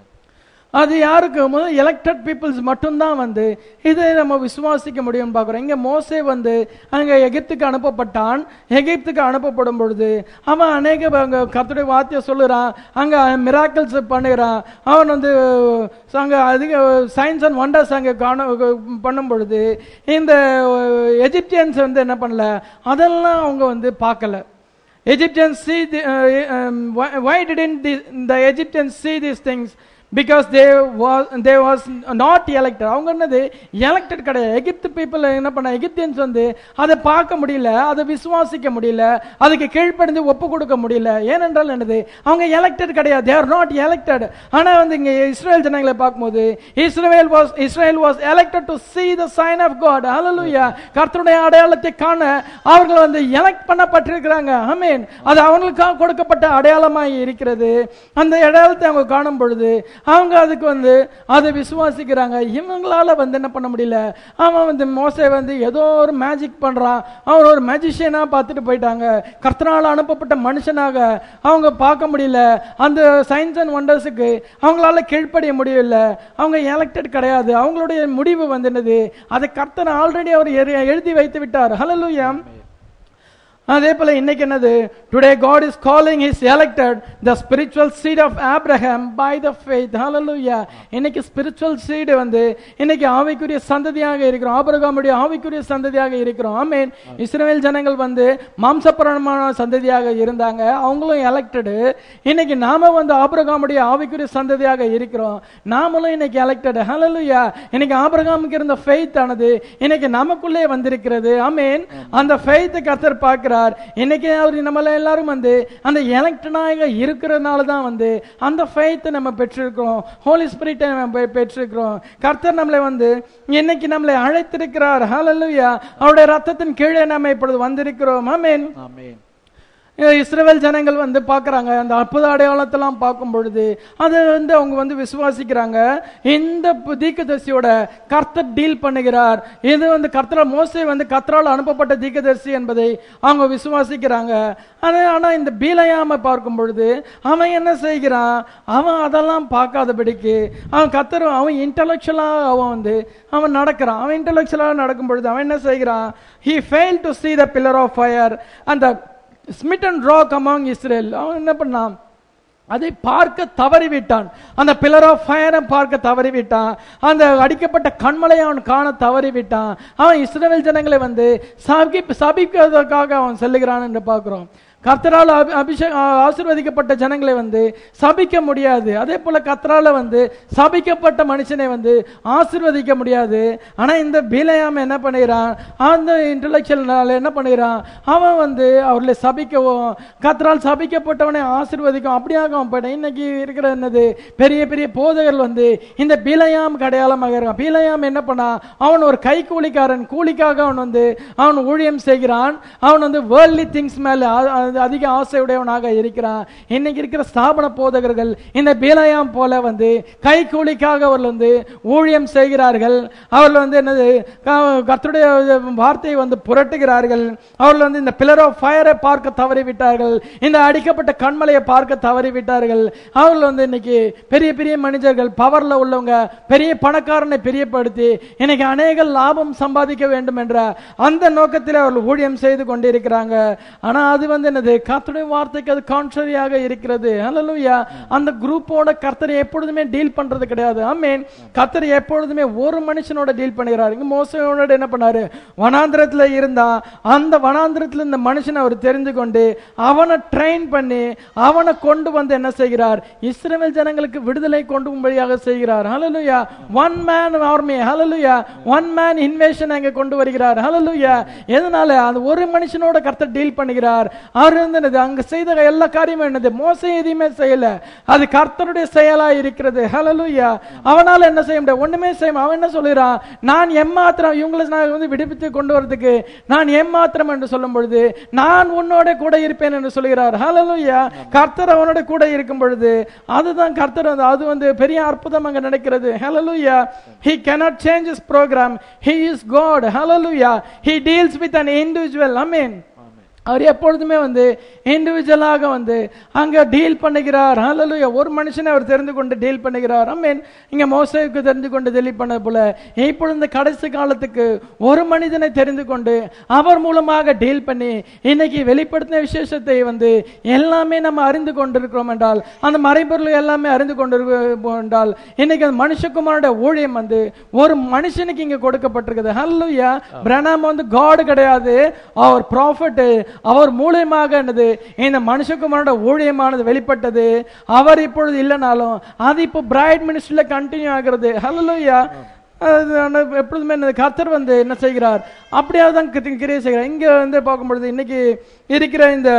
அது யாருக்கு முதல் எலெக்டட் பீப்புள்ஸ் மட்டும்தான் வந்து இதை நம்ம விசுவாசிக்க முடியும்னு பார்க்குறோம் இங்கே மோசே வந்து அங்கே எகிப்துக்கு அனுப்பப்பட்டான் எகிப்துக்கு அனுப்பப்படும் பொழுது அவன் அநேக அங்கே கர்த்தருடைய வார்த்தையை சொல்லுறான் அங்கே மிராக்கிள்ஸ் பண்ணுகிறான் அவன் வந்து அங்கே அதிக சயின்ஸ் அண்ட் ஒண்டர்ஸ் அங்கே காண பண்ணும் பொழுது இந்த எஜிப்தியன்ஸ் வந்து என்ன பண்ணல அதெல்லாம் அவங்க வந்து பார்க்கல Egyptians see the, uh, um, why, why didn't the, the Egyptians see these things? Because they was they was not elected அவங்க என்னது எலெக்டட் கிடையாது எகிப்து பீப்புள் என்ன பண்ண எகிப்தியன்ஸ் வந்து அதை பார்க்க முடியல அதை விசுவாசிக்க முடியல அதுக்கு கீழ்ப்படிந்து ஒப்பு கொடுக்க முடியல ஏனென்றால் என்னது அவங்க எலெக்டட் கிடையாது தேர் நாட் எலெக்டட் ஆனா வந்து இங்க இஸ்ரேல் ஜனங்களை பார்க்கும்போது Israel was Israel was elected to see the sign of god hallelujah கர்த்தருடைய அடையாளத்தை காண அவர்கள் வந்து எலெக்ட் பண்ணப்பட்டிருக்கிறாங்க ஆமென் அது அவங்களுக்காக கொடுக்கப்பட்ட அடையாளமாய் இருக்கிறது அந்த அடையாளத்தை அவங்க காணும் பொழுது அவங்க அதுக்கு வந்து அதை விசுவாசிக்கிறாங்க இவங்களால வந்து என்ன பண்ண முடியல அவன் வந்து மோசே வந்து ஏதோ ஒரு மேஜிக் பண்றான் அவன் ஒரு மேஜிஷியனா பார்த்துட்டு போயிட்டாங்க கர்த்தனால அனுப்பப்பட்ட மனுஷனாக அவங்க பார்க்க முடியல அந்த சயின்ஸ் அண்ட் ஒண்டர்ஸுக்கு அவங்களால கீழ்ப்படிய முடியல அவங்க எலெக்டட் கிடையாது அவங்களுடைய முடிவு வந்து என்னது அதை கர்த்தன் ஆல்ரெடி அவர் எரி- எழுதி வைத்து விட்டார் ஹalleluya அதே போல இன்னைக்கு என்னது today God is calling is elected the spiritual seed of Abraham by the faith hallelujah இன்னைக்கு ஸ்பிரிச்சுவல் சீடு வந்து இன்னைக்கு ஆவிக்குரிய சந்ததியாக இருக்கிறோம் ஆபிரகாமுடைய ஆவிக்குரிய சந்ததியாக இருக்கிறோம் ஆமென் இஸ்ரவேல் ஜனங்கள் வந்து மாம்சபரமான சந்ததியாக இருந்தாங்க அவங்களும் எலெக்டடு இன்னைக்கு நாம வந்து ஆபிரகாமுடைய ஆவிக்குரிய சந்ததியாக இருக்கிறோம் நாமளும் இன்னைக்கு எலெக்டட் ஹalleluya இன்னைக்கு ஆபிரகாமுக்கு இருந்த ஃபெய்த் ஆனது இன்னைக்கு நமக்குள்ளே வந்திருக்கிறது ஆமென் அந்த ஃபெய்த் கர்த்தர் பார்க்கிறார் இன்னைக்கு அவர் நம்மள எல்லாரும் வந்து அந்த எலெக்டனாக இருக்கிறதுனால தான் வந்து அந்த ஃபெய்த்தை நம்ம பெற்றிருக்கிறோம் ஹோலி ஸ்பிரிட்டை நம்ம பெ- பெற்றிருக்கிறோம் கர்த்தர் நம்மளை வந்து இன்னைக்கு நம்மளை அழைத்திருக்கிறார் ஹalleluya அவருடைய ரத்தத்தின் கீழே நம்ம இப்பொழுது வந்திருக்கிறோம் ஆமென் ஆமென் இஸ்ரவேல் ஜனங்கள் வந்து பார்க்கறாங்க அந்த அற்புத அடையாளத்தெல்லாம் பார்க்கும் பொழுது அதை வந்து அவங்க வந்து விசுவாசிக்கிறாங்க இந்த தீக்கதரிசியோட கர்த்தர் டீல் பண்ணுகிறார் இது வந்து கர்த்தரா மோசே வந்து கர்த்தரால் அனுப்பப்பட்ட தீக்கதரிசி என்பதை அவங்க விசுவாசிக்கிறாங்க ஆனா ஆனா இந்த பீலையாம பார்க்கும் பொழுது அவன் என்ன செய்கிறான் அவன் அதெல்லாம் பார்க்காதபடிக்கு அவன் கர்த்தர் அவன் இன்டலெக்சுவலா அவன் வந்து அவன் நடக்கிறான் அவன் இன்டலெக்சுவலா நடக்கும் பொழுது அவன் என்ன செய்கிறான் he failed to see the pillar of fire and the smitten rock among Israel அவன் என்ன பண்ணான் அதை பார்க்க தவறிவிட்டான் அந்த பில்லர் ஆஃப் ஃபயரை பார்க்க தவறிவிட்டான் அந்த அடிக்கப்பட்ட கண்மலை அவன் காண தவறிவிட்டான் அவன் இஸ்ரவேல் ஜனங்களை வந்து சபி சபிக்கிறதற்காக அவன் செல்லுகிறான் என்று பார்க்கிறோம் கர்த்தரால் அபி- அபிஷேக ஆசீர்வதிக்கப்பட்ட ஜனங்களை வந்து சபிக்க முடியாது அதே போல கர்த்தரால வந்து சபிக்கப்பட்ட மனுஷனை வந்து ஆசீர்வதிக்க முடியாது ஆனா இந்த பீலையாம் என்ன பண்ணுகிறான் அந்த இன்டலெக்சுவல்னால என்ன பண்ணுகிறான் அவன் வந்து அவர்களை சபிக்கவும் கர்த்தரால் சபிக்கப்பட்டவனை ஆசீர்வதிக்கும் அப்படியாக அவன் போயிட்டான் இன்னைக்கு இருக்கிற என்னது பெரிய பெரிய போதகர்கள் வந்து இந்த பீலையாம் அடையாளமாக இருக்கான் பீலையாம் என்ன பண்ணா அவன் ஒரு கை கூலிக்காரன் கூலிக்காக அவன் வந்து அவன் ஊழியம் செய்கிறான் அவன் வந்து வேர்ல்ட்லி திங்ஸ் மேல அ- அ- அதிக ஆசையுடையவனாக இருக்கிறான் இன்னைக்கு இருக்கிற ஸ்தாபன போதகர்கள் இந்த பீலையாம் போல வந்து கை கூலிக்காக அவர்கள் வந்து ஊழியம் செய்கிறார்கள் அவர்கள் வந்து என்னது க- கர்த்தருடைய வார்த்தையை வந்து புரட்டுகிறார்கள் அவர்கள் வந்து இந்த பில்லர் ஆஃப் ஃபயரை பார்க்க தவறி விட்டார்கள் இந்த அடிக்கப்பட்ட கண்மலையை பார்க்க தவறி விட்டார்கள் அவர்கள் வந்து இன்னைக்கு பெரிய பெரிய மனிதர்கள் பவர்ல உள்ளவங்க பெரிய பணக்காரனை பெரியப்படுத்தி இன்னைக்கு அநேக லாபம் சம்பாதிக்க வேண்டும் என்ற அந்த நோக்கத்தில் அவர்கள் ஊழியம் செய்து கொண்டிருக்கிறாங்க ஆனா அது வந்து என்னது கர்த்தருடைய வார்த்தைக்கு அது கான்ட்ரரியாக இருக்கிறது ஹalleluya அந்த குரூப்போட கர்த்தர் எப்பொழுதுமே டீல் பண்றது கிடையாது ஆமென் கர்த்தர் எப்பொழுதுமே ஒரு மனுஷனோட டீல் பண்ணுகிறார் இங்க மோசையோட என்ன பண்ணாரு வனாந்திரத்துல இருந்தா அந்த வனாந்திரத்துல இந்த மனுஷனை அவர் தெரிந்து கொண்டு அவனை ட்ரெயின் பண்ணி அவனை கொண்டு வந்து என்ன செய்கிறார் இஸ்ரவேல் ஜனங்களுக்கு விடுதலை கொண்டு வரும்படியாக செய்கிறார் hallelujah one man army hallelujah one man invasion அங்க கொண்டு வருகிறார் ஹalleluya எதனால அந்த ஒரு மனுஷனோட கர்த்தர் டீல் பண்ணுகிறார் அவர் வந்து என்னது அங்க செய்த எல்லா காரியமும் என்னது மோசம் எதையுமே செய்யல அது கர்த்தருடைய செயலா இருக்கிறது ஹalleluya அவனால என்ன செய்ய முடியாது ஒண்ணுமே செய்ய முடியாது. அவன் என்ன சொல்லுறான் நான் எம்மாத்திரம் இவங்களை நான் வந்து விடுவித்து கொண்டு வரதுக்கு நான் எம்மாத்திரம் என்று சொல்லும் பொழுது நான் உன்னோட கூட இருப்பேன் என்று சொல்கிறார் ஹalleluya கர்த்தர் அவனோட கூட இருக்கும் பொழுது அதுதான் கர்த்தர் வந்து அது வந்து பெரிய அற்புதம் அங்க நடக்கிறது ஹalleluya he cannot change his program he is god hallelujah he deals with an individual amen அவர் எப்பொழுதுமே வந்து இண்டிவிஜுவலாக வந்து அங்க டீல் பண்ணுகிறார் ஹalleluya ஒரு மனுஷனை அவர் தெரிந்து கொண்டு டீல் பண்ணுகிறார் அமீன் இங்க மோசேவுக்கு தெரிந்து கொண்டு டீல் பண்ண போல இப்பொழுது இந்த கடைசி காலத்துக்கு ஒரு மனிதனை தெரிந்து கொண்டு அவர் மூலமாக டீல் பண்ணி இன்னைக்கு வெளிப்படுத்தின விசேஷத்தை வந்து எல்லாமே நம்ம அறிந்து கொண்டிருக்கிறோம் என்றால் அந்த மறைபொருள் எல்லாமே அறிந்து கொண்டிருக்கிறோம் என்றால் இன்னைக்கு அந்த மனுஷகுமாரோட ஊழியம் வந்து ஒரு மனுஷனுக்கு இங்க கொடுக்கப்பட்டிருக்குது ஹalleluya பிரணாம் வந்து காட் கிடையாது அவர் ப்ராஃபட் அவர் மூலியமாக என்னது இந்த மனுஷகுமாரோட ஊழியமானது வெளிப்பட்டது அவர் இப்பொழுது இல்லைனாலும் அது இப்போ பிரைட் மினிஸ்ட்ரியில கண்டினியூ ஆகிறது ஹalleluya அது ஆனா எப்பொழுதுமே என்னது கர்த்தர் வந்து என்ன செய்கிறார் அப்படியாவது தான் கிரி- கிரியை செய்கிறார் இங்க வந்து பார்க்கும்பொழுது இன்னைக்கு இருக்கிற இந்த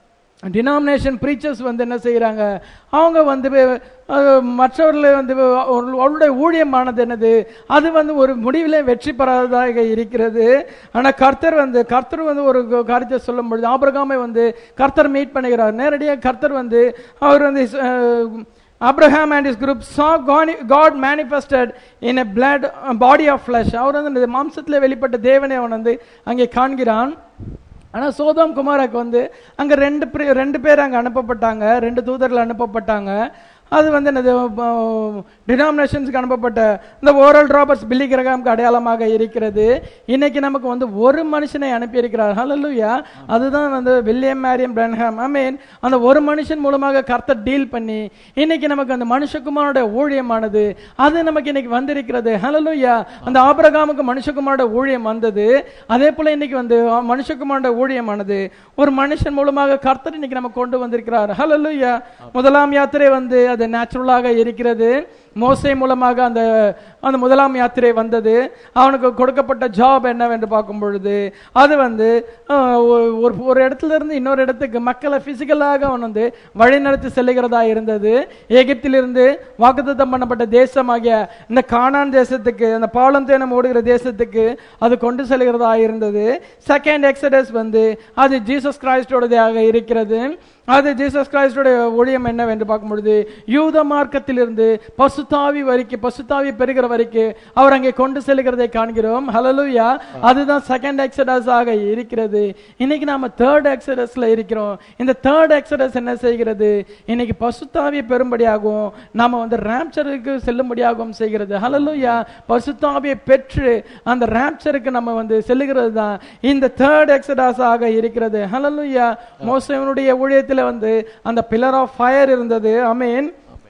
டினாமினேஷன் ப்ரீச்சர்ஸ் வந்து என்ன செய்கிறாங்க அவங்க வந்து அஹ், மற்றவர்களை வந்து அவர்கள்- அவர்களுடைய ஊழியமானது என்னது அது வந்து ஒரு முடிவிலே வெற்றி பெறாததாக இருக்கிறது ஆனா கர்த்தர் வந்து கர்த்தர் வந்து ஒரு காரியத்தை சொல்லும் பொழுது ஆபிரகாமை வந்து கர்த்தர் மீட் பண்ணுகிறார் நேரடியாக கர்த்தர் வந்து அவர் வந்து அஹ், Abraham and his group saw God, God manifested in a blood a body of flesh அவர் வந்து இந்த மாம்சத்தில் வெளிப்பட்ட தேவனை அவன் வந்து அங்கே காண்கிறான் ஆனா சோதோம் குமாராக்கு வந்து அங்க ரெண்டு பிரி- ரெண்டு பேர் அங்க அனுப்பப்பட்டாங்க ரெண்டு தூதர்கள் அனுப்பப்பட்டாங்க அது வந்து என்னது டினாமினேஷன்ஸ்க்கு அனுப்பப்பட்ட இந்த ஓரல் ராபர்ட்ஸ் பில்லி கிரகாமுக்கு அடையாளமாக இருக்கிறது இன்னைக்கு நமக்கு வந்து ஒரு மனுஷனை அனுப்பியிருக்கிறார் ஹalleluya அதுதான் வந்து வில்லியம் மேரியம் பிரன்ஹாம் ஐ மீன் அந்த ஒரு மனுஷன் மூலமாக கர்த்தர் டீல் பண்ணி இன்னைக்கு நமக்கு அந்த மனுஷகுமாரோட ஊழியமானது அது நமக்கு இன்னைக்கு வந்திருக்கிறது ஹalleluya அந்த ஆபிரகாமுக்கு மனுஷகுமாரோட ஊழியம் வந்தது அதே போல இன்னைக்கு வந்து மனுஷகுமாரோட ஊழியமானது ஒரு மனுஷன் மூலமாக கர்த்தர் இன்னைக்கு நம்ம கொண்டு வந்திருக்கிறார் ஹalleluya முதலாம் யாத்திரை வந்து அது நேச்சுரலாக இருக்கிறது மோசை மூலமாக அந்த அந்த முதலாம் யாத்திரை வந்தது அவனுக்கு கொடுக்கப்பட்ட ஜாப் என்னவென்று பார்க்கும் பொழுது அது வந்து ஆஹ், ஒ- ஒரு ஒரு இடத்துல இருந்து இன்னொரு இடத்துக்கு மக்களை பிசிக்கலாக அவன் வந்து வழிநடத்தி செல்லுகிறதா இருந்தது எகிப்திலிருந்து வாக்குத்தத்தம் பண்ணப்பட்ட தேசமாகிய இந்த கானான் தேசத்துக்கு அந்த பாலம் தேனம் ஓடுகிற தேசத்துக்கு அது கொண்டு செல்கிறதா இருந்தது செகண்ட் எக்ஸடஸ் வந்து அது ஜீசஸ் கிரைஸ்டோடதாக இருக்கிறது அது ஜீசஸ் கிரைஸ்டோட ஊழியம் என்னவென்று பார்க்கும் பொழுது யூத மார்க்கத்திலிருந்து பசுத்தாவி வரைக்கும் பசுத்தாவி பெறுகிற வரைக்கும் அவர் அங்கே கொண்டு செல்கிறதை காண்கிறோம் ஹalleluya அதுதான் செகண்ட் எக்ஸடஸ் ஆக இருக்கிறது இன்னைக்கு நாம தேர்ட் எக்ஸடஸ்ல இருக்கிறோம் இந்த தேர்ட் எக்ஸடஸ் என்ன செய்கிறது இன்னைக்கு பசுத்தாவியை பெறும்படியாகவும் நாம வந்து ராப்சருக்கு செல்லும்படியாகவும் செய்கிறது ஹalleluya பசுத்தாவியை பெற்று அந்த ராப்சருக்கு நம்ம வந்து செல்லுகிறது தான் இந்த தேர்ட் எக்ஸடஸ் ஆக இருக்கிறது ஹalleluya மோசேவனுடைய ஊழியத்துல வந்து அந்த பில்லர் ஆஃப் ஃபயர் இருந்தது அமீன்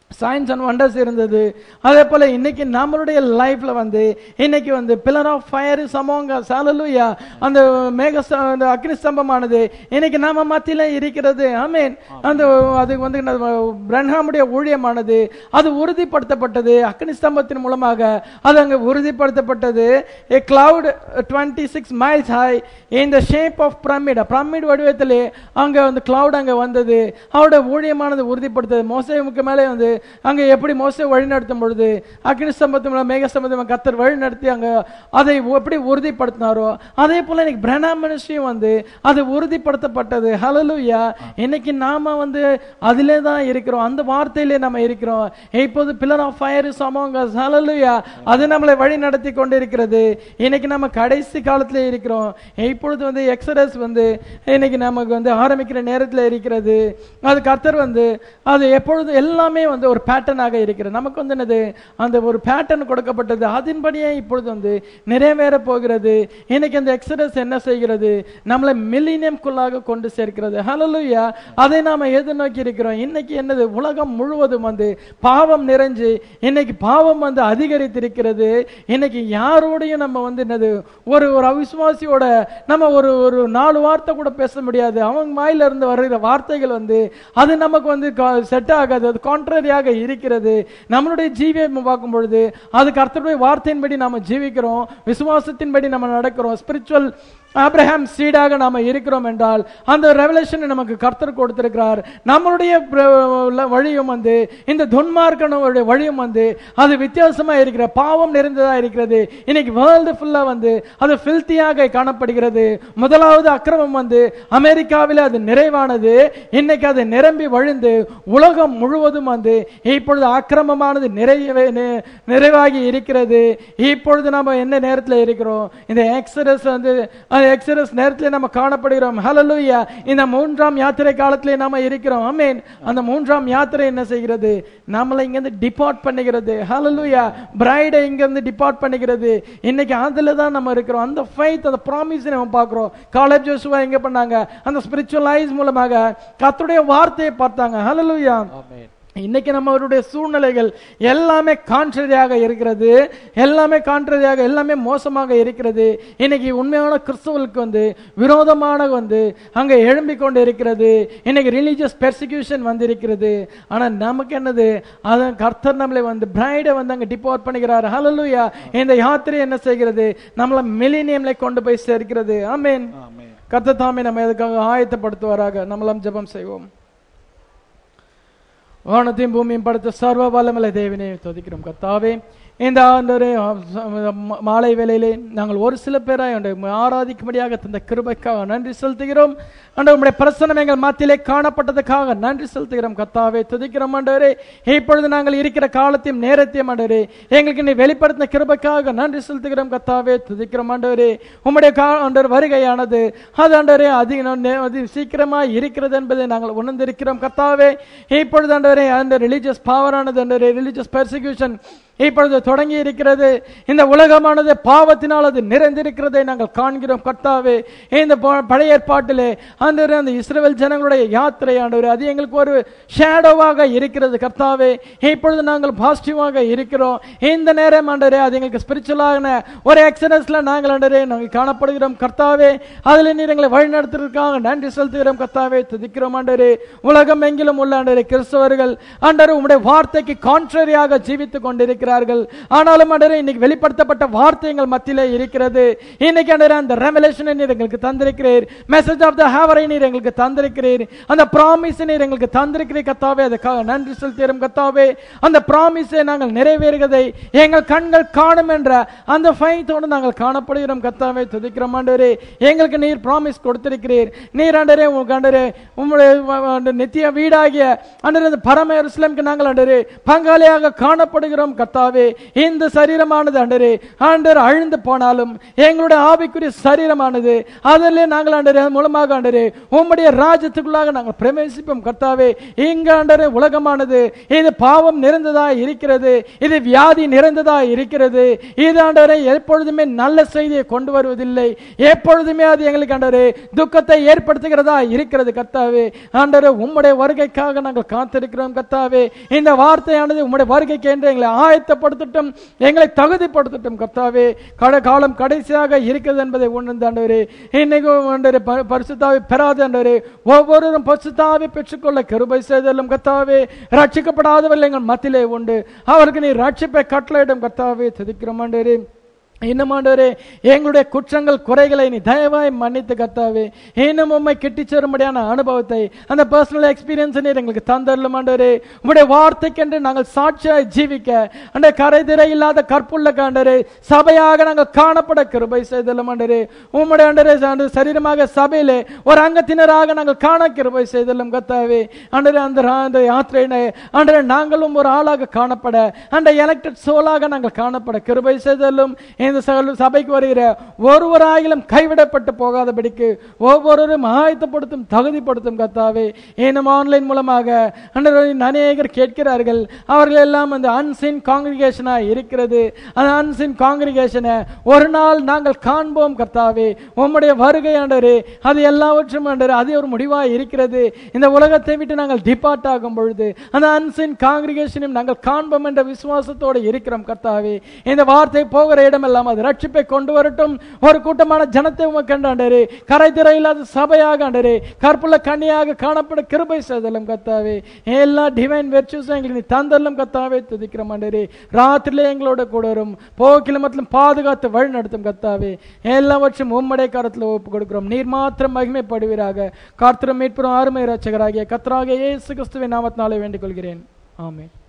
சயின்ஸ் அண்ட் வண்டர்ஸ் இருந்தது அதே போல இன்னைக்கு நம்மளுடைய லைஃப்ல வந்து இன்னைக்கு வந்து பில்லர் ஆஃப் ஃபயர் சமோங்க சாலலுயா அந்த மேக ஸ்த- அந்த அக்னி ஸ்தம்பமானது இன்னைக்கு நாம மத்தியில இருக்கிறது ஆமீன் அந்த அது வந்து என்ன, பிரன்ஹாமுடைய ஊழியமானது அது உறுதிப்படுத்தப்பட்டது அக்னி ஸ்தம்பத்தின் மூலமாக அது அங்க உறுதிப்படுத்தப்பட்டது a cloud 26 six miles high in the shape of pyramid pyramid வடிவத்திலே அங்க வந்து cloud அங்க வந்தது அவருடைய ஊழியமானது உறுதிப்படுத்தது மோசேமுக்கு மேலே வந்து அங்க எப்படி மோசே வழி நடத்தும் பொழுது அக்னி ஸ்தம்பத்து மூலம் மேக ஸ்தம்பத்து கத்தர் வழி நடத்தி அங்க அதை எப்படி உறுதிப்படுத்தினாரோ அதே போல இன்னைக்கு பிரணா மினிஸ்ட்ரியும் வந்து அது உறுதிப்படுத்தப்பட்டது ஹalleluya இன்னைக்கு நாம வந்து அதிலே தான் இருக்கிறோம் அந்த வார்த்தையிலே நம்ம இருக்கிறோம் இப்போது பில்லர் ஆஃப் ஃபயர் சமோங்க ஹalleluya அது நம்மளை வழி நடத்தி கொண்டிருக்கிறது இன்னைக்கு நம்ம கடைசி காலத்துல இருக்கிறோம் இப்பொழுது வந்து எக்ஸரஸ் வந்து இன்னைக்கு நமக்கு வந்து ஆரம்பிக்கிற நேரத்துல இருக்கிறது அது கர்த்தர் வந்து அது எப்பொழுது எல்லாமே வந்து ஒரு பேட்டர்னாக இருக்கிறது நமக்கு வந்து என்னது அந்த ஒரு பேட்டர்ன் கொடுக்கப்பட்டது அதன்படியே இப்பொழுது வந்து நிறைவேற போகிறது இன்னைக்கு அந்த எக்ஸரஸ் என்ன செய்கிறது நம்மளை மில்லினியம்குள்ளாக கொண்டு சேர்க்கிறது ஹalleluya அதை நாம எதிர்நோக்கி இருக்கிறோம் இன்னைக்கு என்னது உலகம் முழுவதும் வந்து பாவம் நிறைஞ்சு இன்னைக்கு பாவம் வந்து அதிகரித்திருக்கிறது இன்னைக்கு யாரோடையும் நம்ம வந்து என்னது ஒரு ஒரு அவிசுவாசியோட நம்ம ஒரு ஒரு நாலு வார்த்தை கூட பேச முடியாது அவங்க வாயில இருந்து வருகிற வார்த்தைகள் வந்து அது நமக்கு வந்து செட் ஆகாது அது கான்ட்ரரியாக இருக்கிறது நம்மளுடைய ஜீவியம் பார்க்கும் பொழுது அது கர்த்தருடைய வார்த்தையின்படி நாம ஜீவிக்கிறோம் விசுவாசத்தின்படி நம்ம நடக்கிறோம் ஸ்பிரிச்சுவல் ஆப்ரஹாம் சீடாக நாம இருக்கிறோம் என்றால் அந்த ரெவலேஷனை நமக்கு கர்த்தர் கொடுத்திருக்கிறார் நம்மளுடைய பிர- வழியும் வந்து இந்த துன்மார்க்கனுடைய வழியும் வந்து அது வித்தியாசமா இருக்கிற பாவம் நிறைந்ததா இருக்கிறது இன்னைக்கு வேர்ல்டு ஃபுல்லா வந்து அது ஃபில்த்தியாக காணப்படுகிறது முதலாவது அக்கிரமம் வந்து அமெரிக்காவில் அது நிறைவானது இன்னைக்கு அது நிரம்பி வழிந்து உலகம் முழுவதும் வந்து இப்பொழுது அக்கிரமமானது நிறையவே நி- நிறைவாகி இருக்கிறது இப்பொழுது நம்ம என்ன நேரத்தில் இருக்கிறோம் இந்த எக்ஸரஸ் வந்து அந்த எக்ஸரஸ் நேரத்தில் நம்ம காணப்படுகிறோம் ஹalleluya இந்த மூன்றாம் யாத்திரை காலத்திலே நாம இருக்கிறோம் ஆமென் அந்த மூன்றாம் யாத்திரை என்ன செய்கிறது நம்மளை இங்க இருந்து டிபார்ட் பண்ணுகிறது ஹalleluya பிரைடை இங்க இருந்து டிபார்ட் பண்ணுகிறது இன்னைக்கு அதுல தான் நம்ம இருக்கிறோம் அந்த ஃபைத் அந்த ப்ராமிஸ் நம்ம பார்க்கிறோம் காலேஜ் ஜோசுவா எங்க பண்ணாங்க அந்த ஸ்பிரிச்சுவல் ஐஸ் மூலமாக கர்த்தருடைய வார்த்தையை பார்த்தாங்க ஹalleluya இன்னைக்கு நம்ம அவருடைய சூழ்நிலைகள் எல்லாமே கான்ட்ரரியாக இருக்கிறது எல்லாமே கான்ட்ரரியாக எல்லாமே மோசமாக இருக்கிறது இன்னைக்கு உண்மையான கிறிஸ்துவலுக்கு வந்து விரோதமான வந்து அங்க எழும்பிக் கொண்டு இருக்கிறது இன்னைக்கு ரிலீஜியஸ் பெர்சிக்யூஷன் வந்து இருக்கிறது ஆனா நமக்கு என்னது அதான் கர்த்தர் நம்மளை வந்து பிரைடை வந்து அங்க டிபோர்ட் பண்ணுகிறார் ஹalleluya இந்த யாத்திரை என்ன செய்கிறது நம்மள மில்லினியம்ல கொண்டு போய் சேர்க்கிறது ஆமென் கர்த்தர் தாமே நம்ம இதுக்காக ஆயத்தப்படுத்துவாராக நம்மளாம் ஜெபம் செய்வோம் வானத்தையும் பூமியும் படுத்த சர்வ வல்லமலை தேவனே துதிக்கிறோம் கர்த்தாவே இந்த ஆண்டவரே ம- மாலை வேளையிலே நாங்கள் ஒரு சில பேராய் ஆண்டவரே, உம்மை ஆராதிக்கும்படியாக தந்த கிருபைக்காக நன்றி செலுத்துகிறோம் ஆண்டவர் உம்முடைய பிரசனம் எங்கள் மத்தியிலே காணப்பட்டதுக்காக நன்றி செலுத்துகிறோம் கர்த்தாவே துதிக்கிறோம் ஆண்டவரே இப்பொழுது நாங்கள் இருக்கிற காலத்தையும் நேரத்தையும் ஆண்டவரே எங்களுக்கு நீ வெளிப்படுத்தின கிருபைக்காக நன்றி செலுத்துகிறோம் கர்த்தாவே துதிக்கிறோம் ஆண்டவரே உம்முடைய கா ஆண்டவர் வருகையானது அது ஆண்டவரே அதிக நே- அது சீக்கிரமாய் இருக்கிறது என்பதை நாங்கள் உணர்ந்திருக்கிறோம் கர்த்தாவே இப்பொழுது ஆண்டவரே அந்த ரிலீஜியஸ் பவரானது ஆண்டவரே ரிலீஜியஸ் பெர்சிக்யூஷன் இப்பொழுது தொடங்கி இருக்கிறது இந்த உலகமானது பாவத்தினால் அது நிறைந்திருக்கிறதை நாங்கள் காண்கிறோம் கர்த்தாவே இந்த ப- பழைய ஏற்பாட்டிலே அந்த அந்த இஸ்ரவேல் ஜனங்களுடைய யாத்திரை ஆண்டவர் அது எங்களுக்கு ஒரு ஷேடோவாக இருக்கிறது கர்த்தாவே இப்பொழுது நாங்கள் பாசிட்டிவாக இருக்கிறோம் இந்த நேரம் ஆண்டரே அது எங்களுக்கு ஸ்பிரிச்சுவலான ஒரு எக்ஸனஸ்ல நாங்கள் ஆண்டரே நாங்கள் காணப்படுகிறோம் கர்த்தாவே அதில் நீர் எங்களை வழிநடத்துறதுக்காக நன்றி செலுத்துகிறோம் கர்த்தாவே துதிக்கிறோம் ஆண்டரே உலகம் எங்கிலும் உள்ள ஆண்டரே கிறிஸ்தவர்கள் ஆண்டரே உம்முடைய வார்த்தைக்கு கான்ட்ரரியாக ஜீவித்துக் கொண்டிருக்கிறார்கள் ஆனாலும் ஆண்டரே இன்னைக்கு வெளிப்படுத்தப்பட்ட வார்த்தை எங்கள் மத்தியிலே இருக்கிறது இன்னைக்கு ஆண்டரே அந்த ரெவலேஷனை நீர் எங்களுக்கு தந்திருக்கிறீர் மெசேஜ் ஆஃப் த ஹேவரை நீர் எங்களுக்கு தந்திருக்கிறீர் அந்த ப்ராமிஸ் நீர் எங்களுக்கு தந்திருக்கிறீர் கத்தாவே அதுக்காக நன்றி செலுத்துகிறோம் கத்தாவே அந்த ப்ராமிஸை நாங்கள் நிறைவேறுகிறதை எங்கள் கண்கள் காணும் என்ற அந்த ஃபைத்தோடு நாங்கள் காணப்படுகிறோம் கத்தாவே துதிக்கிறோம் ஆண்டவரே எங்களுக்கு நீர் ப்ராமிஸ் கொடுத்திருக்கிறீர் நீர் ஆண்டரே உங்க ஆண்டரே உங்களுடைய ஆண்டு நித்திய வீடாகிய ஆண்டரே அந்த பரம இஸ்லாமுக்கு நாங்கள் ஆண்டரே பங்காளியாக காணப்படுகிறோம் கத்தாவே கர்த்தாவே இந்த சரீரமானது ஆண்டரே ஆண்டர் அழிந்து போனாலும் எங்களுடைய ஆவிக்குரிய சரீரமானது அதிலே நாங்கள் ஆண்டரே அதன் மூலமாக ஆண்டரே உம்முடைய ராஜ்யத்துக்குள்ளாக நாங்கள் பிரவேசிப்போம் கர்த்தாவே இங்க ஆண்டரே உலகமானது இது பாவம் நிறைந்ததா இருக்கிறது இது வியாதி நிறைந்ததா இருக்கிறது இது ஆண்டவரை எப்பொழுதுமே நல்ல செய்தியை கொண்டு வருவதில்லை எப்பொழுதுமே அது எங்களுக்கு ஆண்டவரே துக்கத்தை ஏற்படுத்துகிறதா இருக்கிறது கர்த்தாவே ஆண்டவரே உம்முடைய வருகைக்காக நாங்கள் காத்திருக்கிறோம் கர்த்தாவே இந்த வார்த்தையானது உம்முடைய வருகைக்கு என்று எங்களை ஆயத்தப்படுத்தட்டும் எங்களை தகுதிப்படுத்தட்டும் கர்த்தாவே கட காலம் கடைசியாக இருக்கிறது என்பதை உணர்ந்து ஆண்டவரே இன்னைக்கு ஆண்டவரே ப- பரிசுத்தாவை பெறாத ஆண்டவரே ஒவ்வொருவரும் பரிசுத்தாவை பெற்றுக்கொள்ள கிருபை செய்தலும் கர்த்தாவே ரட்சிக்கப்படாதவர்கள் எங்கள் மத்தியிலே உண்டு அவருக்கு நீ ரட்சிப்பை கட்டளையிடும் கர்த்தாவே துதிக்கிறோம் ஆண்டவரே இன்னும் ஆண்டவரே எங்களுடைய குற்றங்கள் குறைகளை நீ தயவாய் மன்னித்து கர்த்தாவே இன்னும் உம்மை கிட்டிச் சேரும்படியான அனுபவத்தை அந்த பர்சனல் எக்ஸ்பீரியன்ஸ் நீர் எங்களுக்கு தந்தரலும் ஆண்டவரே உம்முடைய வார்த்தைக்கென்று நாங்கள் சாட்சியாய் ஜீவிக்க அந்த கரைதிரை இல்லாத கற்புள்ள காண்டரே சபையாக நாங்கள் காணப்பட கிருபை செய்தலும் ஆண்டரே உம்முடைய ஆண்டரே ஆண்டு சரீரமாக சபையிலே ஒரு அங்கத்தினராக நாங்கள் காண கிருபை செய்தலும் கர்த்தாவே ஆண்டரே அந்த ரா- அந்த யாத்திரையினை ஆண்டரே நாங்களும் ஒரு ஆளாக காணப்பட அந்த எலக்டட் சோலாக நாங்கள் காணப்பட கிருபை செய்தலும் இந்த சகல சபைக்கு வருகிற ஒருவராயிலும் கைவிடப்பட்டு போகாதபடிக்கு ஒவ்வொருவரும் ஆயத்தப்படுத்தும் தகுதிப்படுத்தும் கர்த்தாவே இன்னும் ஆன்லைன் மூலமாக ஆண்டவரே, அநேகர் கேட்கிறார்கள் அவர்கள் எல்லாம் அந்த அன்சின் காங்கிரிகேஷனா இருக்கிறது அந்த அன்சின் காங்கிரிகேஷனை ஒரு நாள் நாங்கள் காண்போம் கர்த்தாவே உம்முடைய வருகை ஆண்டவரே அது எல்லாவற்றும் ஆண்டவரே அது ஒரு முடிவாய் இருக்கிறது இந்த உலகத்தை விட்டு நாங்கள் டிபார்ட் ஆகும் பொழுது அந்த அன்சின் காங்கிரிகேஷனையும் நாங்கள் காண்போம் என்ற விசுவாசத்தோடு இருக்கிறோம் கர்த்தாவே இந்த வார்த்தை போகிற இடமெல்லாம் அது ரட்சிப்பை கொண்டு வரட்டும் ஒரு கூட்டமான ஜனத்தை உமக்கு ஆண்டரே கரை திரை இல்லாத சபையாக ஆண்டரே கற்புள்ள கண்ணியாக காணப்பட கிருபை செய்தலும் கர்த்தாவே எல்லா டிவைன் வெர்ச்சுஸும் எங்களுக்கு நீ தந்தல்லும் கர்த்தாவே துதிக்கிறோம் ஆண்டரே ராத்திரிலே எங்களோட கூட வரும் போக்கிலும் மற்றும் பாதுகாத்து வழி நடத்தும் கர்த்தாவே எல்லாவற்றும் உம்முடைய கரத்தில் ஒப்பு கொடுக்கிறோம் நீர் மாத்திரம் மகிமைப்படுவீராக காத்திரம் மீட்புறம் அருமை ரட்சகராகிய கர்த்தராகிய இயேசு கிறிஸ்துவின் நாமத்தினாலே வேண்டிக் கொள்கிறேன் ஆமென்